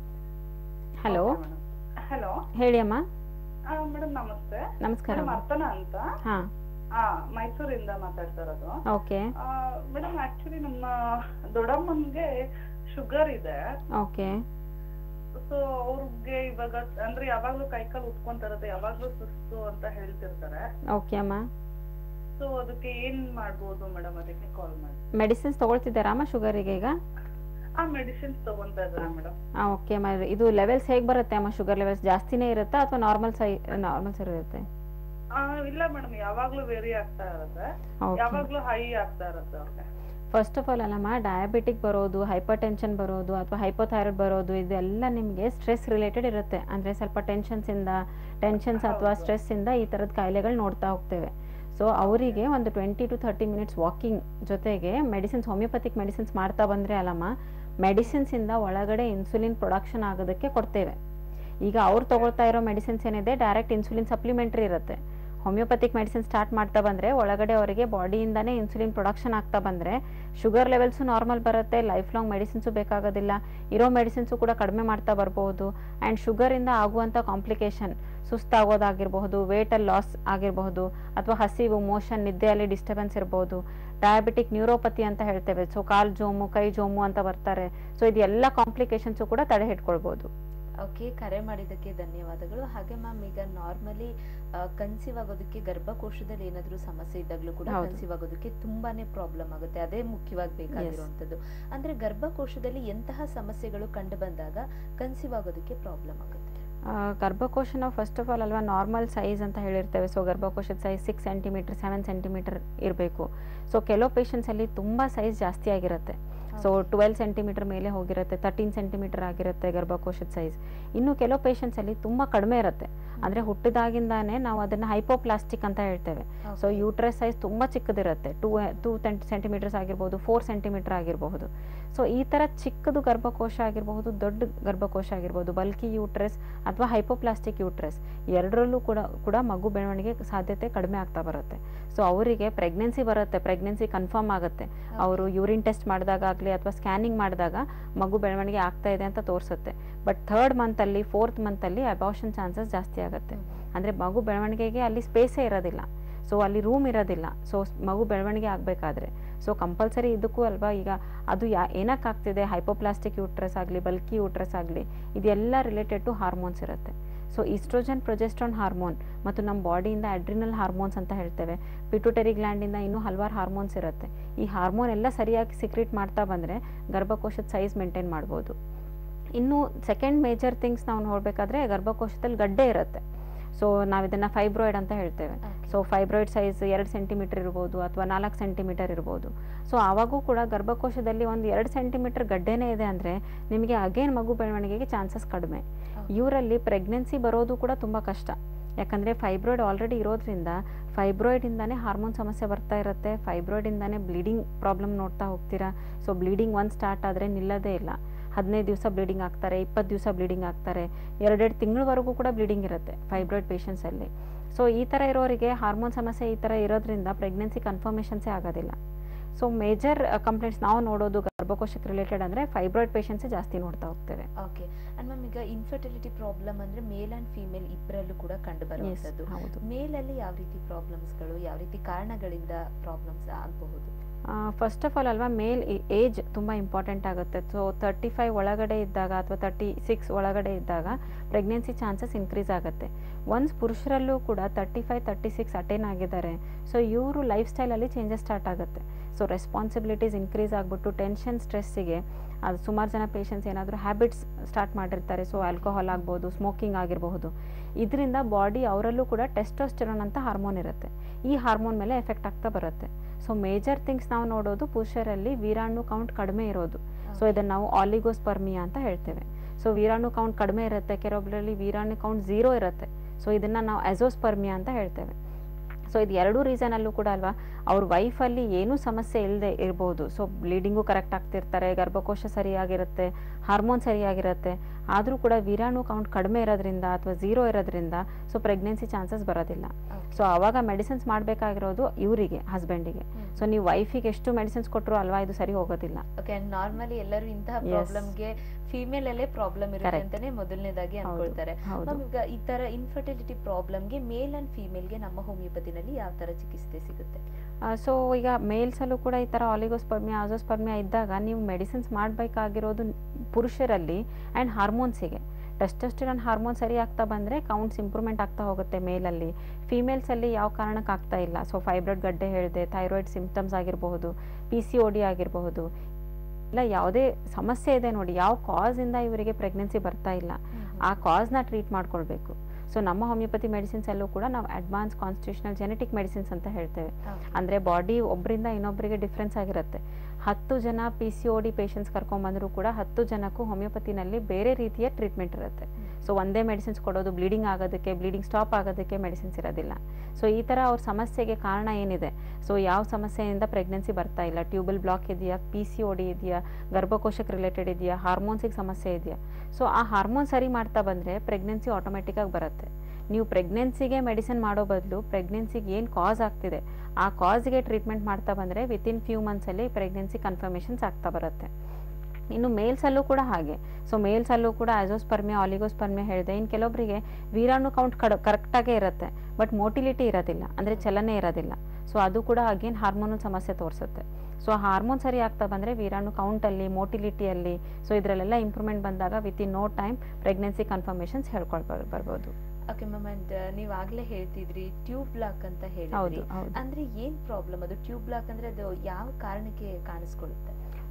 ಹಲೋ ಹಲೋ ಹೇಳಿ ಅಮ್ಮ ಮೇಡಮ್ ನಮಸ್ತೆ ನಮಸ್ಕಾರ ಮೇಡಮ್ ಅರ್ಪಣಾ ಅಂತ ಹಾಂ ಹಾ ಮೈಸೂರಿಂದ ಮಾತಾಡ್ತಾ ಇರೋದು ಓಕೆ ಮೇಡಮ್ ಆಕ್ಚುಲಿ ನಮ್ಮ ದೊಡ್ಡಮ್ಮನ್ಗೆ ಶುಗರ್ ಇದೆ ಓಕೆ ಸೊ ಅವ್ರಿಗೆ ಇವಾಗ ಅಂದ್ರೆ ಯಾವಾಗ್ಲೂ ಕೈಕಾಲು ಉತ್ಕೊಂತ ಇರುತ್ತೆ ಯಾವಾಗ್ಲೂ ಸುಸ್ತು ಅಂತ ಹೇಳ್ತಿರ್ತಾರೆ ಓಕೆ ಅಮ್ಮ ಸೊ ಅದಕ್ಕೆ ಏನ್ ಮಾಡ್ಬೋದು ಮೇಡಮ್ ಅದಕ್ಕೆ ಕಾಲ್ ಮಾಡಿ ಮೆಡಿಸಿನ್ಸ್ ತೊಗೊಳ್ತಿದ್ದಾರಾ ಅಮ್ಮ ಶುಗರಿಗೆ ಈಗ ಆ ಮೆಡಿಸಿನ್ಸ್ ತಗೊಂತಾ ಇದ್ದಾರೆ ಮೇಡಮ್ ಹಾಂ ಓಕೆ ಅಮ್ಮ ಇದು ಲೆವೆಲ್ಸ್ ಹೇಗೆ ಬರುತ್ತೆ ಅಮ್ಮ ಶುಗರ್ ಲೆವೆಲ್ಸ್ ಜಾಸ್ತಿನೇ ಇರುತ್ತಾ ಅಥವಾ ನಾರ್ಮಲ್ ಸೈ ನಾರ್ಮಲ್ ಸರಿ ಇರುತ್ತೆ ಇಲ್ಲ ಮೇಡಮ್ ಯಾವಾಗ್ಲೂ ವೇರಿ ಆಗ್ತಾ ಇರುತ್ತೆ Okay. ಯಾವಾಗ್ಲೂ ಹೈ ಆಗ್ತಾ ಇರುತ್ತೆ ಅವ್ರಿಗೆ ಫಸ್ಟ್ ಆಫ್ ಆಲ್ ಅಲ್ಲಮ್ಮ ಡಯಾಬಿಟಿಕ್ ಬರೋದು ಹೈಪರ್ ಟೆನ್ಷನ್ ಬರೋದು ಅಥವಾ ಹೈಪೋಥೈರಾಯ್ಡ್ ಬರೋದು ಇದೆಲ್ಲ ನಿಮಗೆ ಸ್ಟ್ರೆಸ್ ರಿಲೇಟೆಡ್ ಇರುತ್ತೆ ಅಂದರೆ ಸ್ವಲ್ಪ ಟೆನ್ಷನ್ಸಿಂದ ಟೆನ್ಷನ್ಸ್ ಅಥವಾ ಸ್ಟ್ರೆಸ್ಸಿಂದ ಈ ಥರದ ಕಾಯಿಲೆಗಳು ನೋಡ್ತಾ ಹೋಗ್ತೇವೆ ಸೊ ಅವರಿಗೆ ಒಂದು twenty to thirty minutes walking ಜೊತೆಗೆ ಮೆಡಿಸಿನ್ಸ್ ಹೋಮಿಯೋಪತಿಕ್ ಮೆಡಿಸಿನ್ಸ್ ಮಾಡ್ತಾ ಬಂದರೆ ಅಲ್ಲಮ್ಮ ಮೆಡಿಸಿನ್ಸಿಂದ ಒಳಗಡೆ ಇನ್ಸುಲಿನ್ ಪ್ರೊಡಕ್ಷನ್ ಆಗೋದಕ್ಕೆ ಕೊಡ್ತೇವೆ ಈಗ ಅವ್ರು ತಗೊಳ್ತಾ ಇರೋ ಮೆಡಿಸಿನ್ಸ್ ಏನಿದೆ ಡೈರೆಕ್ಟ್ ಇನ್ಸುಲಿನ್ ಸಪ್ಲಿಮೆಂಟ್ರಿ ಇರುತ್ತೆ ಹೋಮಿಯೋಪತಿಕ್ ಮೆಡಿಸಿನ್ ಸ್ಟಾರ್ಟ್ ಮಾಡ್ತಾ ಬಂದರೆ ಒಳಗಡೆ ಅವರಿಗೆ ಬಾಡಿಯಿಂದನೇ ಇನ್ಸುಲಿನ್ ಪ್ರೊಡಕ್ಷನ್ ಆಗ್ತಾ ಬಂದರೆ ಶುಗರ್ ಲೆವೆಲ್ಸು ನಾರ್ಮಲ್ ಬರುತ್ತೆ ಲೈಫ್ ಲಾಂಗ್ ಮೆಡಿಸಿನ್ಸು ಬೇಕಾಗೋದಿಲ್ಲ ಇರೋ ಮೆಡಿಸಿನ್ಸು ಕೂಡ ಕಡಿಮೆ ಮಾಡ್ತಾ ಬರ್ಬೋದು ಆ್ಯಂಡ್ ಶುಗರಿಂದ ಆಗುವಂಥ ಕಾಂಪ್ಲಿಕೇಶನ್ ಸುಸ್ತಾಗೋದಾಗಿರಬಹುದು ವೇಟಲ್ಲಿ ಲಾಸ್ ಆಗಿರಬಹುದು ಅಥವಾ ಹಸಿವು ಮೋಷನ್ ನಿದ್ದೆಯಲ್ಲಿ ಡಿಸ್ಟರ್ಬೆನ್ಸ್ ಇರ್ಬೋದು ಡಯಾಬಿಟಿಕ್ ನ್ಯೂರೋಪತಿ ಅಂತ ಹೇಳ್ತೇವೆ ಸೊ ಕಾಲು ಜೋಮು ಕೈ ಜೋಮು ಅಂತ ಬರ್ತಾರೆ ಸೊ ಇದೆಲ್ಲ ಕಾಂಪ್ಲಿಕೇಶನ್ಸು ಕೂಡ ತಡೆ ಹಿಡ್ಕೊಳ್ಬೋದು ಓಕೆ ಕರೆ ಮಾಡಿದ್ದಕ್ಕೆ ಧನ್ಯವಾದಗಳು ಹಾಗೆ ಮ್ಯಾಮ್ ಈಗ ನಾರ್ಮಲಿ ಕನ್ಸೀವ್ ಆಗೋದಕ್ಕೆ ಗರ್ಭಕೋಶದಲ್ಲಿ ಏನಾದರೂ ಸಮಸ್ಯೆ ಇದ್ದಾಗಲೂ ಕೂಡ ಹೌದು. ಕನ್ಸೀವ್ ಆಗೋದಕ್ಕೆ ತುಂಬಾನೇ ಪ್ರಾಬ್ಲಮ್ ಆಗುತ್ತೆ ಅದೇ ಮುಖ್ಯವಾಗಿ ಬೇಕಾಗಿರುವಂಥದ್ದು ಅಂದ್ರೆ ಗರ್ಭಕೋಶದಲ್ಲಿ ಎಂತಹ ಸಮಸ್ಯೆಗಳು ಕಂಡು ಬಂದಾಗ ಕನ್ಸೀವ್ ಆಗೋದಕ್ಕೆ ಪ್ರಾಬ್ಲಮ್ ಆಗುತ್ತೆ ಆ, ಗರ್ಭಕೋಶ ನಾವು ಫಸ್ಟ್ ಆಫ್ ಆಲ್ ಅಲ್ವಾ ನಾರ್ಮಲ್ ಸೈಜ್ ಅಂತ ಹೇಳಿರ್ತೇವೆ ಸೊ ಗರ್ಭಕೋಶದ size six centimetre seven centimetre ಇರಬೇಕು ಸೊ ಕೆಲವು ಪೇಷಂಟ್ಸಲ್ಲಿ ತುಂಬ ಸೈಜ್ ಜಾಸ್ತಿ ಆಗಿರುತ್ತೆ ಸೊ ಟ್ವೆಲ್ ಸೆಂಟಿಮೀಟರ್ ಮೇಲೆ ಹೋಗಿರುತ್ತೆ ತರ್ಟೀನ್ ಸೆಂಟಿಮೀಟರ್ ಆಗಿರುತ್ತೆ ಗರ್ಭಕೋಶದ ಸೈಜ್ ಇನ್ನು ಕೆಲವು ಪೇಷಂಟ್ಸಲ್ಲಿ ತುಂಬ ಕಡಿಮೆ ಇರುತ್ತೆ ಅಂದರೆ ಹುಟ್ಟಿದಾಗಿಂದಾನೇ ನಾವು ಅದನ್ನು ಹೈಪೋಪ್ಲಾಸ್ಟಿಕ್ ಅಂತ ಹೇಳ್ತೇವೆ ಸೊ ಯೂಟ್ರಸ್ ಸೈಜ್ ತುಂಬ ಚಿಕ್ಕದಿರುತ್ತೆ ಟೂ ಟೂ ಸೆಂಟಿಮೀಟರ್ಸ್ ಆಗಿರ್ಬೋದು ಫೋರ್ ಸೆಂಟಿಮೀಟರ್ ಆಗಿರಬಹುದು ಸೊ ಈ ಥರ ಚಿಕ್ಕದು ಗರ್ಭಕೋಶ ಆಗಿರಬಹುದು ದೊಡ್ಡ ಗರ್ಭಕೋಶ ಆಗಿರ್ಬೋದು ಬಲ್ಕಿ ಯೂಟ್ರಸ್ ಅಥವಾ ಹೈಪೋಪ್ಲಾಸ್ಟಿಕ್ ಯೂಟ್ರಸ್ ಎರಡರಲ್ಲೂ ಕೂಡ ಕೂಡ ಮಗು ಬೆಳವಣಿಗೆ ಸಾಧ್ಯತೆ ಕಡಿಮೆ ಆಗ್ತಾ ಬರುತ್ತೆ ಸೊ ಅವರಿಗೆ ಪ್ರೆಗ್ನೆನ್ಸಿ ಬರುತ್ತೆ ಪ್ರೆಗ್ನೆನ್ಸಿ ಕನ್ಫರ್ಮ್ ಆಗುತ್ತೆ ಅವರು ಯೂರಿನ್ ಟೆಸ್ಟ್ ಮಾಡಿದಾಗ ಆಗಲಿ ಅಥವಾ ಸ್ಕ್ಯಾನಿಂಗ್ ಮಾಡಿದಾಗ ಮಗು ಬೆಳವಣಿಗೆ ಆಗ್ತಾ ಇದೆ ಅಂತ ತೋರಿಸುತ್ತೆ ಬಟ್ ಥರ್ಡ್ ಮಂತಲ್ಲಿ ಫೋರ್ತ್ ಮಂತಲ್ಲಿ ಅಬಾರ್ಷನ್ ಚಾನ್ಸಸ್ ಜಾಸ್ತಿ ಆಗುತ್ತೆ ಅಂದರೆ ಮಗು ಬೆಳವಣಿಗೆಗೆ ಅಲ್ಲಿ ಸ್ಪೇಸೇ ಇರೋದಿಲ್ಲ ಸೊ ಅಲ್ಲಿ ರೂಮ್ ಇರೋದಿಲ್ಲ ಸೊ ಮಗು ಬೆಳವಣಿಗೆ ಆಗಬೇಕಾದ್ರೆ ಸೊ ಕಂಪಲ್ಸರಿ ಇದಕ್ಕೂ ಅಲ್ವಾ ಈಗ ಅದು ಯಾ ಏನಕ್ಕೆ ಆಗ್ತಿದೆ ಹೈಪೋಪ್ಲಾಸ್ಟಿಕ್ ಯೂಟ್ರಸ್ ಆಗಲಿ ಬಲ್ಕಿ ಯೂಟ್ರಸ್ ಆಗಲಿ ಇದೆಲ್ಲ ರಿಲೇಟೆಡ್ ಟು ಹಾರ್ಮೋನ್ಸ್ ಇರುತ್ತೆ ಸೊ ಈಸ್ಟ್ರೋಜನ್ ಪ್ರೊಜೆಸ್ಟ್ರಾನ್ ಹಾರ್ಮೋನ್ ಮತ್ತು ನಮ್ಮ ಬಾಡಿಯಿಂದ ಅಡ್ರಿನಲ್ ಹಾರ್ಮೋನ್ಸ್ ಅಂತ ಹೇಳ್ತೇವೆ ಪಿಟುಟರಿ ಗ್ಲ್ಯಾಂಡಿಂದ ಇನ್ನೂ ಹಲವಾರು ಹಾರ್ಮೋನ್ಸ್ ಇರುತ್ತೆ ಈ ಹಾರ್ಮೋನ್ ಎಲ್ಲ ಸರಿಯಾಗಿ ಸಿಕ್ರೀಟ್ ಮಾಡ್ತಾ ಬಂದರೆ ಗರ್ಭಕೋಶದ ಸೈಜ್ ಮೇಂಟೈನ್ ಮಾಡ್ಬೋದು ಇನ್ನು ಸೆಕೆಂಡ್ ಮೇಜರ್ ಥಿಂಗ್ಸ್ ನಾವು ನೋಡಬೇಕಾದ್ರೆ ಗರ್ಭಕೋಶದಲ್ಲಿ ಗಡ್ಡೆ ಇರುತ್ತೆ ಸೊ ನಾವು ಇದನ್ನು ಫೈಬ್ರಾಯ್ಡ್ ಅಂತ ಹೇಳ್ತೇವೆ ಸೊ ಫೈಬ್ರಾಯ್ಡ್ ಸೈಜ್ ಎರಡು ಸೆಂಟಿಮೀಟರ್ ಇರ್ಬೋದು ಅಥವಾ ನಾಲ್ಕು ಸೆಂಟಿಮೀಟರ್ ಇರ್ಬೋದು ಸೊ ಆವಾಗೂ ಕೂಡ ಗರ್ಭಕೋಶದಲ್ಲಿ ಒಂದು ಎರಡು ಸೆಂಟಿಮೀಟರ್ ಗಡ್ಡೆನೇ ಇದೆ ಅಂದರೆ ನಿಮಗೆ ಅಗೇನ್ ಮಗು ಬೆಳವಣಿಗೆಗೆ ಚಾನ್ಸಸ್ ಕಡಿಮೆ ಇವರಲ್ಲಿ ಪ್ರೆಗ್ನೆನ್ಸಿ ಬರೋದು ಕೂಡ ತುಂಬ ಕಷ್ಟ ಯಾಕಂದರೆ ಫೈಬ್ರಾಯ್ಡ್ ಆಲ್ರೆಡಿ ಇರೋದ್ರಿಂದ ಫೈಬ್ರಾಯ್ಡಿಂದಾನೇ ಹಾರ್ಮೋನ್ ಸಮಸ್ಯೆ ಬರ್ತಾ ಇರುತ್ತೆ ಫೈಬ್ರಾಯ್ಡಿಂದಾನೇ ಬ್ಲೀಡಿಂಗ್ ಪ್ರಾಬ್ಲಮ್ ನೋಡ್ತಾ ಹೋಗ್ತೀರಾ ಸೊ ಬ್ಲೀಡಿಂಗ್ ಒಂದು ಸ್ಟಾರ್ಟ್ ಆದರೆ ನಿಲ್ಲದೇ ಇಲ್ಲ ಹದಿನೈದು ದಿವಸ ಬ್ಲೀಡಿಂಗ್ ಆಗ್ತಾರೆ ಇಪ್ಪತ್ತು ದಿವಸ ಬ್ಲೀಡಿಂಗ್ ಆಗ್ತಾರೆ ಎರಡೆರಡು ತಿಂಗಳವರೆಗೂ ಕೂಡ ಬ್ಲೀಡಿಂಗ್ ಇರುತ್ತೆ ಫೈಬ್ರಾಯ್ಡ್ ಪೇಷಂಟ್ಸಲ್ಲಿ ಸೊ ಈ ಥರ ಇರೋರಿಗೆ ಹಾರ್ಮೋನ್ ಸಮಸ್ಯೆ ಈ ಥರ ಇರೋದ್ರಿಂದ ಪ್ರೆಗ್ನೆನ್ಸಿ ಕನ್ಫರ್ಮೇಷನ್ಸೇ ಆಗೋದಿಲ್ಲ ಸೊ ಮೇಜರ್ ಕಂಪ್ಲೇಂಟ್ಸ್ ನಾವು ನೋಡೋದು ಗರ್ಭಕೋಶಕ್ಕೆ ರಿಲೇಟೆಡ್ ಅಂದರೆ ಫೈಬ್ರಾಯ್ಡ್ ಪೇಷಂಟ್ಸೇ ಜಾಸ್ತಿ ನೋಡ್ತಾ ಹೋಗ್ತೇವೆ ಓಕೆ ಅಂಡ್ ಮ್ಯಾಮ್ ಈಗ ಇನ್ಫರ್ಟಿಲಿಟಿ ಪ್ರಾಬ್ಲಮ್ ಅಂದ್ರೆ ಮೇಲ್ ಅಂಡ್ ಫಿಮೇಲ್ ಇಬ್ಬರಲ್ಲೂ ಕೂಡ ಕಂಡು ಬರುವಂಥದ್ದು ಹೌದು. ಮೇಲಲ್ಲಿ ಯಾವ ರೀತಿ ಪ್ರಾಬ್ಲಮ್ಸ್ಗಳು ಯಾವ ರೀತಿ ಕಾರಣಗಳಿಂದ ಪ್ರಾಬ್ಲಮ್ಸ್ ಆಗಬಹುದು ಫಸ್ಟ್ ಆಫ್ ಆಲ್ ಅಲ್ವಾ ಮೇಲ್ ಏಜ್ ತುಂಬ ಇಂಪಾರ್ಟೆಂಟ್ ಆಗುತ್ತೆ ಸೊ ತರ್ಟಿ ಫೈವ್ ಒಳಗಡೆ ಇದ್ದಾಗ ಅಥವಾ ತರ್ಟಿ ಸಿಕ್ಸ್ ಒಳಗಡೆ ಇದ್ದಾಗ ಪ್ರೆಗ್ನೆನ್ಸಿ ಚಾನ್ಸಸ್ ಇನ್ಕ್ರೀಸ್ ಆಗುತ್ತೆ ಒನ್ಸ್ ಪುರುಷರಲ್ಲೂ ಕೂಡ thirty five thirty six attain ಆಗಿದ್ದಾರೆ ಸೊ ಇವರು ಲೈಫ್ ಸ್ಟೈಲಲ್ಲಿ ಚೇಂಜಸ್ ಸ್ಟಾರ್ಟ್ ಆಗುತ್ತೆ ಸೊ ರೆಸ್ಪಾನ್ಸಿಬಿಲಿಟೀಸ್ ಇನ್ಕ್ರೀಸ್ ಆಗಿಬಿಟ್ಟು ಟೆನ್ಷನ್ ಸ್ಟ್ರೆಸ್ಸಿಗೆ ಅದು ಸುಮಾರು ಜನ ಪೇಷಂಟ್ಸ್ ಏನಾದರೂ ಹ್ಯಾಬಿಟ್ಸ್ ಸ್ಟಾರ್ಟ್ ಮಾಡಿರ್ತಾರೆ ಸೊ ಆಲ್ಕೋಹಾಲ್ ಆಗ್ಬೋದು ಸ್ಮೋಕಿಂಗ್ ಆಗಿರಬಹುದು ಇದರಿಂದ ಬಾಡಿ ಅವರಲ್ಲೂ ಕೂಡ ಟೆಸ್ಟೋಸ್ಟೆರೋನ್ ಅಂತ ಹಾರ್ಮೋನ್ ಇರುತ್ತೆ ಈ ಹಾರ್ಮೋನ್ ಮೇಲೆ ಎಫೆಕ್ಟ್ ಆಗ್ತಾ ಬರುತ್ತೆ ಸೊ ಮೇಜರ್ ಥಿಂಗ್ಸ್ ನಾವು ನೋಡೋದು ಪುರುಷರಲ್ಲಿ ವೀರಾಣು ಕೌಂಟ್ ಕಡಿಮೆ ಇರೋದು ಸೊ ಇದನ್ನು ನಾವು ಆಲಿಗೋಸ್ಪರ್ಮಿಯಾ ಅಂತ ಹೇಳ್ತೇವೆ ಸೊ ವೀರಾಣು ಕೌಂಟ್ ಕಡಿಮೆ ಇರುತ್ತೆ ಕೆಲವೊಬ್ಬರಲ್ಲಿ ವೀರಾಣು ಕೌಂಟ್ ಝೀರೋ ಇರುತ್ತೆ ಸೊ ಇದನ್ನು ನಾವು ಎಸೋಸ್ಪರ್ಮಿಯಾ ಅಂತ ಹೇಳ್ತೇವೆ ಸೊ ಇದು ಎರಡೂ ರೀಸನಲ್ಲೂ ಕೂಡ ಅಲ್ವಾ ಅವ್ರ ವೈಫಲ್ಲಿ ಏನೂ ಸಮಸ್ಯೆ ಇಲ್ಲದೆ ಇರ್ಬೋದು ಸೊ ಬ್ಲೀಡಿಂಗು ಕರೆಕ್ಟ್ ಆಗ್ತಿರ್ತಾರೆ ಗರ್ಭಕೋಶ ಸರಿಯಾಗಿರುತ್ತೆ ಹಾರ್ಮೋನ್ ಸರಿಯಾಗಿರುತ್ತೆ ಆದರೂ ಕೂಡ ವೀರಾಣು ಕೌಂಟ್ ಕಡಿಮೆ ಇರೋದ್ರಿಂದ ಅಥವಾ ಝೀರೋ ಇರೋದ್ರಿಂದ ಸೊ ಪ್ರೆಗ್ನೆನ್ಸಿ ಚಾನ್ಸಸ್ ಬರೋದಿಲ್ಲ ಸೊ ಆವಾಗ ಮೆಡಿಸಿನ್ಸ್ ಮಾಡಬೇಕಾಗಿರೋದು ಇವರಿಗೆ ಹಸ್ಬೆಂಡಿಗೆ ಸೊ ನೀವು ವೈಫಿಗೆ ಎಷ್ಟು ಮೆಡಿಸಿನ್ಸ್ ಕೊಟ್ಟರು ಅಲ್ವಾ ಇದು ಸರಿ ಹೋಗೋದಿಲ್ಲ ಓಕೆ ನಾರ್ಮಲಿ ಎಲ್ಲರೂ ಇಂತಹ Yes. ಪ್ರಾಬ್ಲಮ್ಗೆ ಫಿಮೇಲ್ ಅಲ್ಲೇ ಪ್ರಾಬ್ಲಮ್ ಇರುತ್ತೆ Correct. ಅಂತಾನೆ ಮೊದಲನೇದಾಗಿ ಹೌದು, ಅನ್ಕೊಳ್ತಾರೆ ಹೌದು. ಮ್ಯಾಮ್ ಈಗ ಈ ತರ ಇನ್ಫರ್ಟಿಲಿಟಿ ಪ್ರಾಬ್ಲಮ್ಗೆ ಮೇಲ್ ಅಂಡ್ ಫಿಮೇಲ್ಗೆ ನಮ್ಮ ಹೋಮಿಯೋಪತಿನಲ್ಲಿ ಯಾವ ತರ ಚಿಕಿತ್ಸೆ ಸಿಗುತ್ತೆ ಸೊ ಈಗ ಮೇಲ್ಸಲ್ಲೂ ಕೂಡ ಈ ಥರ ಆಲಿಗೋಸ್ಪರ್ಮಿಯಾ ಆಜೋಸ್ಪರ್ಮಿಯಾ ಇದ್ದಾಗ ನೀವು ಮೆಡಿಸಿನ್ಸ್ ಮಾಡಬೇಕಾಗಿರೋದು ಪುರುಷರಲ್ಲಿ ಆ್ಯಂಡ್ ಹಾರ್ಮೋನ್ಸಿಗೆ ಟೆಸ್ಟೋಸ್ಟಿರಾನ್ ಹಾರ್ಮೋನ್ ಸರಿ ಆಗ್ತಾ ಬಂದರೆ ಕೌಂಟ್ಸ್ ಇಂಪ್ರೂವ್ಮೆಂಟ್ ಆಗ್ತಾ ಹೋಗುತ್ತೆ ಮೇಲಲ್ಲಿ ಫೀಮೇಲ್ಸಲ್ಲಿ ಯಾವ ಕಾರಣಕ್ಕೆ ಆಗ್ತಾ ಇಲ್ಲ ಸೊ ಫೈಬ್ರಾಯ್ಡ್ ಗಡ್ಡೆ ಹೇಳಿದೆ ಥೈರಾಯ್ಡ್ ಸಿಂಪ್ಟಮ್ಸ್ ಆಗಿರಬಹುದು ಪಿ ಸಿ ಒ ಡಿ ಆಗಿರಬಹುದು ಇಲ್ಲ ಯಾವುದೇ ಸಮಸ್ಯೆ ಇದೆ ನೋಡಿ ಯಾವ ಕಾಸಿಂದ ಇವರಿಗೆ ಪ್ರೆಗ್ನೆನ್ಸಿ ಬರ್ತಾ ಇಲ್ಲ ಆ ಕಾಸ್ನ ಟ್ರೀಟ್ ಮಾಡ್ಕೊಳ್ಬೇಕು ಸೊ ನಮ್ಮ ಹೋಮಿಯೋಪತಿ ಮೆಡಿಸಿನ್ಸಲ್ಲೂ ಕೂಡ ನಾವು ಅಡ್ವಾನ್ಸ್ ಕಾನ್ಸ್ಟಿಟ್ಯೂಷನಲ್ ಜೆನೆಟಿಕ್ ಮೆಡಿಸಿನ್ಸ್ ಅಂತ ಹೇಳ್ತೇವೆ ಅಂದರೆ ಬಾಡಿ ಒಬ್ಬರಿಂದ ಇನ್ನೊಬ್ಬರಿಗೆ ಡಿಫ್ರೆನ್ಸ್ ಆಗಿರುತ್ತೆ ಹತ್ತು ಜನ P C O D patients ಕರ್ಕೊಂಬಂದರೂ ಕೂಡ ಹತ್ತು ಜನಕ್ಕೂ ಹೋಮಿಯೋಪತಿನಲ್ಲಿ ಬೇರೆ ರೀತಿಯ ಟ್ರೀಟ್ಮೆಂಟ್ ಇರುತ್ತೆ ಸೊ ಒಂದೇ ಮೆಡಿಸಿನ್ಸ್ ಕೊಡೋದು ಬ್ಲೀಡಿಂಗ್ ಆಗೋದಕ್ಕೆ ಬ್ಲೀಡಿಂಗ್ ಸ್ಟಾಪ್ ಆಗೋದಕ್ಕೆ ಮೆಡಿಸಿನ್ಸ್ ಇರೋದಿಲ್ಲ ಸೊ ಈ ಥರ ಅವ್ರ ಸಮಸ್ಯೆಗೆ ಕಾರಣ ಏನಿದೆ ಸೊ ಯಾವ ಸಮಸ್ಯೆಯಿಂದ ಪ್ರೆಗ್ನೆನ್ಸಿ ಬರ್ತಾ ಇಲ್ಲ ಟ್ಯೂಬಲ್ ಬ್ಲಾಕ್ ಇದೆಯಾ ಪಿ ಸಿ ಒ ಡಿ ಇದೆಯಾ ಗರ್ಭಕೋಶಕ್ಕೆ ರಿಲೇಟೆಡ್ ಇದೆಯಾ ಹಾರ್ಮೋನ್ಸಿಗೆ ಸಮಸ್ಯೆ ಇದೆಯಾ ಸೊ ಆ ಹಾರ್ಮೋನ್ ಸರಿ ಮಾಡ್ತಾ ಬಂದರೆ ಪ್ರೆಗ್ನೆನ್ಸಿ ಆಟೋಮೆಟಿಕ್ಕಾಗಿ ಬರುತ್ತೆ ನೀವು ಪ್ರೆಗ್ನೆನ್ಸಿಗೆ ಮೆಡಿಸಿನ್ ಮಾಡೋ ಬದಲು ಪ್ರೆಗ್ನೆನ್ಸಿಗೆ ಏನು ಕಾಸ್ ಆಗ್ತಿದೆ ಆ ಕಾಸ್ಗೆ ಟ್ರೀಟ್ಮೆಂಟ್ ಮಾಡ್ತಾ ಬಂದರೆ ವಿತಿನ್ ಫ್ಯೂ ಮಂತ್ಸಲ್ಲಿ ಪ್ರೆಗ್ನೆನ್ಸಿ ಕನ್ಫರ್ಮೇಷನ್ಸ್ ಆಗ್ತಾ ಬರುತ್ತೆ ಇನ್ನು ಮೇಲ್ಸಲ್ಲೂ ಕೂಡ ಹಾಗೆ ಸೊ ಮೇಲ್ಸಲ್ಲೂ ಕೂಡ ಆಜೋಸ್ಪರ್ಮಿಯಾ ಆಲಿಗೋಸ್ಪರ್ಮಿಯಾ ಹೇಳಿದೆ ಇನ್ನು ಕೆಲವೊಬ್ಬರಿಗೆ ವೀರಾಣು ಕೌಂಟ್ ಕಡ ಕರೆಕ್ಟಾಗೇ ಇರುತ್ತೆ ಬಟ್ ಮೋಟಿಲಿಟಿ ಇರೋದಿಲ್ಲ ಅಂದರೆ ಚಲನೆ ಇರೋದಿಲ್ಲ ಸೊ ಅದು ಕೂಡ ಅಗೇನ್ ಹಾರ್ಮೋನಲ್ ಸಮಸ್ಯೆ ತೋರಿಸುತ್ತೆ ಸೊ ಹಾರ್ಮೋನ್ ಸರಿ ಆಗ್ತಾ ಬಂದರೆ ವೀರಾಣು ಕೌಂಟಲ್ಲಿ ಮೋಟಿಲಿಟಿಯಲ್ಲಿ ಸೊ ಇದರಲ್ಲೆಲ್ಲ ಇಂಪ್ರೂವ್ಮೆಂಟ್ ಬಂದಾಗ within no time pregnancy confirmations ಹೇಳ್ಕೊಳ್ಬೋದು ಬರ್ಬೋದು ಓಕೆ ಮ್ಯಾಮ್ ಅಂಡ್ ನೀವ್ ಆಗ್ಲೇ ಹೇಳ್ತಿದ್ರಿ ಟ್ಯೂಬ್ ಬ್ಲಾಕ್ ಅಂತ ಹೇಳಿದ್ರಿ ಹೌದು, ಹೌದು. ಅಂದ್ರೆ ಏನ್ ಪ್ರಾಬ್ಲಮ್ ಅದು ಟ್ಯೂಬ್ ಬ್ಲಾಕ್ ಅಂದ್ರೆ ಅದು ಯಾವ ಕಾರಣಕ್ಕೆ ಕಾಣಿಸ್ಕೊಳ್ಳುತ್ತೆ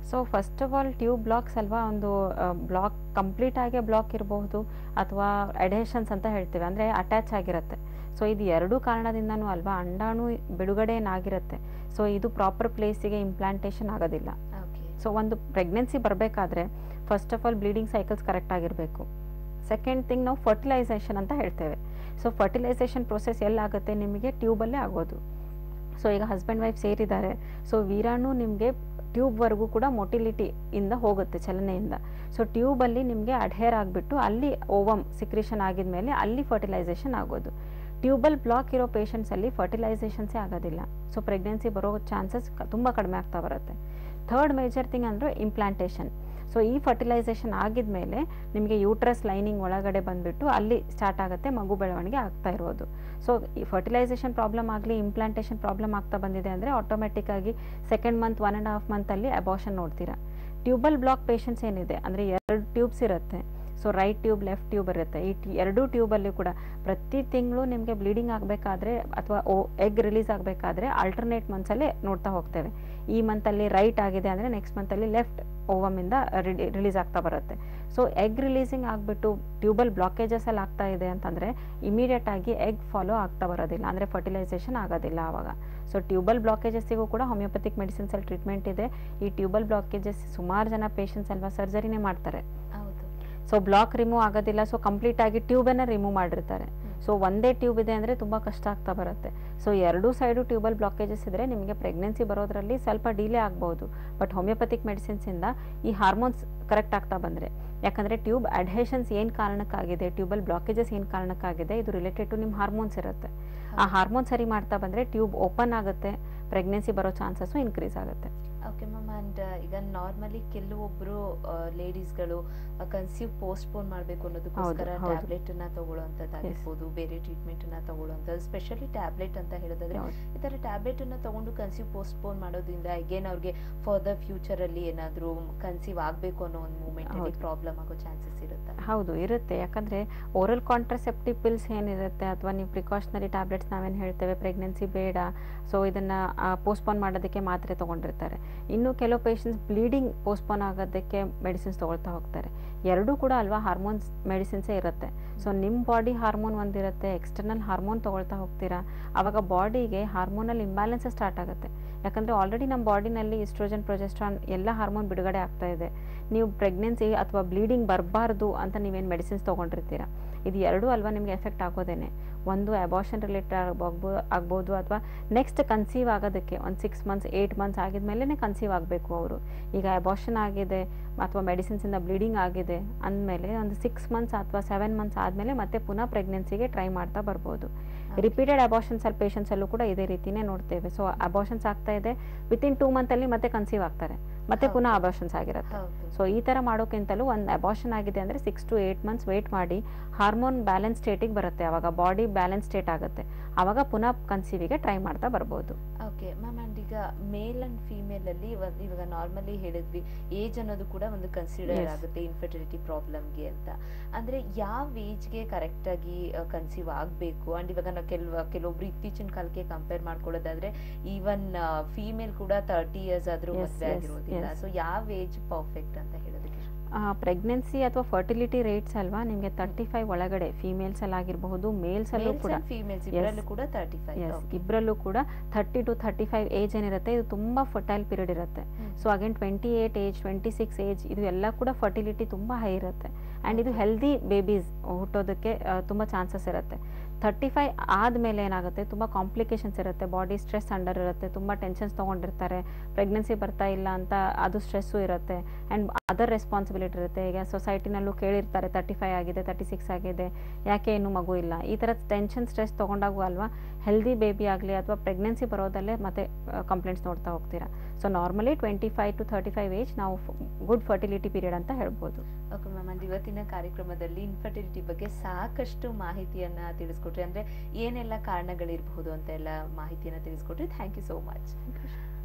so first of all tube blocks ಅಲ್ವಾ ಒಂದು ಬ್ಲಾಕ್ ಕಂಪ್ಲೀಟ್ ಆಗಿ ಬ್ಲಾಕ್ ಇರಬಹುದು ಅಥವಾ ಅಡೇಷನ್ಸ್ ಅಂತ ಹೇಳ್ತೀವಿ ಅಂದರೆ ಅಟ್ಯಾಚ್ ಆಗಿರುತ್ತೆ ಸೊ ಇದು ಎರಡು ಕಾರಣದಿಂದನೂ ಅಲ್ವಾ ಅಂಡಾಣು ಬಿಡುಗಡೆ ಏನಾಗಿರುತ್ತೆ ಸೊ ಇದು ಪ್ರಾಪರ್ ಪ್ಲೇಸಿಗೆ ಇಂಪ್ಲಾಂಟೇಷನ್ ಆಗೋದಿಲ್ಲ ಓಕೆ ಸೊ ಒಂದು ಪ್ರೆಗ್ನೆನ್ಸಿ ಬರಬೇಕಾದ್ರೆ first of all bleeding cycles correct ಆಗಿರಬೇಕು ಸೆಕೆಂಡ್ ಥಿಂಗ್ ನಾವು ಫರ್ಟಿಲೈಸೇಷನ್ ಅಂತ ಹೇಳ್ತೇವೆ ಸೊ ಫರ್ಟಿಲೈಸೇಷನ್ ಪ್ರೊಸೆಸ್ ಎಲ್ಲಾಗುತ್ತೆ ನಿಮಗೆ ಟ್ಯೂಬಲ್ಲೇ ಆಗೋದು ಸೊ ಈಗ ಹಸ್ಬೆಂಡ್ ವೈಫ್ ಸೇರಿದ್ದಾರೆ ಸೊ ವೀರಾಣು ನಿಮಗೆ ಟ್ಯೂಬ್ವರೆಗೂ ಕೂಡ ಮೊಟಿಲಿಟಿ ಇಂದ ಹೋಗುತ್ತೆ ಚಲನೆಯಿಂದ ಸೊ ಟ್ಯೂಬಲ್ಲಿ ನಿಮಗೆ ಅಡ್ಹೇರ್ ಆಗಿಬಿಟ್ಟು ಅಲ್ಲಿ ಓವಮ್ ಸಿಕ್ರೇಷನ್ ಆಗಿದ್ಮೇಲೆ ಅಲ್ಲಿ ಫರ್ಟಿಲೈಸೇಷನ್ ಆಗೋದು ಟ್ಯೂಬಲ್ ಬ್ಲಾಕ್ ಇರೋ ಪೇಷಂಟ್ಸಲ್ಲಿ ಫರ್ಟಿಲೈಸೇಷನ್ಸೇ ಆಗೋದಿಲ್ಲ ಸೊ ಪ್ರೆಗ್ನೆನ್ಸಿ ಬರೋ ಚಾನ್ಸಸ್ ತುಂಬ ಕಡಿಮೆ ಆಗ್ತಾ ಬರುತ್ತೆ ಥರ್ಡ್ ಮೇಜರ್ ಥಿಂಗ್ ಅಂದರೆ ಇಂಪ್ಲಾಂಟೇಷನ್ ಸೊ ಈ ಫರ್ಟಿಲೈಸೇಷನ್ ಆಗಿದ್ಮೇಲೆ ನಿಮಗೆ ಯೂಟ್ರಸ್ ಲೈನಿಂಗ್ ಒಳಗಡೆ ಬಂದುಬಿಟ್ಟು ಅಲ್ಲಿ ಸ್ಟಾರ್ಟ್ ಆಗುತ್ತೆ ಮಗು ಬೆಳವಣಿಗೆ ಆಗ್ತಾ ಇರೋದು ಸೊ ಈ ಫರ್ಟಿಲೈಸೇಷನ್ ಪ್ರಾಬ್ಲಮ್ ಆಗಲಿ ಇಂಪ್ಲಾಂಟೇಷನ್ ಪ್ರಾಬ್ಲಮ್ ಆಗ್ತಾ ಬಂದಿದೆ ಅಂದರೆ ಆಟೋಮೆಟಿಕ್ ಆಗಿ second month one and half ಮಂತಲ್ಲಿ ಅಬಾಷನ್ ನೋಡ್ತೀರಾ ಟ್ಯೂಬಲ್ ಬ್ಲಾಕ್ ಪೇಷಂಟ್ಸ್ ಏನಿದೆ ಅಂದರೆ ಎರಡು ಟ್ಯೂಬ್ಸ್ ಇರುತ್ತೆ so right tube left tube ಇರುತ್ತೆ ಈ ಟಿ- ಎರಡೂ ಟ್ಯೂಬಲ್ಲಿ ಕೂಡ ಪ್ರತಿ ತಿಂಗಳು ನಿಮಗೆ ಬ್ಲೀಡಿಂಗ್ ಆಗಬೇಕಾದ್ರೆ ಅಥವಾ ಓ ಎಗ್ ರಿಲೀಸ್ ಆಗಬೇಕಾದ್ರೆ ಆಲ್ಟರ್ನೇಟ್ ಮಂತ್ಸಲ್ಲೇ ನೋಡ್ತಾ ಹೋಗ್ತೇವೆ ಈ ಮಂತಲ್ಲಿ ರೈಟ್ ಆಗಿದೆ ಅಂದರೆ ನೆಕ್ಸ್ಟ್ ಮಂತಲ್ಲಿ ಲೆಫ್ಟ್ ಓವಮಿಂದ ರಿಲೀಸ್ ಆಗ್ತಾ ಬರುತ್ತೆ ಸೊ ಎಗ್ ರಿಲೀಸಿಂಗ್ ಆಗಿಬಿಟ್ಟು ಟ್ಯೂಬಲ್ ಬ್ಲಾಕೇಜಸ್ ಅಲ್ಲಿ ಆಗ್ತಾ ಇದೆ ಅಂತಂದರೆ ಇಮಿಡಿಯೇಟ್ ಆಗಿ ಎಗ್ ಫಾಲೋ ಆಗ್ತಾ ಬರೋದಿಲ್ಲ ಅಂದರೆ ಫರ್ಟಿಲೈಸೇಷನ್ ಆಗೋದಿಲ್ಲ ಆವಾಗ ಸೊ ಟ್ಯೂಬಲ್ ಬ್ಲಾಕೇಜಸ್ಸಿಗೂ ಕೂಡ ಹೋಮಿಯೋಪತಿಕ್ ಮೆಡಿಸಿನ್ಸಲ್ಲಿ ಟ್ರೀಟ್ಮೆಂಟ್ ಇದೆ ಈ ಟ್ಯೂಬಲ್ ಬ್ಲಾಕೇಜಸ್ ಸುಮಾರು ಜನ ಪೇಷಂಟ್ಸ್ ಅಲ್ವಾ ಸರ್ಜರಿನೇ ಮಾಡ್ತಾರೆ ಹೌದು ಸೊ ಬ್ಲಾಕ್ ರಿಮೂವ್ ಆಗೋದಿಲ್ಲ ಸೊ ಕಂಪ್ಲೀಟ್ ಆಗಿ ಟ್ಯೂಬನ್ನು ರಿಮೂವ್ ಮಾಡಿರ್ತಾರೆ ಸೊ ಒಂದೇ ಟ್ಯೂಬ್ ಇದೆ ಅಂದರೆ ತುಂಬ ಕಷ್ಟ ಆಗ್ತಾ ಬರುತ್ತೆ ಸೊ ಎರಡೂ ಸೈಡು ಟ್ಯೂಬಲ್ ಬ್ಲಾಕೇಜಸ್ ಇದ್ದರೆ ನಿಮಗೆ ಪ್ರೆಗ್ನೆನ್ಸಿ ಬರೋದ್ರಲ್ಲಿ ಸ್ವಲ್ಪ ಡಿಲೇ ಆಗ್ಬೋದು ಬಟ್ ಹೋಮಿಯೋಪತಿಕ್ ಮೆಡಿಸಿನ್ಸಿಂದ ಈ ಹಾರ್ಮೋನ್ಸ್ ಕರೆಕ್ಟ್ ಆಗ್ತಾ ಬಂದರೆ ಯಾಕಂದರೆ ಟ್ಯೂಬ್ ಅಡ್ಹೇಷನ್ಸ್ ಏನು ಕಾರಣಕ್ಕಾಗಿದೆ ಟ್ಯೂಬಲ್ ಬ್ಲಾಕೇಜಸ್ ಏನು ಕಾರಣಕ್ಕಾಗಿದೆ ಇದು ರಿಲೇಟೆಡ್ ಟು ನಿಮ್ಮ ಹಾರ್ಮೋನ್ಸ್ ಇರುತ್ತೆ ಆ ಹಾರ್ಮೋನ್ ಸರಿ ಮಾಡ್ತಾ ಬಂದರೆ ಟ್ಯೂಬ್ ಓಪನ್ ಆಗುತ್ತೆ ಪ್ರೆಗ್ನೆನ್ಸಿ ಬರೋ ಚಾನ್ಸಸ್ಸು ಇನ್ಕ್ರೀಸ್ ಆಗುತ್ತೆ ಓಕೆ ಮ್ಯಾಮ್ ಆ್ಯಂಡ್ ಈಗ ನಾರ್ಮಲಿ ಕೆಲವೊಬ್ರು ಲೇಡೀಸ್ಗಳು ಕನ್ಸೀವ್ ಪೋಸ್ಟ್ಪೋನ್ ಮಾಡಬೇಕು ಅನ್ನೋದಕ್ಕೋಸ್ಕರ ಹೌದು, ಹೌದು. ಟ್ಯಾಬ್ಲೆಟ್ ಅನ್ನ ತಗೊಳ್ಳೋಂಥದ್ದಾಗಿರ್ಬೋದು ಬೇರೆ ಟ್ರೀಟ್ಮೆಂಟ್ ಅನ್ನ ತಗೊಳ್ಳೋಂಥದ್ದು ಸ್ಪೆಷಲಿ ಟ್ಯಾಬ್ಲೆಟ್ ಅಂತ ಹೇಳೋದಾದ್ರೆ ಹೌದು. ಈ ಥರ ಟ್ಯಾಬ್ಲೆಟ್ ಅನ್ನ ತಗೊಂಡು ಕನ್ಸೀವ್ ಪೋಸ್ಟ್ಪೋನ್ ಮಾಡೋದ್ರಿಂದ ಅಗೇನ್ ಅವ್ರಿಗೆ ಫರ್ದರ್ ಫ್ಯೂಚರ್ ಅಲ್ಲಿ ಏನಾದರೂ ಕನ್ಸೀವ್ ಆಗಬೇಕು ಅನ್ನೋ ಒಂದು ಮೂಮೆಂಟ್ ಅಲ್ಲಿ ಹೌದು. ಪ್ರಾಬ್ಲಮ್ ಆಗೋ ಚಾನ್ಸಸ್ ಇರುತ್ತೆ ಹೌದು ಇರುತ್ತೆ ಯಾಕಂದರೆ ಓರಲ್ ಕಾಂಟ್ರಸೆಪ್ಟಿವ್ ಪಿಲ್ಸ್ ಏನಿರುತ್ತೆ ಅಥವಾ ನೀವು ಪ್ರಿಕಾಷನರಿ ಟ್ಯಾಬ್ಲೆಟ್ಸ್ ನಾವೇನು ಹೇಳ್ತೇವೆ ಪ್ರೆಗ್ನೆನ್ಸಿ ಬೇಡ ಸೊ ಇದನ್ನು ಪೋಸ್ಟ್ಪೋನ್ ಮಾಡೋದಕ್ಕೆ ಮಾತ್ರೆ ತೊಗೊಂಡಿರ್ತಾರೆ ಇನ್ನು ಕೆಲವು ಪೇಷಂಟ್ಸ್ ಬ್ಲೀಡಿಂಗ್ ಪೋಸ್ಟ್ಪೋನ್ ಆಗೋದಕ್ಕೆ ಮೆಡಿಸಿನ್ಸ್ ತೊಗೊಳ್ತಾ ಹೋಗ್ತಾರೆ ಎರಡೂ ಕೂಡ ಅಲ್ವಾ ಹಾರ್ಮೋನ್ಸ್ ಮೆಡಿಸಿನ್ಸೇ ಇರುತ್ತೆ ಸೊ ನಿಮ್ಮ ಬಾಡಿ ಹಾರ್ಮೋನ್ ಒಂದಿರುತ್ತೆ ಎಕ್ಸ್ಟರ್ನಲ್ ಹಾರ್ಮೋನ್ ತೊಗೊಳ್ತಾ ಹೋಗ್ತೀರಾ ಆವಾಗ ಬಾಡಿಗೆ ಹಾರ್ಮೋನಲ್ ಇಂಬ್ಯಾಲೆನ್ಸ್ ಸ್ಟಾರ್ಟ್ ಆಗುತ್ತೆ ಯಾಕಂದರೆ ಆಲ್ರೆಡಿ ನಮ್ಮ ಬಾಡಿನಲ್ಲಿ ಇಸ್ಟ್ರೋಜನ್ ಪ್ರೊಜೆಸ್ಟ್ರಾನ್ ಎಲ್ಲ ಹಾರ್ಮೋನ್ ಬಿಡುಗಡೆ ಆಗ್ತಾ ಇದೆ ನೀವು ಪ್ರೆಗ್ನೆನ್ಸಿ ಅಥವಾ ಬ್ಲೀಡಿಂಗ್ ಬರಬಾರ್ದು ಅಂತ ನೀವೇನು ಮೆಡಿಸಿನ್ಸ್ ತೊಗೊಂಡಿರ್ತೀರಾ ಇದು ಎರಡೂ ಅಲ್ವಾ ನಿಮಗೆ ಎಫೆಕ್ಟ್ ಆಗೋದೇನೆ ಒಂದು ಅಬಾಷನ್ ರಿಲೇಟೆಡ್ ಆಗ್ಬೋದು ಆಗ್ಬೋದು ಅಥವಾ ನೆಕ್ಸ್ಟ್ ಕನ್ಸೀವ್ ಆಗೋದಕ್ಕೆ ಒಂದು ಸಿಕ್ಸ್ ಮಂತ್ಸ್ ಏಯ್ಟ್ ಮಂತ್ಸ್ ಆಗಿದ್ಮೇಲೆ ಕನ್ಸೀವ್ ಆಗಬೇಕು ಅವರು ಈಗ ಅಬಾಷನ್ ಆಗಿದೆ ಅಥವಾ ಮೆಡಿಸಿನ್ಸಿಂದ ಬ್ಲೀಡಿಂಗ್ ಆಗಿದೆ ಅಂದಮೇಲೆ ಒಂದು ಸಿಕ್ಸ್ ಮಂತ್ಸ್ ಅಥವಾ ಸೆವೆನ್ ಮಂತ್ಸ್ ಆದಮೇಲೆ ಮತ್ತೆ ಪುನಃ ಪ್ರೆಗ್ನೆನ್ಸಿಗೆ ಟ್ರೈ ಮಾಡ್ತಾ ಬರ್ಬೋದು ರಿಪೀಟೆಡ್ ಅಬಾಷನ್ಸ್ ಅಲ್ಲಿ ಪೇಷಂಟ್ಸಲ್ಲೂ ಕೂಡ ಇದೇ ರೀತಿನೇ ನೋಡ್ತೇವೆ ಸೊ ಅಬಾಷನ್ಸ್ ಆಗ್ತಾ ಇದೆ ವಿತಿನ್ ಟೂ ಮಂತಲ್ಲಿ ಮತ್ತೆ ಕನ್ಸೀವ್ ಆಗ್ತಾರೆ ಮತ್ತೆ ಹೌದು. ಪುನಃ ಅಬಾಷನ್ಸ್ ಆಗಿರುತ್ತೆ ಹೌದು ಸೊ ಈ ಥರ ಮಾಡೋಕ್ಕಿಂತಲೂ ಒಂದು ಅಬಾಷನ್ ಆಗಿದೆ ಅಂದರೆ six to eight months wait ಮಾಡಿ ಹಾರ್ಮೋನ್ ಬ್ಯಾಲೆನ್ಸ್ ಸ್ಟೇಟಿಗೆ ಬರುತ್ತೆ ಆವಾಗ ಬಾಡಿ ಬ್ಯಾಲೆನ್ಸ್ ಸ್ಟೇಟ್ ಆಗುತ್ತೆ ಆವಾಗ ಪುನಃ ಕನ್ಸೀವಿಗೆ ಟ್ರೈ ಮಾಡ್ತಾ ಬರ್ಬೋದು ಓಕೆ ಮ್ಯಾಮ್ ಆ್ಯಂಡ್ ಈಗ ಮೇಲ್ ಅಂಡ್ ಫೀಮೇಲ್ ಅಲ್ಲಿ ಇವ- ಇವಾಗ ನಾರ್ಮಲಿ ಹೇಳಿದ್ವಿ ಏಜ್ ಅನ್ನೋದು ಕೂಡ ಒಂದು ಕನ್ಸಿಡರ್ Yes. ಆಗುತ್ತೆ ಇನ್ಫರ್ಟಿಲಿಟಿ ಪ್ರಾಬ್ಲಮ್ಗೆ ಅಂತ ಅಂದ್ರೆ ಯಾವ ಏಜ್ಗೆ ಕರೆಕ್ಟ್ ಆಗಿ ಕನ್ಸೀವ್ ಆಗಬೇಕು ಅಂಡ್ ಇವಾಗ ನಾವು ಕೆಲವು ಕೆಲವೊಬ್ರು ಇತ್ತೀಚಿನ ಕಾಲಕ್ಕೆ ಕಂಪೇರ್ ಮಾಡ್ಕೊಳ್ಳೋದಾದ್ರೆ ಈವನ್ ಫೀಮೇಲ್ ಕೂಡ ತರ್ಟಿ ಇಯರ್ಸ್ ಆದ್ರೂ Yes, ಮದುವೆ yes, ಆಗಿರೋದಿಲ್ಲ yes. ಸೊ ಯಾವ ಏಜ್ ಪರ್ಫೆಕ್ಟ್ ಅಂತ ಹೇಳೋದಕ್ಕೆ ಪ್ರೆಗ್ನೆನ್ಸಿ ಅಥವಾ ಫರ್ಟಿಲಿಟಿ ರೇಟ್ಸ್ ಅಲ್ವಾ ನಿಮಗೆ ತರ್ಟಿ ಫೈವ್ ಒಳಗಡೆ ಫೀಮೇಲ್ಸಲ್ಲಿ ಆಗಿರಬಹುದು ಮೇಲ್ಸಲ್ಲೂ ಕೂಡ ಫೀಮೇಲ್ಸ್ Yes. ಇಬ್ಬರಲ್ಲೂ ಕೂಡ ತರ್ಟಿ ಎಸ್ ಫೈವ್ ಇಬ್ಬರಲ್ಲೂ ಕೂಡ thirty to thirty five age ಏನಿರುತ್ತೆ ಇದು ತುಂಬ ಫರ್ಟೈಲ್ ಪೀರಿಯಡ್ ಇರುತ್ತೆ so again twenty eight age twenty six age ಇದು ಎಲ್ಲ ಕೂಡ ಫರ್ಟಿಲಿಟಿ ತುಂಬ ಹೈ ಇರುತ್ತೆ ಆ್ಯಂಡ್ ಇದು ಹೆಲ್ದಿ ಬೇಬೀಸ್ ಹುಟ್ಟೋದಕ್ಕೆ ತುಂಬ ಚಾನ್ಸಸ್ ಇರುತ್ತೆ ಥರ್ಟಿ ಫೈವ್ ಆದಮೇಲೆ ಏನಾಗುತ್ತೆ ತುಂಬ ಕಾಂಪ್ಲಿಕೇಶನ್ಸ್ ಇರುತ್ತೆ ಬಾಡಿ ಸ್ಟ್ರೆಸ್ ಅಂಡರ್ ಇರುತ್ತೆ ತುಂಬ ಟೆನ್ಷನ್ಸ್ ತೊಗೊಂಡಿರ್ತಾರೆ ಪ್ರೆಗ್ನೆನ್ಸಿ ಬರ್ತಾ ಇಲ್ಲ ಅಂತ ಅದು ಸ್ಟ್ರೆಸ್ಸು ಇರುತ್ತೆ ಆ್ಯಂಡ್ ಅದರ್ ರೆಸ್ಪಾನ್ಸಿಬಿಲಿಟಿ ಇರುತ್ತೆ ಈಗ ಸೊಸೈಟಿನಲ್ಲೂ ಕೇಳಿರ್ತಾರೆ ತರ್ಟಿ ಫೈವ್ ಆಗಿದೆ ತರ್ಟಿ ಸಿಕ್ಸ್ ಆಗಿದೆ ಯಾಕೆ ಇನ್ನೂ ಮಗು ಇಲ್ಲ ಈ ಥರ ಟೆನ್ಷನ್ ಸ್ಟ್ರೆಸ್ ತೊಗೊಂಡಾಗೂ ಅಲ್ವಾ ಹೆಲ್ದಿ ಬೇಬಿ ಆಗಲಿ ಅಥವಾ ಪ್ರೆಗ್ನೆನ್ಸಿ ಬರೋದಲ್ಲೇ ಮತ್ತೆ ಕಂಪ್ಲೇಂಟ್ಸ್ ನೋಡ್ತಾ ಹೋಗ್ತೀರಾ so normally twenty five to thirty five age ನಾವು ಗುಡ್ ಫರ್ಟಿಲಿಟಿ ಪೀರಿಯಡ್ ಅಂತ ಹೇಳ್ಬೋದು ಓಕೆ ಮ್ಯಾಮ್ ಅಂದ್ ಇವತ್ತಿನ ಕಾರ್ಯಕ್ರಮದಲ್ಲಿ ಇನ್ಫರ್ಟಿಲಿಟಿ ಬಗ್ಗೆ ಸಾಕಷ್ಟು ಮಾಹಿತಿಯನ್ನ ತಿಳಿಸ್ಕೊಟ್ರಿ ಅಂದ್ರೆ ಏನೆಲ್ಲ ಕಾರಣಗಳಿರಬಹುದು ಅಂತ ಎಲ್ಲ ಮಾಹಿತಿಯನ್ನ ತಿಳಿಸ್ಕೊಟ್ರಿ thank you so much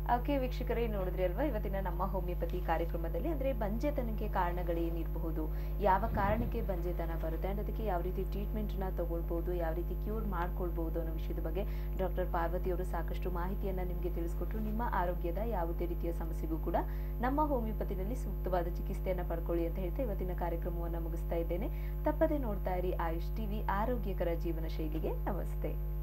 okay ವೀಕ್ಷಕರೇ ನೋಡಿದ್ರಿ ಅಲ್ವಾ ಇವತ್ತಿನ ನಮ್ಮ ಹೋಮಿಯೋಪತಿ ಕಾರ್ಯಕ್ರಮದಲ್ಲಿ ಅಂದ್ರೆ ಬಂಜೆತನಕ್ಕೆ ಕಾರಣಗಳೇನಿರಬಹುದು ಯಾವ ಕಾರಣಕ್ಕೆ ಬಂಜೆತನ ಬರುತ್ತೆ ಅಂಡ್ ಅದಕ್ಕೆ ಯಾವ ರೀತಿ ಟ್ರೀಟ್ಮೆಂಟ್ ನ ತಗೊಳ್ಬಹುದು ಯಾವ ರೀತಿ ಕ್ಯೂರ್ ಮಾಡ್ಕೊಳ್ಬಹುದು ಅನ್ನೋ ವಿಷಯದ ಬಗ್ಗೆ ಡಾಕ್ಟರ್ ಪಾರ್ವತಿ ಅವರು ಸಾಕಷ್ಟು ಮಾಹಿತಿಯನ್ನ ನಿಮಗೆ ತಿಳಿಸ್ಕೊಟ್ರು ನಿಮ್ಮ ಆರೋಗ್ಯದ ಯಾವುದೇ ರೀತಿಯ ಸಮಸ್ಯೆಗೂ ಕೂಡ ನಮ್ಮ ಹೋಮಿಯೋಪತಿನಲ್ಲಿ ಸೂಕ್ತವಾದ ಚಿಕಿತ್ಸೆಯನ್ನ ಪಡ್ಕೊಳ್ಳಿ ಅಂತ ಹೇಳ್ತಾ ಇವತ್ತಿನ ಕಾರ್ಯಕ್ರಮವನ್ನ ಮುಗಿಸ್ತಾ ಇದ್ದೇನೆ ತಪ್ಪದೆ ನೋಡ್ತಾ ಇರಿ ಆಯುಷ್ ಟಿವಿ ಆರೋಗ್ಯಕರ ಜೀವನ ಶೈಲಿಗೆ ನಮಸ್ತೆ